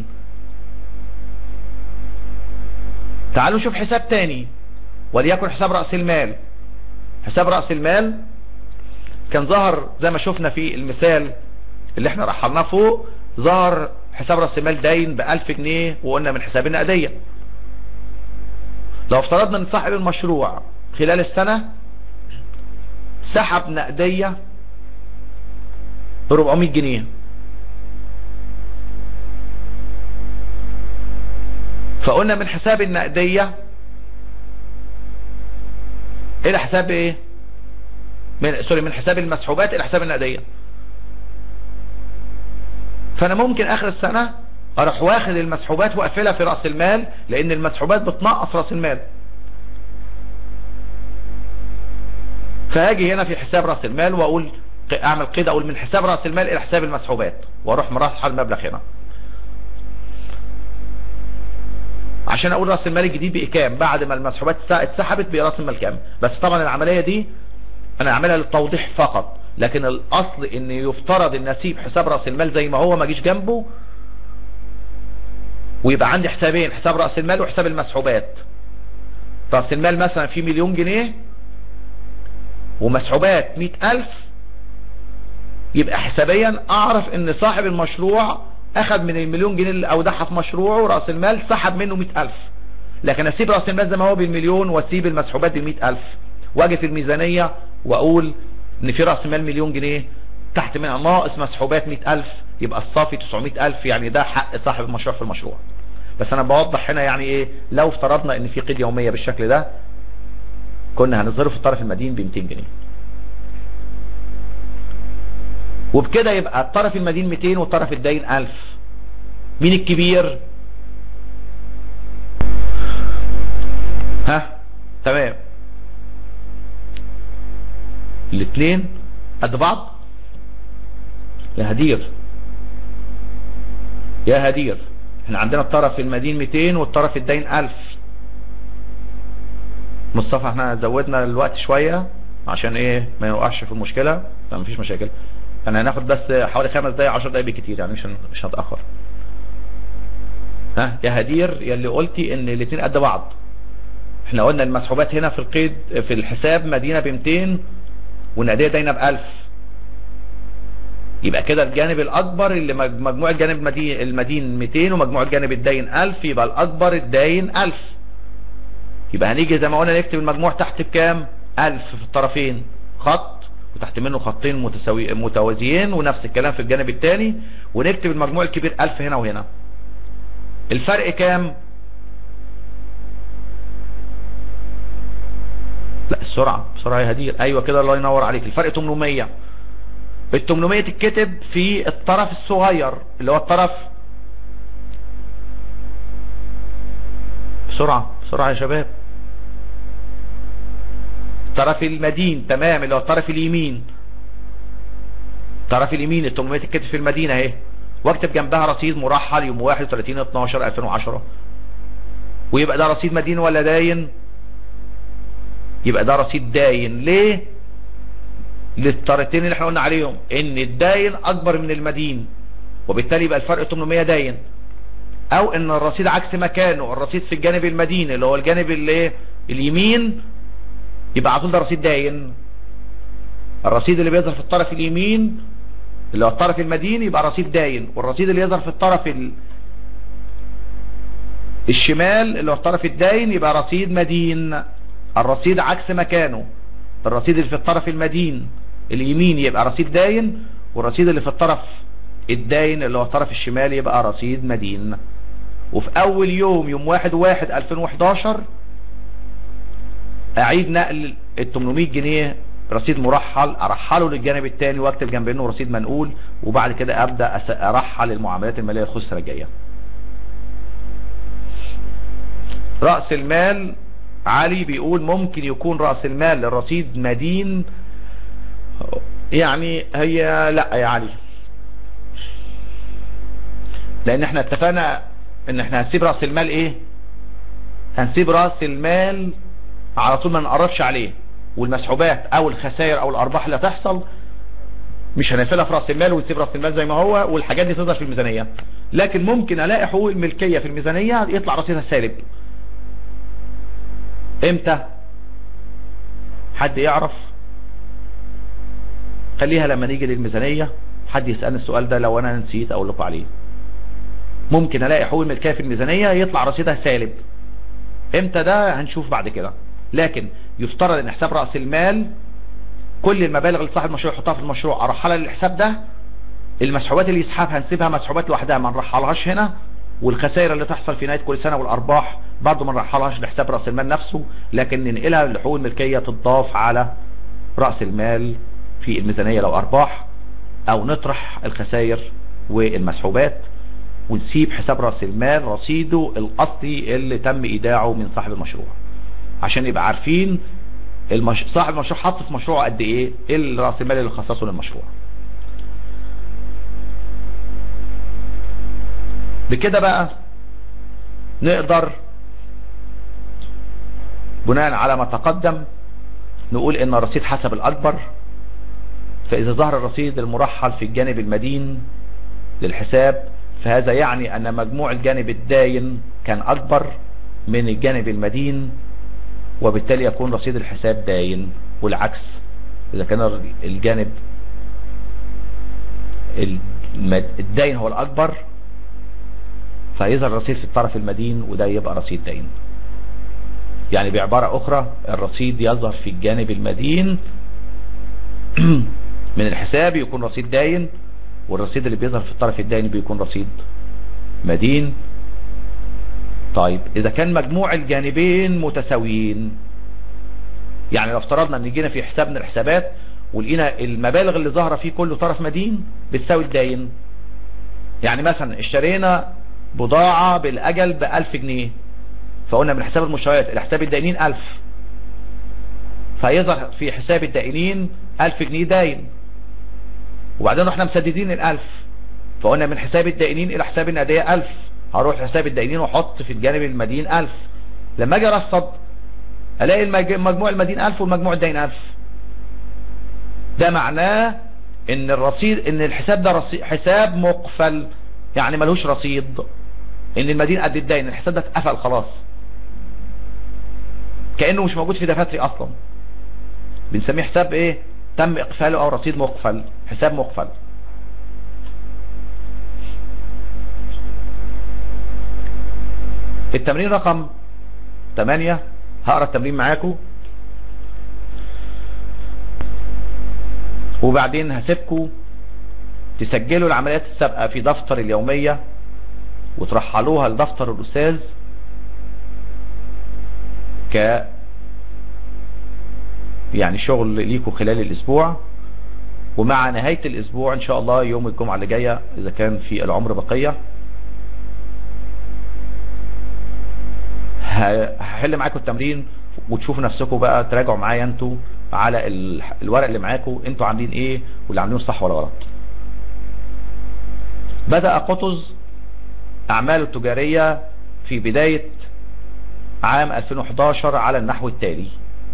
تعالوا نشوف حساب تاني وليكن حساب رأس المال حساب رأس المال كان ظهر زي ما شفنا في المثال اللي احنا رحلناه فوق ظهر حساب رأس المال داين ب 1000 جنيه وقلنا من حساب النقدية لو افترضنا ان صاحب المشروع خلال السنة سحب نقدية ب 400 جنيه فقلنا من حساب النقدية الى حساب ايه من سوري من حساب المسحوبات الى حساب النقدية فانا ممكن اخر السنة اروح واخد المسحوبات واقفلها في رأس المال لان المسحوبات بتنقص رأس المال فهاجي هنا في حساب رأس المال واقول ق- اعمل قيد اقول من حساب راس المال الى حساب المسحوبات واروح مرحل المبلغ هنا عشان اقول راس المال الجديد بقى كام بعد ما المسحوبات اتس- اتسحبت بقى راس المال كام بس طبعا العمليه دي انا اعملها للتوضيح فقط لكن الاصل ان يفترض ان اسيب حساب راس المال زي ما هو ما اجيش جنبه ويبقى عندي حسابين حساب راس المال وحساب المسحوبات راس المال مثلا فيه مليون جنيه ومسحوبات مئة ألف يبقى حسابيا أعرف إن صاحب المشروع أخذ من المليون جنيه اللي أودعها في مشروعه رأس المال سحب منه مئة ألف لكن أسيب رأس المال زي ما هو بالمليون وأسيب المسحوبات بالمئة ألف وأجي في الميزانية وأقول إن في رأس مال مليون جنيه تحت منها ناقص مسحوبات مئة ألف يبقى الصافي 900 ألف يعني ده حق صاحب المشروع في المشروع بس أنا بوضح هنا يعني إيه لو افترضنا إن في قيد يومية بالشكل ده كنا هنظهره في الطرف المدين ب 200 جنيه وبكده يبقى الطرف المدين 200 والطرف الداين 1000 مين الكبير ها تمام الاثنين قد بعض يا هدير يا هدير احنا عندنا الطرف المدين 200 والطرف الداين 1000 مصطفى احنا زودنا الوقت شوية عشان ايه ما يوقعش في المشكلة لا مفيش مشاكل انا هناخد بس حوالي خمس دقايق 10 دقايق بالكتير يعني مش هن- مش هنتأخر ها يا هدير يا اللي قلتي ان الاثنين قد بعض احنا قلنا المسحوبات هنا في القيد في الحساب مدينة ب 200 والنقدية داينة ب 1000 يبقى كده الجانب الاكبر اللي مج- مجموع الجانب المدين المدين 200 ومجموع الجانب الداين 1000 يبقى الاكبر الداين 1000 يبقى هنيجي زي ما قلنا نكتب المجموع تحت بكام 1000 في الطرفين خط وتحت منه خطين متساوي متوازيين ونفس الكلام في الجانب الثاني ونكتب المجموع الكبير 1000 هنا وهنا الفرق كام لا السرعة بسرعة يا هدير ايوه كده الله ينور عليك الفرق 800 ال 800 تتكتب في الطرف الصغير اللي هو الطرف بسرعة بسرعة يا شباب الطرف المدين تمام اللي هو الطرف اليمين الطرف اليمين ال 800 تتكتب في المدينة اهي واكتب جنبها رصيد مرحل يوم 31 12 2010 ويبقى ده رصيد مدين ولا داين يبقى ده رصيد داين ليه للطريقتين اللي احنا قلنا عليهم ان الداين اكبر من المدين وبالتالي يبقى الفرق 800 داين او ان الرصيد عكس مكانه الرصيد في الجانب المدين اللي هو الجانب اللي ايه اليمين يبقى على طول ده رصيد داين الرصيد اللي بيظهر في الطرف اليمين اللي هو الطرف المدين يبقى رصيد داين والرصيد اللي يظهر في الطرف ال... الشمال اللي هو الطرف الداين يبقى رصيد مدين الرصيد عكس مكانه الرصيد اللي في الطرف المدين اليمين يبقى رصيد داين والرصيد اللي في الطرف الداين اللي هو الطرف الشمال يبقى رصيد مدين وفي اول يوم يوم واحد واحد 2011 اعيد نقل ال 800 جنيه رصيد مرحل ارحله للجانب الثاني واكتب جنب انه رصيد منقول وبعد كده ابدا أس- ارحل المعاملات الماليه الخسره الجايه راس المال علي بيقول ممكن يكون راس المال للرصيد مدين يعني هي لا يا علي لان احنا اتفقنا ان احنا هنسيب راس المال ايه هنسيب راس المال على طول ما نقربش عليه والمسحوبات او الخسائر او الارباح اللي هتحصل مش هنقفلها في راس المال ونسيب راس المال زي ما هو والحاجات دي تظهر في الميزانيه لكن ممكن الاقي حقوق الملكيه في الميزانيه يطلع رصيدها سالب امتى حد يعرف خليها لما نيجي للميزانيه حد يسالني السؤال ده لو انا نسيت اقول لكم عليه ممكن الاقي حقوق الملكيه في الميزانيه يطلع رصيدها سالب امتى ده هنشوف بعد كده لكن يفترض ان حساب راس المال كل المبالغ اللي صاحب المشروع يحطها في المشروع ارحلها للحساب ده المسحوبات اللي يسحبها نسيبها مسحوبات لوحدها ما نرحلهاش هنا والخسائر اللي تحصل في نهايه كل سنه والارباح برضه ما نرحلهاش لحساب راس المال نفسه لكن ننقلها لحقوق الملكيه تضاف على راس المال في الميزانيه لو ارباح او نطرح الخسائر والمسحوبات ونسيب حساب راس المال رصيده الاصلي اللي تم ايداعه من صاحب المشروع عشان يبقى عارفين المش... صاحب المشروع حط في مشروعه قد ايه ايه الراس المال اللي خصصه للمشروع بكده بقى نقدر بناء على ما تقدم نقول ان الرصيد حسب الاكبر فاذا ظهر الرصيد المرحل في الجانب المدين للحساب فهذا يعني ان مجموع الجانب الداين كان اكبر من الجانب المدين وبالتالي يكون رصيد الحساب داين والعكس اذا كان الجانب المد- الداين هو الاكبر فيظهر الرصيد في الطرف المدين وده يبقى رصيد داين يعني بعبارة اخرى الرصيد يظهر في الجانب المدين من الحساب يكون رصيد داين والرصيد اللي بيظهر في الطرف الداين بيكون رصيد مدين طيب اذا كان مجموع الجانبين متساويين يعني لو افترضنا ان جينا في حساب من الحسابات ولقينا المبالغ اللي ظاهره فيه كله طرف مدين بتساوي الداين يعني مثلا اشترينا بضاعة بالاجل ب 1000 جنيه فقلنا من حساب المشتريات الحساب الدائنين 1000 فيظهر في حساب الدائنين 1000 جنيه داين وبعدين احنا مسددين ال1000 فقلنا من حساب الدائنين الى حساب النقديه 1000 هروح لحساب الدائنين واحط في الجانب المدين 1000 لما اجي ارصد الاقي المج- مجموع المدين 1000 والمجموع الدين 1000 ده معناه ان الرصيد ان الحساب ده رصيد حساب مقفل يعني ملوش رصيد ان المدين قد الدين الحساب ده اتقفل خلاص كانه مش موجود في دفاتري اصلا بنسميه حساب ايه تم اقفاله او رصيد مقفل حساب مقفل التمرين رقم 8 هقرا التمرين معاكم وبعدين هسيبكم تسجلوا العمليات السابقه في دفتر اليوميه وترحلوها لدفتر الاستاذ ك يعني شغل ليكم خلال الاسبوع ومع نهاية الاسبوع ان شاء الله يوم الجمعة اللي جاية اذا كان في العمر بقية ه- هحل معاكم التمرين وتشوفوا نفسكم بقى تراجعوا معايا انتوا على ال- الورق اللي معاكم انتوا عاملين ايه واللي عاملينه صح ولا غلط بدأ قطز اعماله التجارية في بداية عام 2011 على النحو التالي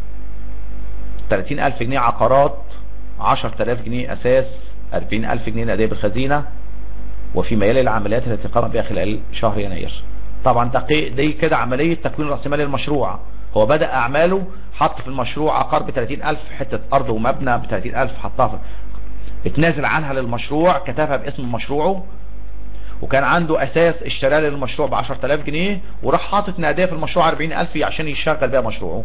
30000 جنيه عقارات 10000 جنيه اساس 40000 جنيه نقديه بالخزينه وفيما يلي العمليات التي قام بها خلال شهر يناير طبعا ده قي- دي كده عمليه تكوين راس مال المشروع هو بدا اعماله حط في المشروع عقار ب 30000 حته ارض ومبنى ب 30000 حطها في اتنازل عنها للمشروع كتبها باسم مشروعه وكان عنده اساس اشتراه للمشروع ب 10000 جنيه وراح حاطط نقديه في المشروع 40000 عشان يشغل بيها مشروعه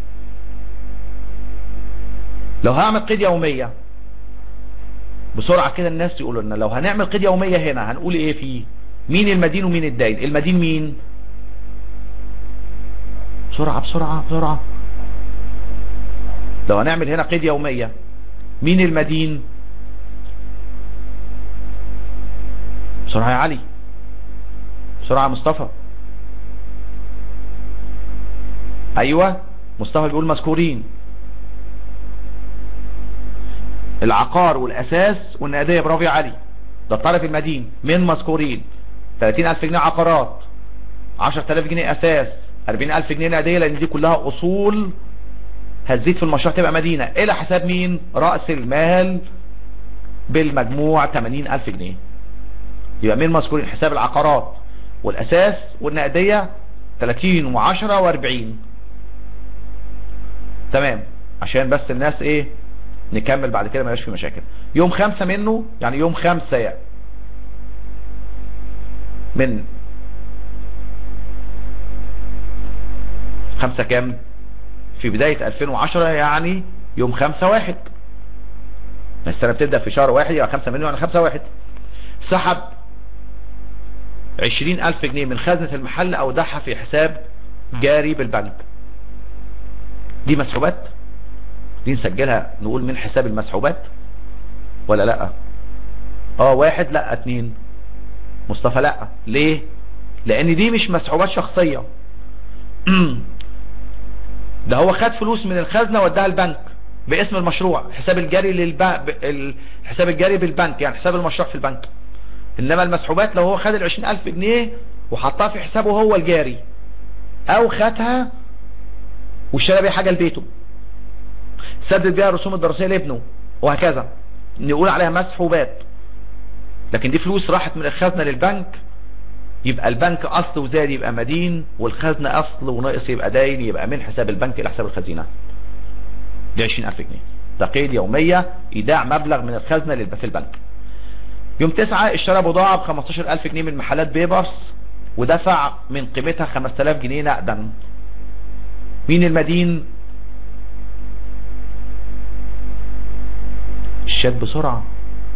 لو هعمل قيد يومية بسرعة كده الناس يقولوا لنا لو هنعمل قيد يومية هنا هنقول ايه فيه مين المدين ومين الدين المدين مين بسرعة بسرعة بسرعة لو هنعمل هنا قيد يومية مين المدين بسرعة يا علي بسرعة يا مصطفى ايوه مصطفى بيقول مذكورين العقار والاساس والنقديه برافو يا علي ده الطرف المدين من مذكورين 30000 جنيه عقارات 10000 جنيه اساس 40000 جنيه نقديه لان دي كلها اصول هتزيد في المشروع تبقى مدينه الى حساب مين راس المال بالمجموع 80000 جنيه يبقى من مذكورين حساب العقارات والاساس والنقديه 30 و10 و40 تمام عشان بس الناس ايه نكمل بعد كده ما يبقاش في مشاكل يوم خمسة منه يعني يوم خمسة يعني من خمسة كام في بداية 2010 يعني يوم خمسة واحد ما السنة بتبدأ في شهر واحد يعني خمسة منه يعني خمسة واحد سحب عشرين ألف جنيه من خزنة المحل أودعها في حساب جاري بالبنك دي مسحوبات دي نسجلها نقول من حساب المسحوبات ولا لا اه واحد لا اتنين مصطفى لا ليه لان دي مش مسحوبات شخصية ده هو خد فلوس من الخزنة وداها البنك باسم المشروع حساب الجاري للبنك الحساب الجاري بالبنك يعني حساب المشروع في البنك انما المسحوبات لو هو خد ال 20000 جنيه وحطها في حسابه هو الجاري او خدها واشترى بيها حاجه لبيته سدد بيها الرسوم الدراسيه لابنه وهكذا نقول عليها مسحوبات لكن دي فلوس راحت من الخزنه للبنك يبقى البنك اصل وزاد يبقى مدين والخزنه اصل وناقص يبقى داين يبقى من حساب البنك الى حساب الخزينه دي 20000 جنيه تقييد يوميه ايداع مبلغ من الخزنه للب- في البنك يوم تسعة اشترى بضاعة ب 15000 جنيه من محلات بيبرس ودفع من قيمتها 5000 جنيه نقدا مين المدين الشات بسرعة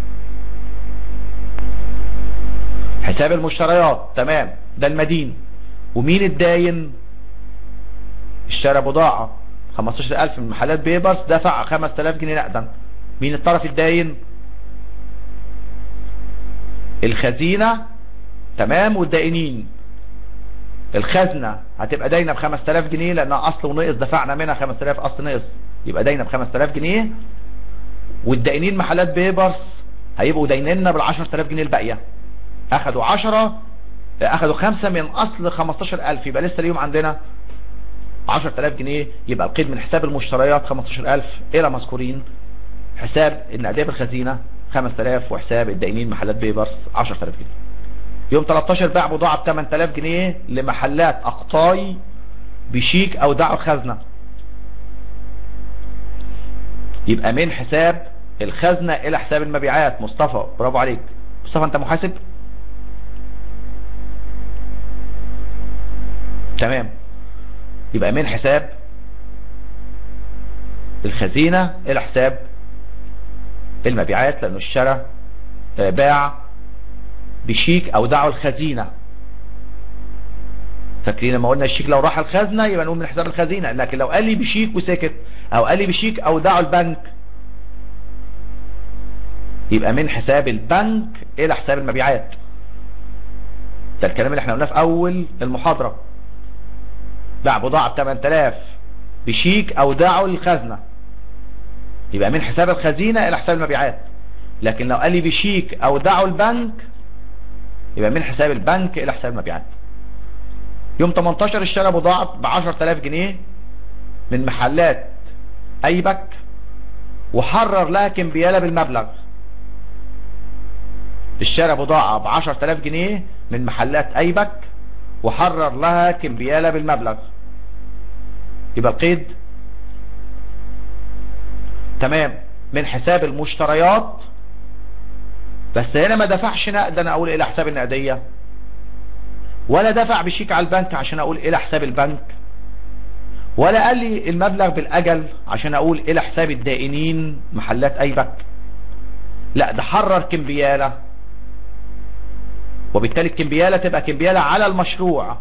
حساب المشتريات تمام ده المدين ومين الداين اشترى بضاعة 15000 من محلات بيبرس دفع 5000 جنيه نقدا مين الطرف الداين الخزينة تمام والدائنين الخزنة هتبقى داينة ب 5000 جنيه لانها اصل ونقص دفعنا منها 5000 اصل نقص يبقى داينة ب 5000 جنيه والدائنين محلات بيبرس هيبقوا داينيننا بال 10000 جنيه الباقية اخدوا 10 اخدوا خمسة من اصل 15000 يبقى لسه اليوم عندنا 10000 جنيه يبقى القيد من حساب المشتريات 15000 الى مذكورين حساب النقديه بالخزينه 5000 وحساب الدائنين محلات بيبرس 10000 جنيه يوم 13 باع بضاعه ب 8000 جنيه لمحلات اقطاي بشيك او دعوه خزنه يبقى من حساب الخزنه الى حساب المبيعات مصطفى برافو عليك مصطفى انت محاسب تمام يبقى من حساب الخزينة الى حساب المبيعات لانه اشترى آه، باع بشيك او دعوة الخزينة فاكرين لما قلنا الشيك لو راح الخزنة يبقى نقول من حساب الخزينة لكن لو قال لي بشيك وسكت او قال لي بشيك او دعوة البنك يبقى من حساب البنك الى حساب المبيعات ده الكلام اللي احنا قلناه في اول المحاضرة باع بضاعة ب 8000 بشيك او دعوا للخزنة يبقى من حساب الخزينة الى حساب المبيعات لكن لو قال لي بشيك او دعوا البنك يبقى من حساب البنك الى حساب المبيعات يوم 18 اشترى بضاعة ب 10000 جنيه من محلات ايبك وحرر لها كمبيالة بالمبلغ اشترى بضاعة ب 10000 جنيه من محلات ايبك وحرر لها كمبيالة بالمبلغ يبقى القيد تمام من حساب المشتريات بس هنا ما دفعش نقدا اقول الى حساب النقدية ولا دفع بشيك على البنك عشان اقول الى حساب البنك ولا قال لي المبلغ بالاجل عشان اقول الى حساب الدائنين محلات ايبك لا ده حرر كمبيالة وبالتالي الكمبيالة تبقى كمبيالة على المشروع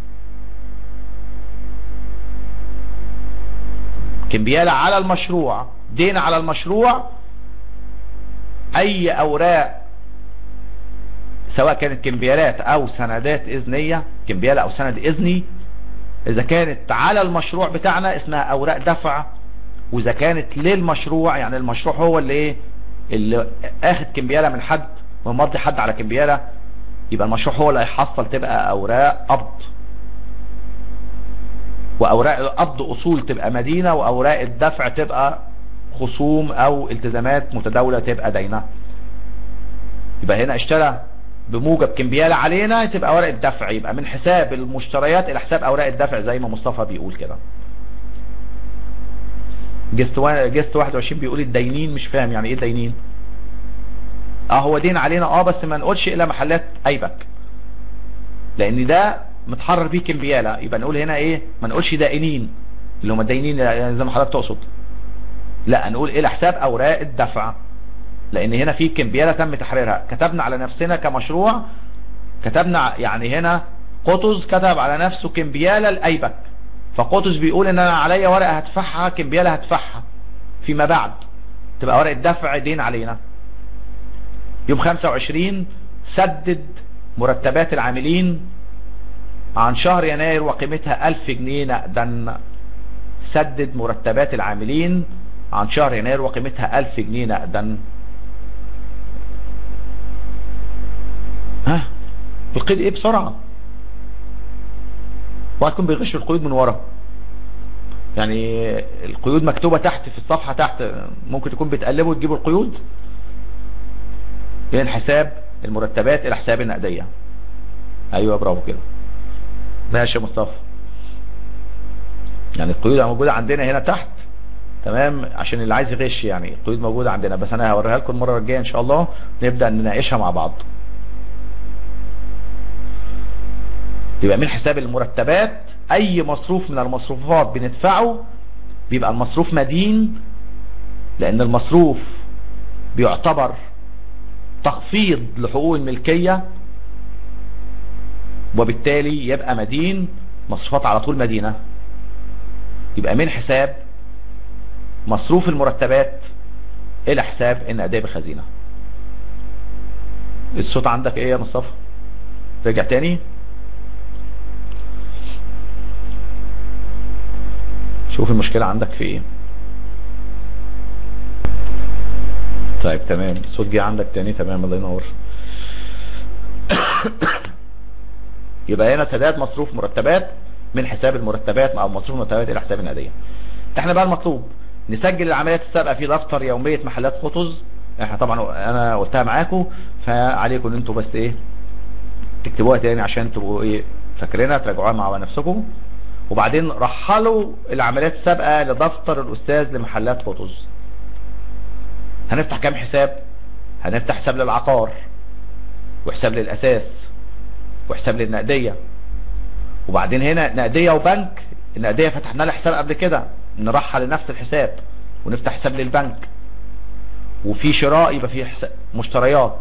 كمبيالة على المشروع دين على المشروع اي اوراق سواء كانت كمبيالات او سندات اذنية كمبيالة او سند اذني اذا كانت على المشروع بتاعنا اسمها اوراق دفع واذا كانت للمشروع يعني المشروع هو اللي ايه اللي اخد كمبيالة من حد ومضي حد على كمبيالة يبقى المشروع هو اللي هيحصل تبقى اوراق قبض واوراق القبض اصول تبقى مدينة واوراق الدفع تبقى خصوم او التزامات متداولة تبقى دينة يبقى هنا اشترى بموجب كمبيالة علينا تبقى ورقة دفع يبقى من حساب المشتريات الى حساب اوراق الدفع زي ما مصطفى بيقول كده جست وا- جست 21 بيقول الدينين مش فاهم يعني ايه الدينين اه هو دين علينا اه بس ما نقولش الى محلات ايبك لان ده متحرر بيه كمبيالة يبقى نقول هنا ايه ما نقولش دائنين اللي هم الدينين يعني زي ما حضرتك تقصد لا نقول الى حساب اوراق الدفع لان هنا في كمبيالة تم تحريرها كتبنا على نفسنا كمشروع كتبنا يعني هنا قطز كتب على نفسه كمبيالة الايبك فقطز بيقول ان انا عليا ورقة هدفعها كمبيالة هدفعها فيما بعد تبقى ورقة دفع دين علينا يوم 25 سدد مرتبات العاملين عن شهر يناير وقيمتها 1000 جنيه نقدا سدد مرتبات العاملين عن شهر يناير وقيمتها 1000 جنيه نقدا ها القيد ايه بسرعه وهتكون بيغش القيود من ورا يعني القيود مكتوبه تحت في الصفحه تحت ممكن تكون بتقلبوا وتجيبوا القيود من حساب المرتبات الى حساب النقديه ايوه برافو كده ماشي يا مصطفى يعني القيود موجوده عندنا هنا تحت تمام عشان اللي عايز يغش يعني القيود موجوده عندنا بس انا هوريها لكم المره الجايه ان شاء الله نبدا نناقشها مع بعض يبقى من حساب المرتبات اي مصروف من المصروفات بندفعه بيبقى المصروف مدين لان المصروف بيعتبر تخفيض لحقوق الملكية وبالتالي يبقى مدين مصروفات على طول مدينة يبقى من حساب مصروف المرتبات الى حساب النقدية بخزينة الصوت عندك ايه يا مصطفى رجع تاني شوف المشكلة عندك في ايه طيب تمام الصوت جه عندك تاني تمام الله ينور يبقى هنا سداد مصروف مرتبات من حساب المرتبات او مصروف المرتبات الى حساب النقديه احنا بقى المطلوب نسجل العمليات السابقه في دفتر يوميه محلات قطز احنا طبعا انا قلتها معاكم فعليكم ان انتوا بس ايه تكتبوها تاني عشان تبقوا ايه فاكرينها تراجعوها مع نفسكم وبعدين رحلوا العمليات السابقه لدفتر الاستاذ لمحلات قطز هنفتح كام حساب هنفتح حساب للعقار وحساب للاساس وحساب للنقديه وبعدين هنا نقديه وبنك النقديه فتحنا لها حساب قبل كده نرحل لنفس الحساب ونفتح حساب للبنك وفي شراء يبقى في حساب مشتريات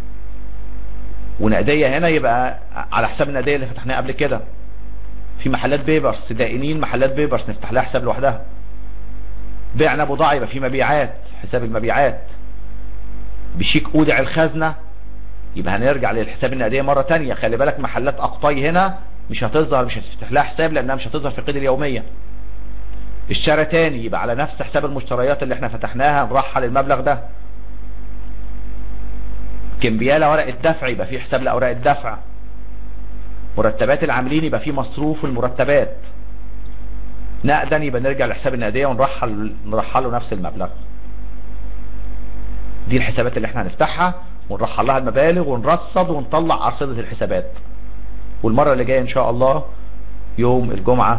ونقديه هنا يبقى على حساب النقديه اللي فتحناها قبل كده في محلات بيبرس دائنين محلات بيبرس نفتح لها حساب لوحدها بعنا بضاعة يبقى في مبيعات حساب المبيعات بشيك اودع الخزنة يبقى هنرجع للحساب النقدية مرة تانية خلي بالك محلات اقطاي هنا مش هتظهر مش هتفتح لها حساب لانها مش هتظهر في القيد اليومية اشترى تاني يبقى على نفس حساب المشتريات اللي احنا فتحناها نرحل المبلغ ده كمبيالة ورق الدفع يبقى في حساب لاوراق الدفع مرتبات العاملين يبقى في مصروف المرتبات نقدا يبقى نرجع لحساب النقديه ونرحل نرحله نفس المبلغ دي الحسابات اللي احنا هنفتحها ونرحل لها المبالغ ونرصد ونطلع ارصده الحسابات والمره اللي جايه ان شاء الله يوم الجمعه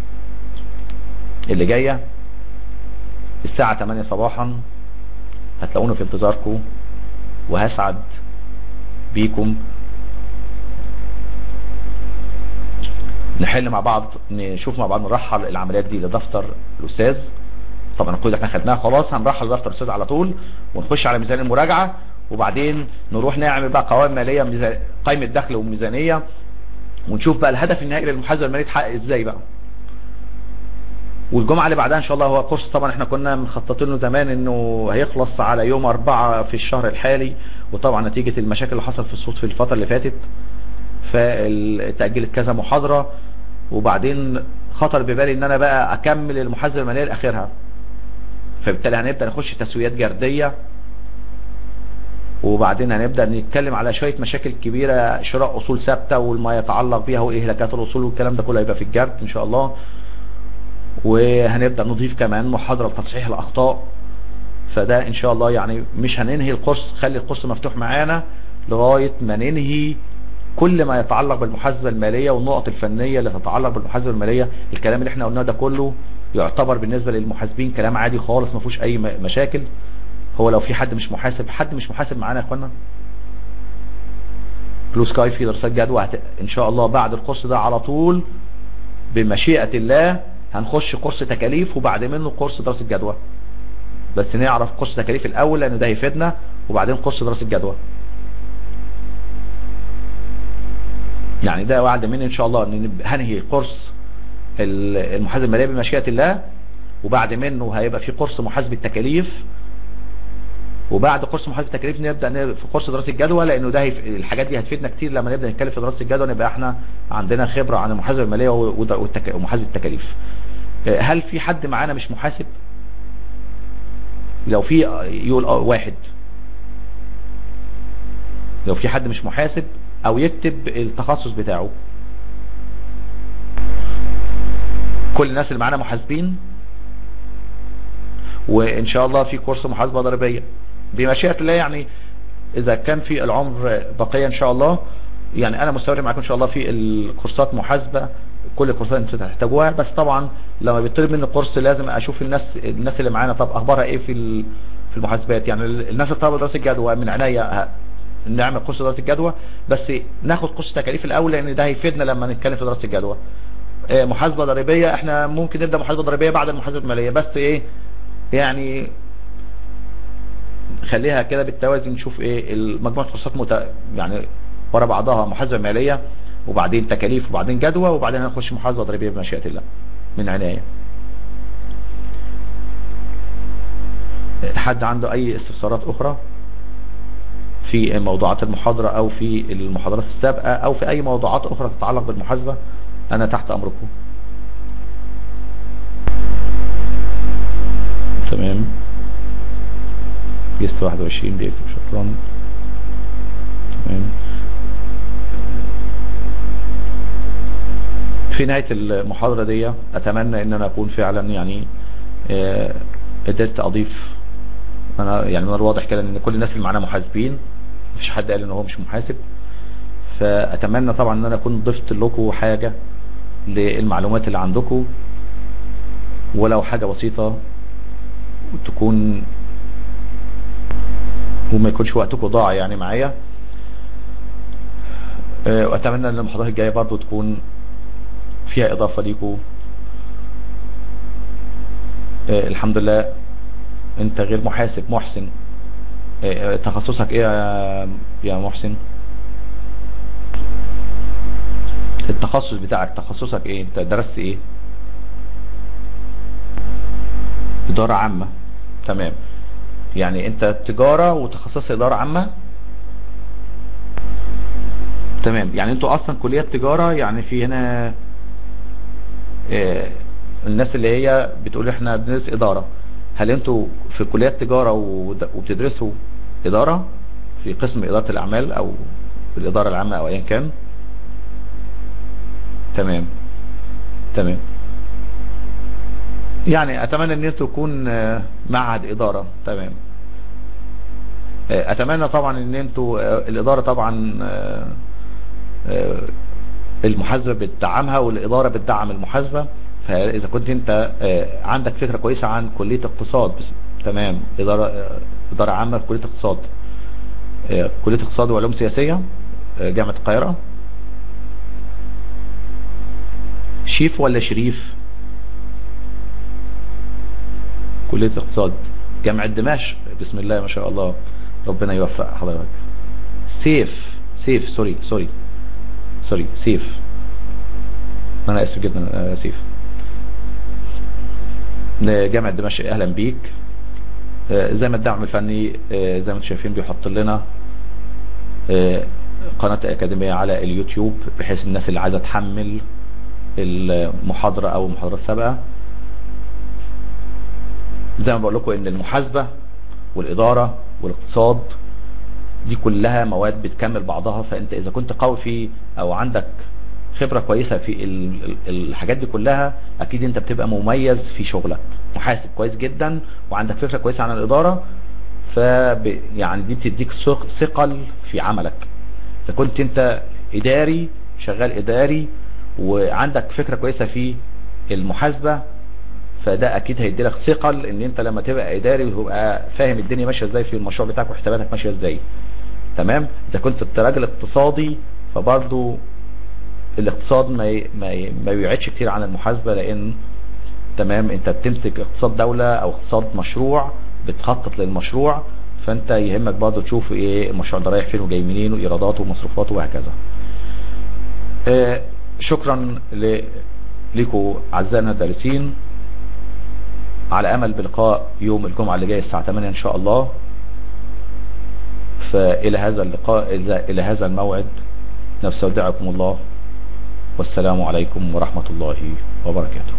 اللي جايه الساعه 8 صباحا هتلاقونا في انتظاركم وهسعد بيكم نحل مع بعض نشوف مع بعض نرحل العمليات دي لدفتر الاستاذ طبعا الكود احنا خدناها خلاص هنرحل لدفتر الاستاذ على طول ونخش على ميزان المراجعه وبعدين نروح نعمل بقى قوائم ماليه ميزان قائمه دخل وميزانيه ونشوف بقى الهدف النهائي للمحاسبه الماليه يتحقق ازاي بقى والجمعه اللي بعدها ان شاء الله هو كورس طبعا احنا كنا مخططين له زمان انه هيخلص على يوم أربعة في الشهر الحالي وطبعا نتيجه المشاكل اللي حصلت في الصوت في الفتره اللي فاتت فتأجلت كذا محاضرة وبعدين خطر ببالي ان انا بقى اكمل المحاسبة المالية لاخرها فبالتالي هنبدأ نخش تسويات جردية وبعدين هنبدأ نتكلم على شوية مشاكل كبيرة شراء اصول ثابتة وما يتعلق بيها واهلاكات الاصول والكلام ده كله هيبقى في الجرد ان شاء الله وهنبدأ نضيف كمان محاضرة لتصحيح الاخطاء فده ان شاء الله يعني مش هننهي القرص خلي القرص مفتوح معانا لغاية ما ننهي كل ما يتعلق بالمحاسبه الماليه والنقط الفنيه اللي تتعلق بالمحاسبه الماليه الكلام اللي احنا قلناه ده كله يعتبر بالنسبه للمحاسبين كلام عادي خالص ما فيهوش اي مشاكل هو لو في حد مش محاسب حد مش محاسب معانا يا اخوانا بلو سكاي في دراسات جدوى هت... ان شاء الله بعد القرص ده على طول بمشيئه الله هنخش قرص تكاليف وبعد منه قرص دراسه جدوى بس نعرف قرص تكاليف الاول لان ده هيفيدنا وبعدين قرص دراسه جدوى يعني ده وعد مني ان شاء الله ان هنهي قرص المحاسبه الماليه بمشيئه الله وبعد منه هيبقى في قرص محاسبه تكاليف وبعد قرص محاسبه التكاليف نبدا في قرص دراسه الجدوى لانه ده هيف... الحاجات دي هتفيدنا كتير لما نبدا نتكلم في دراسه الجدوى نبقى احنا عندنا خبره عن المحاسبه الماليه والتك... ومحاسبه التكاليف آه، هل في حد معانا مش محاسب لو في آه، يقول اه واحد لو في حد مش محاسب او يكتب التخصص بتاعه كل الناس اللي معانا محاسبين وان شاء الله في كورس محاسبه ضريبيه بمشيئه الله يعني اذا كان في العمر بقيه ان شاء الله يعني انا مستمر معاكم ان شاء الله في الكورسات محاسبه كل الكورسات انتوا تحتاجوها بس طبعا لما بيطلب مني كورس لازم اشوف الناس الناس اللي معانا طب اخبارها ايه في ال- في المحاسبات يعني الناس اللي طلبوا دراسه الجدوى من عينيا ه- نعمل كورس دراسه الجدوى بس ناخد كورس تكاليف الاول لان ده هيفيدنا لما نتكلم في دراسه الجدوى آه، محاسبه ضريبيه احنا ممكن نبدا محاسبه ضريبيه بعد المحاسبه الماليه بس ايه يعني خليها كده بالتوازي نشوف ايه مجموعه كورسات مت... يعني ورا بعضها محاسبه ماليه وبعدين تكاليف وبعدين جدوى وبعدين هنخش محاسبه ضريبيه بمشيئه الله من عنايه حد عنده اي استفسارات اخرى في موضوعات المحاضره او في المحاضرات السابقه او في اي موضوعات اخرى تتعلق بالمحاسبه انا تحت امركم تمام جست 21 بيكتب شكرا تمام في نهاية المحاضرة دي أتمنى إن أنا أكون فعلا يعني آه، قدرت أضيف أنا يعني من الواضح كده إن كل الناس اللي معانا محاسبين مفيش حد قال إن هو مش محاسب فأتمنى طبعا إن أنا أكون ضفت لكم حاجة للمعلومات اللي عندكم ولو حاجة بسيطة تكون وما يكونش وقتكم ضاع يعني معايا آه، واتمنى ان المحاضرات الجايه برضو تكون فيها اضافه ليكم آه، الحمد لله انت غير محاسب محسن آه، آه، تخصصك ايه يا يا محسن التخصص بتاعك تخصصك ايه انت درست ايه اداره عامه تمام يعني انت تجاره وتخصصت اداره عامه تمام يعني انتوا اصلا كليات تجاره يعني في هنا آه، الناس اللي هي بتقول احنا بندرس اداره هل انتوا في كليات تجاره ود- وبتدرسوا اداره في قسم اداره الاعمال او الاداره العامه او ايا كان تمام تمام يعني اتمنى ان انتوا تكون آه، معهد اداره تمام آه، اتمنى طبعا ان انتوا آه، الاداره طبعا آه، آه، المحاسبه بتدعمها والاداره بتدعم المحاسبه فاذا كنت انت آه، عندك فكره كويسه عن كليه اقتصاد بس- تمام اداره آه، اداره عامه في كليه اقتصاد آه، كليه اقتصاد وعلوم سياسيه آه، جامعه القاهره شيف ولا شريف كليه اقتصاد جامعه دمشق بسم الله ما شاء الله ربنا يوفق حضرتك سيف سيف سوري سوري سوري سيف انا اسف جدا آه، سيف جامعة دمشق اهلا بيك آه، زي ما الدعم الفني آه، زي ما انتم شايفين بيحط لنا آه، قناة أكاديمية على اليوتيوب بحيث الناس اللي عايزة تحمل المحاضرة أو المحاضرة السابقة زي ما بقول لكم إن المحاسبة والإدارة والاقتصاد دي كلها مواد بتكمل بعضها فانت اذا كنت قوي في او عندك خبره كويسه في ال- ال- الحاجات دي كلها اكيد انت بتبقى مميز في شغلك محاسب كويس جدا وعندك فكره كويسه عن الاداره ف يعني دي بتديك ثق- ثقل في عملك اذا كنت انت اداري شغال اداري وعندك فكره كويسه في المحاسبه فده اكيد هيدي لك ثقل ان انت لما تبقى اداري وتبقى فاهم الدنيا ماشيه ازاي في المشروع بتاعك وحساباتك ماشيه ازاي تمام اذا كنت انت راجل اقتصادي فبرضو الاقتصاد ما ي- ما ي- ما بيبعدش كتير عن المحاسبه لان تمام انت بتمسك اقتصاد دوله او اقتصاد مشروع بتخطط للمشروع فانت يهمك برضو تشوف ايه المشروع ده رايح فين وجاي منين وايراداته ومصروفاته وهكذا آه، شكرا ل- لكم اعزائنا الدارسين على امل بلقاء يوم الجمعه اللي جاي الساعه 8 ان شاء الله فالى هذا اللقاء الى إلى هذا الموعد نستودعكم الله والسلام عليكم ورحمه الله وبركاته